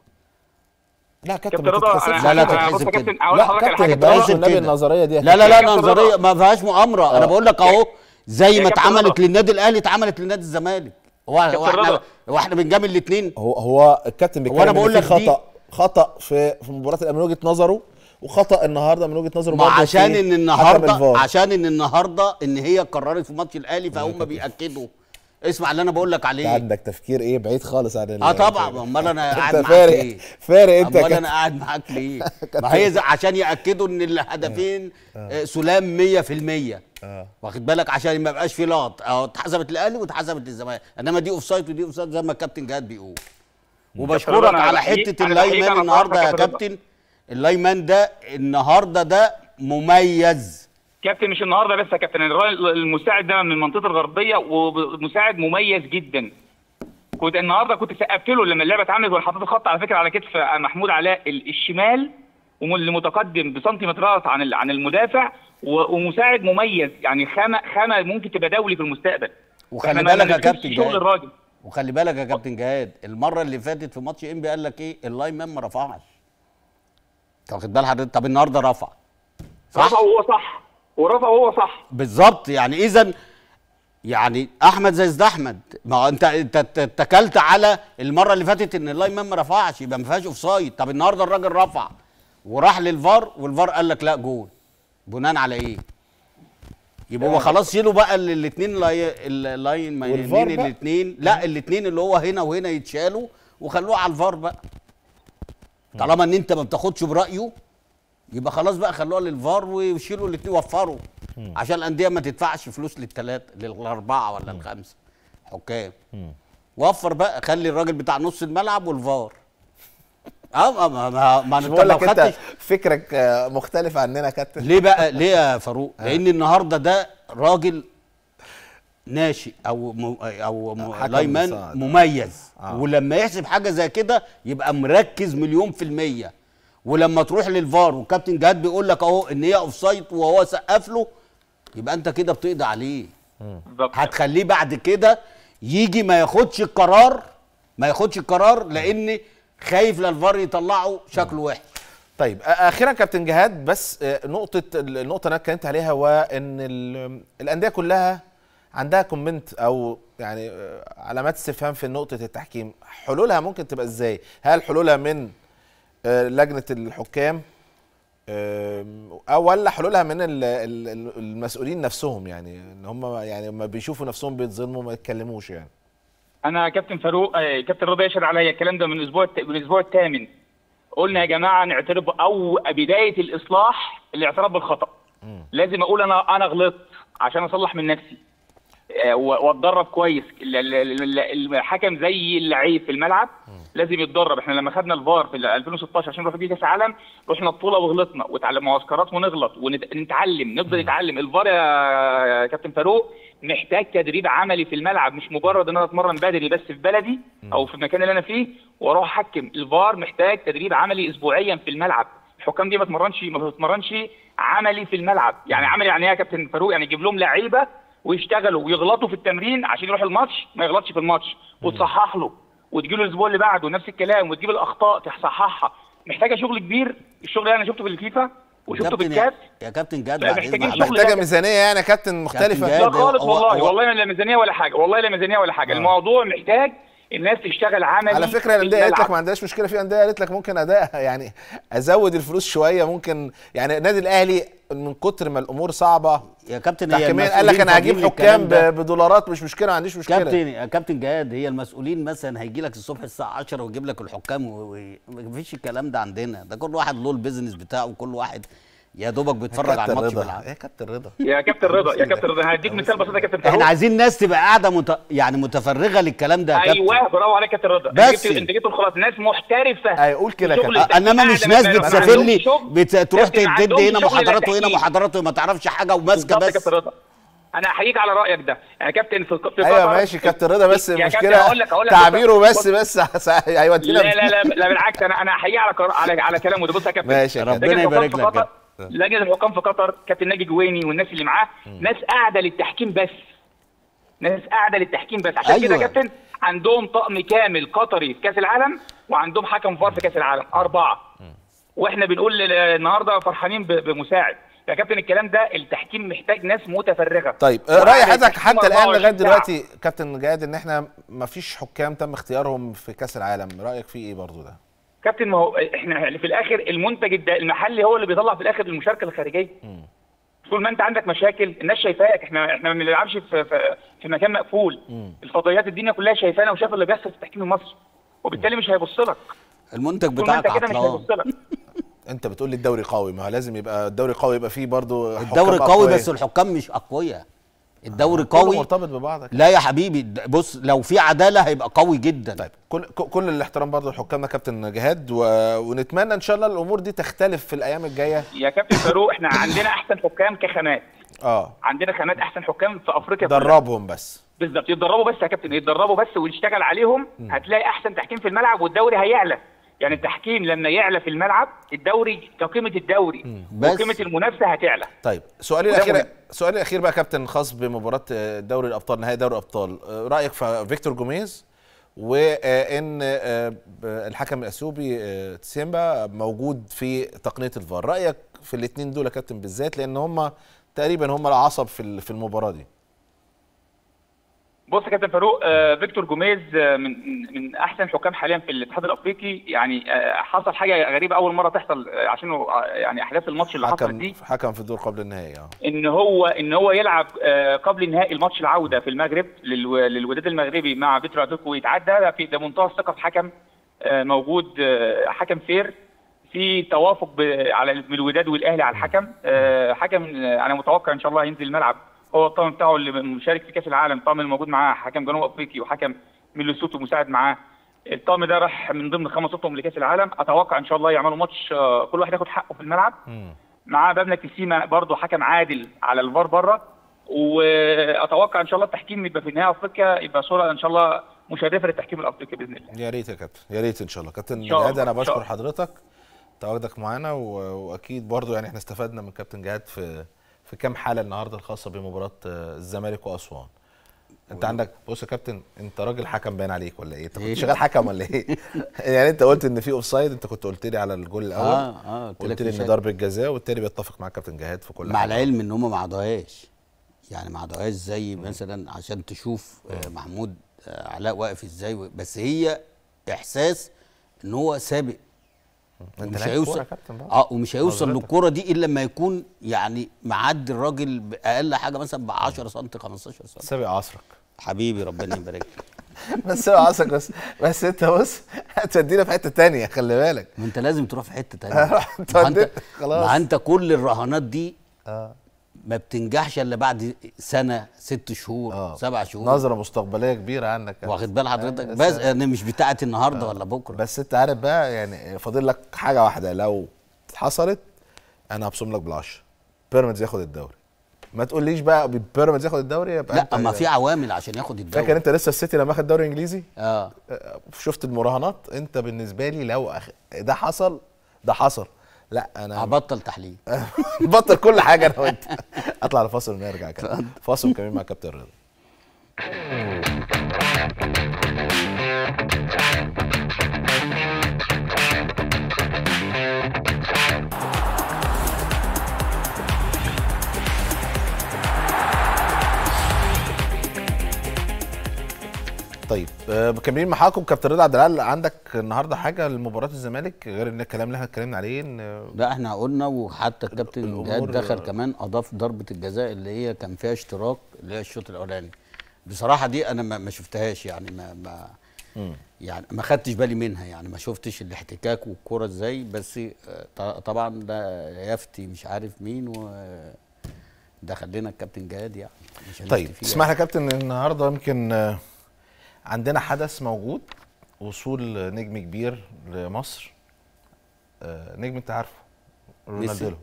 لا يا كابتن كابتن ما رضا تتحسبش لا، لا، أنا- أنا- بص تتحسب يا كده. كابتن اقول لا لحضرتك على كابتن حاجه بلاش لازم النبي كده. النظريه دي يا لا لا لا يا كابتن نظريه رضا. ما فيهاش مؤامره انا آه. بقول لك اهو زي يا ما كابتن اتعملت رضا. للنادي الاهلي اتعملت للنادي الزمالك هو هو كابتن احنا رضا. هو احنا بنجامل الاثنين هو هو الكابتن بيتكلم وأنا إن بقول في لك دي- خطا خطا في في مباراه الأهلي من وجهه نظره وخطا النهارده من وجهه نظره ما برضه عشان في ان حكم النهارده الفار. عشان ان النهارده ان هي قررت في ماتش الاهلي فهم بياكدوا اسمع اللي انا بقول لك انت عليه عندك تفكير ايه بعيد خالص عن ال- اه طبعا امال انا قاعد انت معاك فارق ليه فارق انت يا امال كابتن. انا قاعد معاك ليه ما هي زي- عشان ياكدوا ان الهدفين آه، سلام 100% واخد بالك عشان ما يبقاش في لقط اه اتحسبت للاهلي واتحسبت للزمالك انما دي اوف سايد ودي اوف سايد زي ما الكابتن جهاد بيقول وبشكرك أنا على بحييك- حته أنا بحييك اللايمان على النهارده يا صراحتك يا رضا. كابتن اللايمان ده النهارده ده مميز كابتن مش النهارده بس يا كابتن الراجل- المساعد ده من المنطقه الغربيه ومساعد مميز جدا كنت النهارده كنت سقفت له لما اللعبه اتعملت وانا حطيت الخط على فكره على كتف محمود علاء ال- الشمال واللي متقدم بسنتيمترات عن ال- عن المدافع و- ومساعد مميز يعني خامه خامه ممكن تبقى دولي في المستقبل وخلي إحنا ما بالك يا ننسبش كابتن شغل جهاد. الراجل وخلي بالك يا كابتن جهاد المره اللي فاتت في ماتش انبي قال لك ايه اللاين مان ما رفعش انت واخد بال حضرتك طب النهارده رفع صح رفع وهو صح ورفع وهو صح بالظبط يعني اذا يعني احمد زي زد احمد ما هو انت انت انت اتكلت على المره اللي فاتت ان اللاين مان ما رفعش يبقى ما فيهاش اوف سايد طب النهارده الراجل رفع وراح للفار والفار قال لك لا جول بناء على ايه يبقى هو خلاص شيلوا بقى الاثنين اللاين والفار مايلين بقى. الاثنين لا الاثنين اللي هو هنا وهنا يتشالوا وخلوه على الفار بقى طالما ان انت ما بتاخدش برايه يبقى خلاص بقى خلوها للفار ويشيلوا الاثنين وفروا عشان الانديه ما تدفعش فلوس للثلاثه للاربعه ولا الخمسه حكام وفر بقى خلي الراجل بتاع نص الملعب والفار اه ما ما ما, ما مش انت بقول لو لك انت خدتش فكرك آه، مختلف عننا يا كابتن ليه بقى ليه يا فاروق لان النهارده ده راجل ناشئ او م... او م... حكم لايمان مساعد. مميز آه. ولما يحسب حاجه زي كده يبقى مركز مليون في الميه ولما تروح للفار والكابتن جهاد بيقول لك اهو ان هي اوف سايد وهو سقف له يبقى انت كده بتقضي عليه بالظبط هتخليه بعد كده يجي ما ياخدش القرار ما ياخدش القرار لان خايف للفار يطلعه شكله وحش طيب آه، اخيرا كابتن جهاد بس آه، نقطه النقطه اللي انا اتكلمت عليها وان ال- الانديه كلها عندها كومنت او يعني آه، علامات استفهام في نقطه التحكيم حلولها ممكن تبقى ازاي هل حلولها من آه، لجنه الحكام آم، او ولا حلولها من ال- ال- ال- المسؤولين نفسهم يعني ان هم يعني لما بيشوفوا نفسهم بيتظلموا ما يتكلموش يعني انا كابتن فاروق آه، كابتن رضا يشهد عليا الكلام ده من الاسبوع الت- من الاسبوع الثامن قلنا يا جماعه نعترف او بدايه الاصلاح الاعتراف بالخطا لازم اقول انا انا غلطت عشان اصلح من نفسي آه، و- واتدرب كويس ال- ال- ال- الحكم زي اللعيب في الملعب لازم يتدرب احنا لما خدنا الفار في 2016 عشان نروح بيه كاس عالم رحنا بطوله وغلطنا وتعلم معسكرات ونغلط ونتعلم نفضل نتعلم الفار يا كابتن فاروق محتاج تدريب عملي في الملعب مش مجرد ان انا اتمرن بدني بس في بلدي او في المكان اللي انا فيه واروح احكم الفار محتاج تدريب عملي اسبوعيا في الملعب الحكام دي ما تمرنش ما بتتمرنش عملي في الملعب يعني عملي يعني ايه يا كابتن فاروق يعني يجيب لهم لعيبه ويشتغلوا ويغلطوا في التمرين عشان يروح الماتش ما يغلطش في الماتش وتصحح له وتجي له الاسبوع اللي بعده نفس الكلام وتجيب الاخطاء تصححها محتاجه شغل كبير الشغل اللي انا شفته في الفيفا وشفته في كابتن الكاس يا كابتن جاد لا، بعد محتاجين إذن شغل حضرتك. محتاجه ميزانيه يعني يا كابتن مختلفه جاد. لا خالص هو- والله هو- والله لا ميزانيه ولا حاجه والله لا ميزانيه ولا حاجه الموضوع محتاج الناس تشتغل عملي على فكره في الانديه قالت لك الملعب. ما عندهاش مشكله في انديه قالت لك ممكن ادائها يعني ازود الفلوس شويه ممكن يعني النادي الاهلي من كتر ما الامور صعبه يا كابتن هي تحكيميا قال لك المسؤولين انا هجيب فاضيين حكام للكلام ده. ب- بدولارات مش مشكله ما عنديش مشكله كابتن يا كابتن جهاد هي المسؤولين مثلا هيجي لك الصبح الساعه 10 ويجيب لك الحكام ومفيش الكلام ده عندنا ده كل واحد له البيزنس بتاعه وكل واحد يا دوبك بيتفرج على كابتن الماتش رضا بالعافيه يا كابتن رضا يا كابتن رضا يا كابتن رضا هديك مثال بسيط يا كابتن فاروق احنا عايزين ناس تبقى قاعده مت... يعني متفرغه للكلام ده يا كابتن ايوه برافو عليك يا كابتن رضا بس. انت جبت انت جبت الخلاص ناس محترفه ايوه قول كده يا شغل كابتن. آه، انما مش قاعدة ناس ما- ما بتسافر عندهمش لي شغل. بت... تروح كابتن، ما تدي عندهمش هنا شغل إلا محاضرات وهنا تحكيم. محاضرات وما تعرفش حاجه وماسكه بالظبط يا بس كابتن رضا انا احييك على رايك ده يعني كابتن في في ايوه قطر- ماشي كابتن رضا بس يا كابتن المشكله هقول لك هقول لك تعبيره بص- بس بس هيودينا لا لا لا لا بالعكس انا انا احييه على قرار على على كلامه ده بص يا كابتن ماشي يا ربنا كابتن لجنة الحكام يبارك في لك قطر يا لجنه الحكام في قطر كابتن ناجي جويني والناس اللي معاه ناس قاعده للتحكيم بس ناس قاعده للتحكيم بس عشان كده أيوة. يا كابتن عندهم طقم كامل قطري في كاس العالم وعندهم حكم فار في كاس العالم اربعه واحنا بنقول ل- النهارده فرحانين ب- بمساعد يا كابتن الكلام ده التحكيم محتاج ناس متفرغه طيب آه، وقاعدة راي حضرتك التحكيم حتى الان 24 لغايه ساعة. دلوقتي كابتن جهاد ان احنا ما فيش حكام تم اختيارهم في كاس العالم رايك فيه ايه برضو ده كابتن ما هو احنا في الاخر المنتج الد- المحلي هو اللي بيطلع في الاخر المشاركه الخارجيه طول ما انت عندك مشاكل الناس شايفاك احنا احنا ما بنلعبش في في, في مكان مقفول الفضائيات الدنيا كلها شايفانا وشايفه اللي بيحصل في التحكيم المصري وبالتالي مش هيبص لك المنتج طول ما بتاعك انت كده مش عطلان هيبص لك انت بتقول لي الدوري قوي ما هو لازم يبقى الدوري قوي يبقى فيه برضو حكام الدوري قوي أقوياء. بس الحكام مش اقوياء الدوري كله قوي مرتبط ببعضك لا يا حبيبي د- بص لو في عداله هيبقى قوي جدا طيب كل ك- كل الاحترام برضو لحكامنا كابتن جهاد و... ونتمنى ان شاء الله الامور دي تختلف في الايام الجايه يا كابتن فاروق احنا عندنا احسن حكام كخامات اه عندنا خامات احسن حكام في افريقيا كلها. دربهم بس بالظبط يتدربوا بس يا كابتن يتدربوا بس ونشتغل عليهم هتلاقي احسن تحكيم في الملعب والدوري هيعلى يعني التحكيم لما يعلى في الملعب الدوري كقيمه الدوري بس. وقيمه المنافسه هتعلى طيب سؤالي وده الاخير مهم. سؤالي الاخير بقى كابتن خاص بمباراه آه، دوري الابطال نهائي دوري الابطال آه، رايك في فيكتور جوميز وان الحكم الاثيوبي آه، تسيمبا موجود في تقنيه الفار رايك في الاثنين دول يا كابتن بالذات لان هم تقريبا هم العصب في ال- في المباراه دي بص يا كابتن فاروق آه، فيكتور جوميز آه، من من احسن حكام حاليا في الاتحاد الافريقي يعني آه، حصل حاجه غريبه اول مره تحصل آه، عشان آه، يعني احداث الماتش اللي حصلت حكم دي حكم في الدور قبل النهائي اه ان هو ان هو يلعب آه، قبل نهائي الماتش العوده في المغرب للو- للوداد المغربي مع بيترو اتلتيكو ويتعدى ده في ده منتهى الثقه في حكم آه، موجود آه، حكم فير في توافق ب- على من الوداد والاهلي على الحكم آه، حكم آه، انا متوقع ان شاء الله هينزل الملعب هو الطاقم بتاعه اللي مشارك في كاس العالم الطاقم الموجود معاه حكم جنوب افريقي وحكم من لوسوتو مساعد معاه الطاقم ده راح من ضمن خمس اطقم لكاس العالم اتوقع ان شاء الله يعملوا ماتش آه، كل واحد ياخد حقه في الملعب معاه بابنا كسيما برضه حكم عادل على الفار بره واتوقع ان شاء الله التحكيم يبقى في نهائي افريقيا يبقى صوره ان شاء الله مشرفه للتحكيم الافريقي باذن الله يا ريت يا كابتن يا ريت ان شاء الله كابتن شاء الله، جهاد انا إن شاء بشكر الله. حضرتك تواجدك معانا و... واكيد برضو يعني احنا استفدنا من كابتن جهاد في في كام حاله النهارده الخاصه بمباراه آه، الزمالك واسوان انت عندك بص يا كابتن انت راجل حكم باين عليك ولا ايه انت كنت إيه؟ شغال حكم ولا ايه يعني انت قلت ان في اوف سايد انت كنت قلت لي على الجول الاول اه اه قلت قلت لك لي في ان شك. ضربه جزاء والتاني بيتفق مع كابتن جهاد في كل مع حاجة. العلم ان هم ما عدوهاش يعني ما عدوهاش زي مثلا عشان تشوف آه، محمود آه، علاء واقف ازاي و- بس هي احساس ان هو سابق انت ومش لعيب كورة هيوصل يا كابتن بقى. اه ومش هيوصل حضرتك. للكوره دي الا لما يكون يعني معدي الراجل باقل حاجه مثلا ب 10 سم 15 سم سابق عصرك حبيبي ربنا يبارك لك. بس سابق عصرك بس بس انت بص هتودينا في حته تانية خلي بالك ما انت لازم تروح في حته تانية رحت ما انت وديت- خلاص. ما انت كل الرهانات دي اه ما بتنجحش الا بعد سنه ست شهور آه. سبع شهور نظره مستقبليه كبيره عنك يعني. واخد بال حضرتك بس- بس انا مش بتاعت النهارده ولا بكره بس انت عارف بقى يعني فاضل لك حاجه واحده لو حصلت انا هبصم لك بالعشرة بيراميدز ياخد الدوري ما تقوليش بقى بيراميدز ياخد الدوري يبقى لا انت اما في عوامل عشان ياخد الدوري فاكر انت لسه السيتي لما اخد دوري انجليزي اه آه، شفت المراهنات انت بالنسبه لي لو أخ... ده حصل ده حصل لا انا هبطل تحليل بطل كل حاجه انا وانت اطلع لفاصل ونرجع كده فاصل كمان مع كابتن رضا طيب آه، مكملين معاكم كابتن رضا عبد العال عندك النهارده حاجه لمباراه الزمالك غير ان الكلام اللي احنا اتكلمنا عليه ان آه، لا احنا قلنا وحتى الكابتن الأمور- جهاد دخل كمان اضاف ضربه الجزاء اللي هي كان فيها اشتراك اللي هي الشوط الاولاني بصراحه دي انا ما, ما شفتهاش يعني ما, ما يعني ما خدتش بالي منها يعني ما شفتش الاحتكاك والكرة ازاي بس آه، ط- طبعا ده يفتي مش عارف مين و دخل لنا الكابتن جهاد يعني مش هنفتي طيب فيه اسمح لي يا كابتن النهارده يمكن آه، عندنا حدث موجود وصول نجم كبير لمصر آه، نجم انت عارفه رونالدينو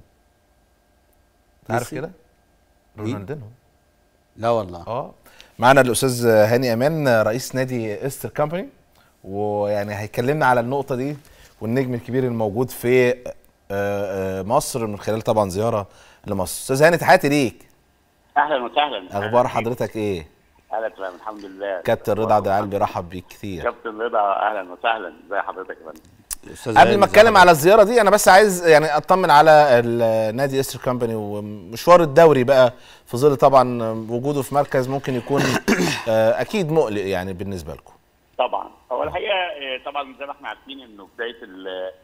انت عارف ميسي؟ كده مين؟ رونالدينو لا والله اه معانا الاستاذ هاني امان رئيس نادي استر كامباني ويعني هيكلمنا على النقطه دي والنجم الكبير الموجود في آه، آه، مصر من خلال طبعا زياره لمصر استاذ هاني تحياتي ليك اهلا وسهلا اخبار حضرتك ايه اهلا تمام الحمد لله كابتن رضا عبد العال بيرحب بيك كتير كابتن رضا اهلا وسهلا ازي حضرتك يا فندم أستاذ قبل هاني ما اتكلم زهر. على الزياره دي انا بس عايز يعني اطمن على النادي استر كامباني ومشوار الدوري بقى في ظل طبعا وجوده في مركز ممكن يكون آه، اكيد مقلق يعني بالنسبه لكم طبعا هو الحقيقه آه، طبعا زي ما احنا عارفين انه بدايه ال-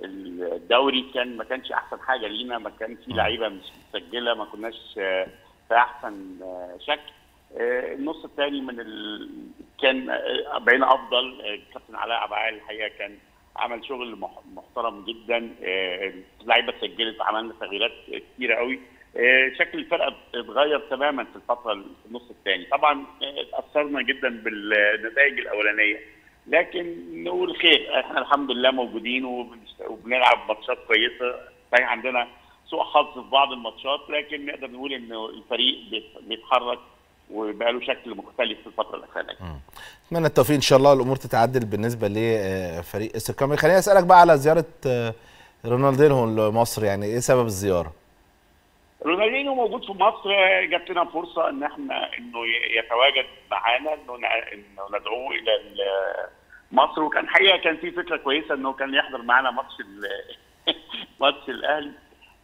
الدوري كان ما كانش احسن حاجه لينا ما كان في لعيبه مش مسجله ما كناش آه، في احسن آه، شكل آه، النص الثاني من ال... كان آه، بقينا افضل آه، الكابتن علاء عبد العال الحقيقه كان عمل شغل مح- محترم جدا آه، اللعيبه سجلت عملنا تغييرات كتيره قوي آه، شكل الفرقه اتغير تماما في الفتره في النص الثاني طبعا آه، اتاثرنا جدا بالنتائج الاولانيه لكن نقول خير احنا الحمد لله موجودين وبنشت- وبنلعب ماتشات كويسه صحيح عندنا سوء حظ في بعض الماتشات لكن نقدر نقول انه الفريق بيت- بيتحرك وبقى له شكل مختلف في الفتره الاخرانيه اتمنى التوفيق ان شاء الله الامور تتعدل بالنسبه لفريق استر كامباني خليني اسالك بقى على زياره آه، رونالدينو لمصر يعني ايه سبب الزياره رونالدينيو موجود في مصر جات لنا فرصه ان احنا انه ي- يتواجد معانا انه ن- انه ندعوه الى ال- مصر وكان حقيقه كان في فكره كويسه انه كان يحضر معانا ماتش ال- ماتش الاهلي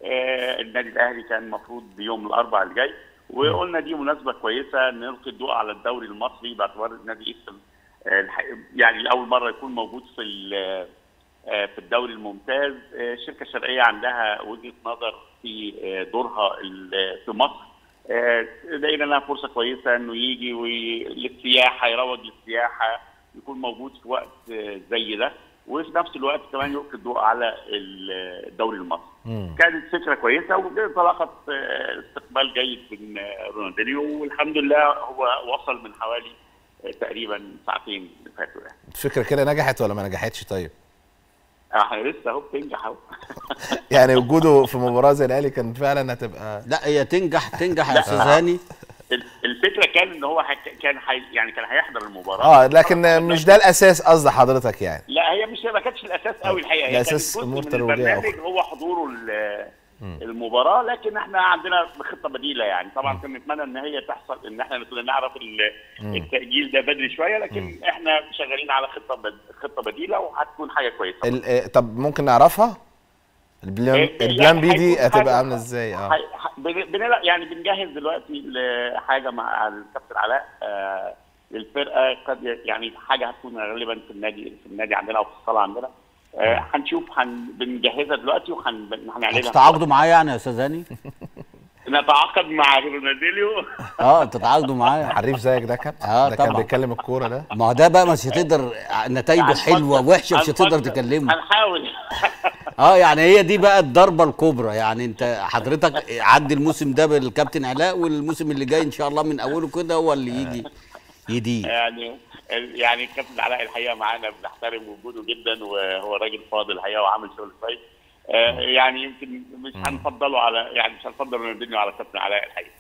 آه، النادي الاهلي كان المفروض يوم الاربعاء الجاي وقلنا دي مناسبه كويسه نلقي الضوء على الدوري المصري باعتبار النادي اسم آه، الح- يعني لاول مره يكون موجود في ال- آه، في الدوري الممتاز آه، الشركه الشرقيه عندها وجهه نظر في آه، دورها ال- في مصر آه، لقينا لها فرصه كويسه انه يجي وي- للسياحه يروج للسياحه يكون موجود في وقت آه، زي ده وفي نفس الوقت كمان يلقي الضوء على ال- الدوري المصري. كانت فكره كويسه وانطلقت آه، استقبال جيد من آه، رونالدينيو والحمد لله هو وصل من حوالي آه، تقريبا ساعتين اللي فاتوا يعني. الفكره كده نجحت ولا ما نجحتش طيب احنا لسه اهو بتنجح اهو يعني وجوده في مباراه زي الاهلي كان فعلا هتبقى لا هي تنجح تنجح يا لا. استاذ هاني ال- الفكره كان ان هو حك... كان حي... يعني كان هيحضر المباراه اه لكن مش ده الاساس قصد حضرتك يعني لا هي مش ما كانتش الاساس قوي الحقيقه هي الأساس كانت جزء أمور من ترويجية البرنامج أخرى. هو حضوره ال- المباراه لكن احنا عندنا خطه بديله يعني طبعا كنا نتمنى ان هي تحصل ان احنا كنا نعرف ال- التاجيل ده بدري شويه لكن احنا شغالين على خطه بد... خطه بديله وهتكون حاجه كويسه ال- آه، طب ممكن نعرفها البلان, إيه، البلان بي دي هيكون حاجة- هتبقى عامله ازاي اه هي- ح- بن- بنلعب يعني بنجهز دلوقتي لحاجه مع الكابتن علاء آه للفرقه قد ي- يعني حاجه هتكون غالبا في النادي في النادي عندنا او في الصاله عندنا آه هنشوف هن بنجهزها دلوقتي وهنعلنها هتتعاقدوا معاه يعني يا استاذ هاني نتعاقد مع رونالدينيو اه تتعاقدوا معاه حريف زيك ده كان آه، ده كان طبعا. بيتكلم الكوره ده ما هو ده بقى مش هتقدر نتائجه حلوه وحشه مش هتقدر هنفكر- تكلمه هنحاول اه يعني هي دي بقى الضربه الكبرى يعني انت حضرتك عدي الموسم ده بالكابتن علاء والموسم اللي جاي ان شاء الله من اوله كده هو اللي يجي يديه يعني يعني الكابتن علاء الحقيقه معانا بنحترم وجوده جدا وهو راجل فاضل الحقيقه وعامل شغل كويس آه، يعني يمكن مش هنفضله على يعني مش هنفضل رونالدينيو على كابتن علاء الحقيقه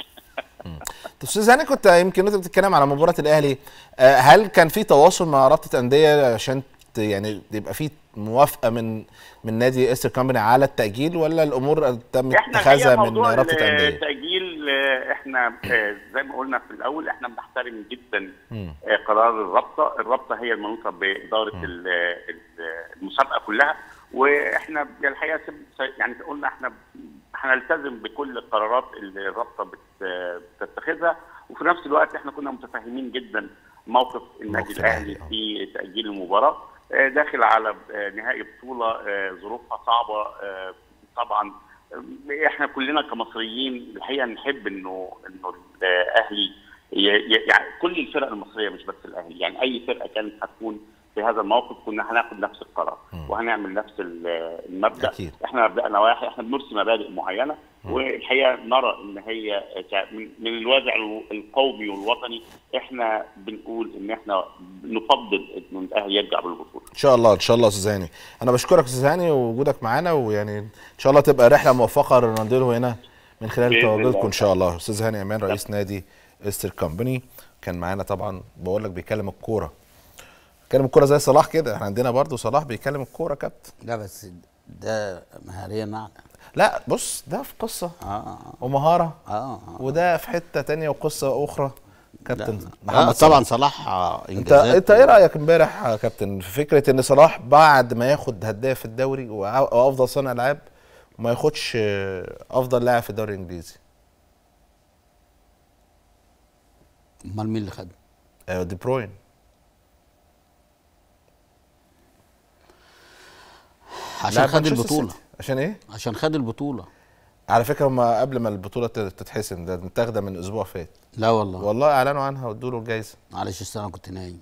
طب استاذ هاني كنت يمكن انت بتتكلم على مباراه الاهلي آه، هل كان في تواصل مع رابطه انديه عشان ت- يعني يبقى في موافقه من من نادي استر كومباني على التاجيل ولا الامور تم احنا اتخاذها الحقيقه من موضوع رابطه انديه؟ التاجيل آه، احنا آه، زي ما قلنا في الاول احنا بنحترم جدا مم. آه، قرار الرابطه، الرابطه هي المنوطه باداره ال- ال- المسابقه كلها واحنا الحقيقه سب- يعني قلنا احنا هنلتزم بكل القرارات اللي الرابطه بت- بتتخذها وفي نفس الوقت احنا كنا متفاهمين جدا موقف النادي موقف الأهلي، الاهلي آه. في تاجيل المباراه آه، داخل على آه، نهائي بطوله آه، ظروفها صعبه آه، طبعا آه، احنا كلنا كمصريين الحقيقه نحب انه انه الاهلي ي- ي- يعني كل الفرق المصريه مش بس الاهلي يعني اي فرقه كانت هتكون في هذا الموقف كنا هناخد نفس القرار وهنعمل نفس ال- المبدا أكيد. احنا مبدانا واحد احنا بنرسي مبادئ معينه والحقيقه نرى ان هي ك- من من الوازع القومي والوطني احنا بنقول ان احنا نفضل ان الاهلي يرجع بالبطوله ان شاء الله ان شاء الله يا استاذ هاني انا بشكرك يا استاذ هاني ووجودك معانا ويعني ان شاء الله تبقى رحله موفقه لرونالدينو هنا من خلال بإذن تواجدكم الله. ان شاء الله استاذ هاني امان رئيس نادي استر كومباني كان معانا طبعا بقول لك بيكلم الكوره بيكلم الكوره زي صلاح كده احنا عندنا برضو صلاح بيكلم الكوره كابتن لا بس ده مهاريا نعم لا بص ده في قصه اه ومهاره اه اه وده في حته تانية وقصه اخرى كابتن لا. محمد آه صلاح. طبعا صلاح آه، انت انجازات انت ايه رايك امبارح يا كابتن في فكره ان صلاح بعد ما ياخد هداف الدوري وع- وافضل صانع العاب وما ياخدش آه، افضل لاعب في الدوري الانجليزي امال مين اللي خد آه، دي بروين عشان لاعب خد مانشستر البطوله سيتي. عشان ايه عشان خد البطوله على فكره هم قبل ما البطوله تت- تتحسم ده متاخده من اسبوع فات لا والله والله اعلنوا عنها وادوا له الجايزه معلش السنه أنا كنت نايم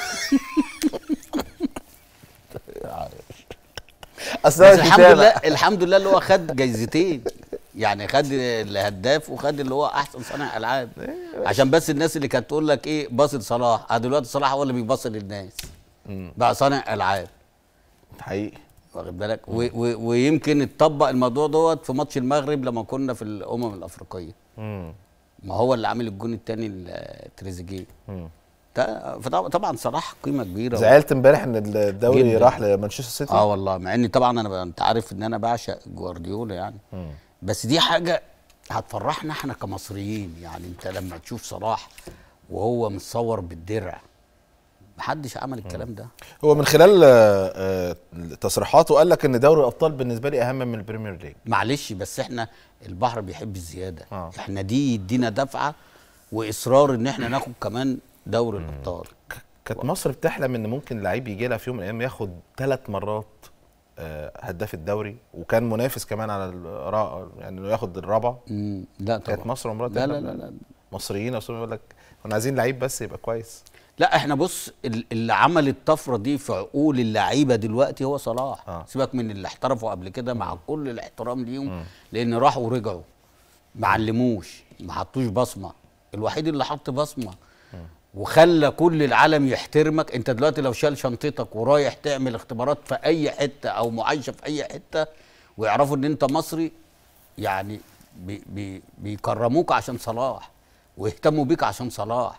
اصل بس أنا الحمد كتابة. لله الحمد لله اللي هو خد جايزتين يعني خد الهداف وخد اللي هو احسن صانع العاب عشان بس الناس اللي كانت تقول لك ايه باصي لصلاح آه دلوقتي صلاح هو اللي بيباصي للناس بقى صانع العاب حقيقي واخد بالك و و ويمكن اتطبق الموضوع دوت في ماتش المغرب لما كنا في الامم الافريقيه مم. ما هو اللي عامل الجون الثاني لتريزيجيه ده فطبعا طبعا صلاح قيمه كبيره زعلت امبارح ان الدوري جداً. راح لمانشستر سيتي اه والله مع اني طبعا انا ب- انت عارف ان انا بعشق جوارديولا يعني بس دي حاجه هتفرحنا احنا كمصريين يعني انت لما تشوف صلاح وهو متصور بالدرع محدش عمل الكلام ده هو من خلال آه، آه، تصريحاته قال لك ان دوري الابطال بالنسبه لي اهم من البريمير ليج معلش بس احنا البحر بيحب الزياده آه. احنا دي يدينا دفعه واصرار ان احنا ناخد كمان دوري الابطال كانت مصر بتحلم ان ممكن لعيب يجي لها في يوم من الايام ياخد ثلاث مرات آه، هداف الدوري وكان منافس كمان على الرا... يعني انه ياخد الرابع مم، لا طبعا كانت مصر عمرها لا لا تحلم. لا, لا. مصريين اصلا يقول لك كنا عايزين لعيب بس يبقى كويس لا احنا بص ال- اللي عمل الطفره دي في عقول اللعيبه دلوقتي هو صلاح آه. سيبك من اللي احترفوا قبل كده مع كل الاحترام ليهم لان راحوا ورجعوا ما علموش ما حطوش بصمه الوحيد اللي حط بصمه وخلى كل العالم يحترمك انت دلوقتي لو شال شنطتك ورايح تعمل اختبارات في اي حته او معايشه في اي حته ويعرفوا ان انت مصري يعني بي بي بيكرموك عشان صلاح ويهتموا بيك عشان صلاح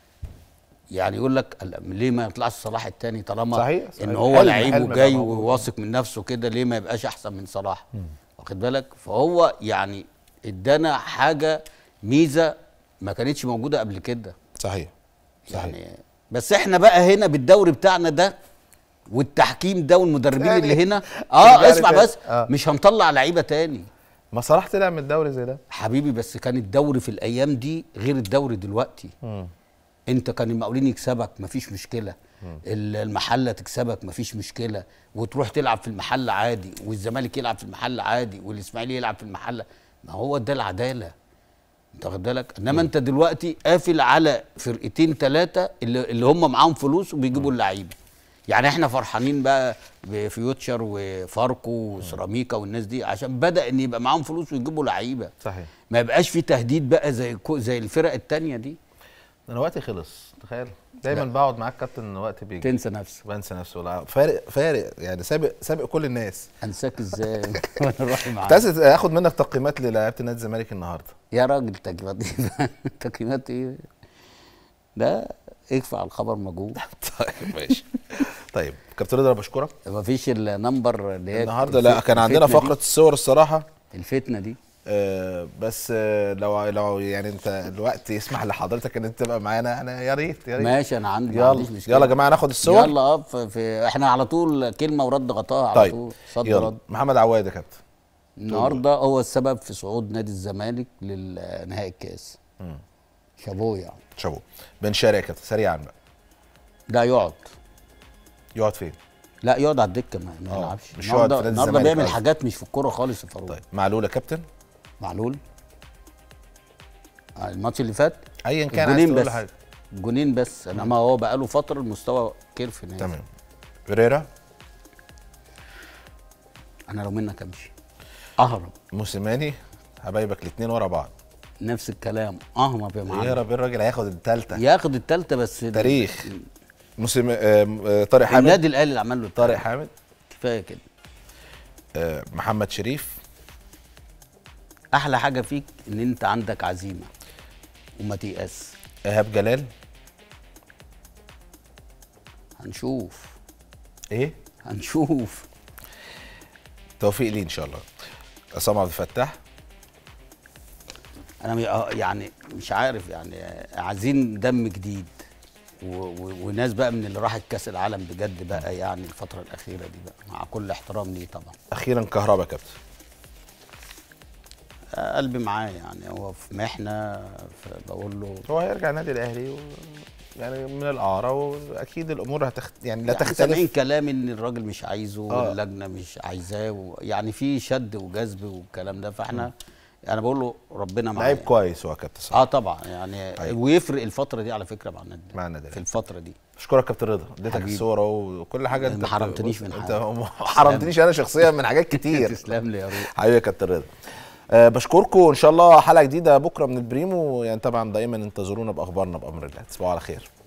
يعني يقول لك لا، ليه ما يطلعش صلاح التاني طالما صحيح، صحيح. ان هو حلم- لعيب حلم وجاي بقى موجود. وواثق من نفسه كده ليه ما يبقاش احسن من صلاح واخد بالك فهو يعني ادانا حاجه ميزه ما كانتش موجوده قبل كده صحيح صحيح يعني بس احنا بقى هنا بالدوري بتاعنا ده والتحكيم ده والمدربين يعني اللي هنا اه ترجع لي اسمع تاني. بس آه. مش هنطلع لعيبه تاني ما صلاح طلع من الدوري زي ده حبيبي بس كان الدوري في الايام دي غير الدوري دلوقتي انت كان المقاولين يكسبك مفيش مشكله ال- المحله تكسبك مفيش مشكله وتروح تلعب في المحله عادي والزمالك يلعب في المحله عادي والاسماعيلي يلعب في المحله ما هو ده العداله انت واخد بالك انما انت دلوقتي قافل على فرقتين ثلاثه اللي, اللي هم معاهم فلوس وبيجيبوا اللعيبه يعني احنا فرحانين بقى بفيوتشر وفاركو وسيراميكا والناس دي عشان بدا ان يبقى معاهم فلوس ويجيبوا لعيبه صحيح ما يبقاش في تهديد بقى زي كو- زي الفرق التانية دي انا وقتي خلص تخيل دايما بقعد معاك كابتن وقتي بيجي تنسى نفسك بنسى نفسي ولا فارق فارق يعني سابق سابق كل الناس انساك ازاي وانا رايح كنت معاك عايز اخد منك تقييمات للاعيبه نادي الزمالك النهارده يا راجل تقييمات ايه تقييمات ايه ده اكفى على الخبر موجود طيب ماشي طيب كابتن رضا أنا بشكرك مفيش النمبر اللي هي النهارده لا كان عندنا الفتنة فقره دي. الصور الصراحه الفتنه دي آه بس آه لو لو يعني انت الوقت يسمح لحضرتك ان انت تبقى معانا انا يا ريت يا ريت ماشي انا عندي ما يلا عنديش مشكلة. يلا يا جماعه ناخد الصور يلا اه في- في احنا على طول كلمه ورد غطاها على طيب طول صد يلا رد محمد عواد يا كابتن النهارده هو السبب في صعود نادي الزمالك للنهائي الكاس شابوه يعني شابو بن شارع يا كابتن سريعا بقى ده يقعد يقعد فين لا يقعد على الدكه ما, ما آه، يلعبش مش يقعد النهارده في نادي النهارده الزمالك بيعمل قصدي. حاجات مش في الكوره خالص يا فاروق طيب معلول يا كابتن معلول آه، الماتش اللي فات ايا كان عايز الجونين تقول بس حاجه جونين بس انما هو بقاله فتره المستوى كيرف نازل تمام فيريرا انا لو منك امشي اهرب موسيماني حبايبك الاثنين ورا بعض نفس الكلام اهرب يا معلم يهرب الراجل هياخد الثالثه ياخد التالتة بس تاريخ موسم آه، آه، طارق حامد النادي الاهلي اللي عمل له طارق حامد كفايه كده آه، محمد شريف احلى حاجه فيك ان انت عندك عزيمه وما تيأس ايهاب جلال هنشوف ايه هنشوف توفيق ليه ان شاء الله عصام عبد الفتاح انا م- آه يعني مش عارف يعني آه، عايزين دم جديد و و وناس بقى من اللي راحت كاس العالم بجد بقى يعني الفتره الاخيره دي بقى مع كل احترام ليه طبعا اخيرا كهربا يا كابتن آه، قلبي معاه يعني هو في محنه بقول له هو هيرجع النادي الاهلي و... يعني من الاعاره واكيد الامور هتخت... يعني لا يعني سامعين تختلف كلام ان الراجل مش عايزه آه. واللجنه مش عايزاه و- يعني في شد وجذب والكلام ده فاحنا انا بقول له ربنا معاه لعيب يعني. كويس هو يا كابتن صح اه طبعا يعني أيوة. ويفرق الفتره دي على فكره مع النادي مع النادي في الأهلي. الفتره دي اشكرك كابتن رضا اديتك حبيبي. الصوره وكل حاجه انت ما حرمتنيش من انت حاجة. ما حرمتنيش انا شخصيا من حاجات كتير تسلم لي يا روح حبيبي يا كابتن رضا أه بشكركم ان شاء الله حلقه جديده بكره من البريمو يعني طبعا دايما انتظرونا باخبارنا بامر الله تصبحوا على خير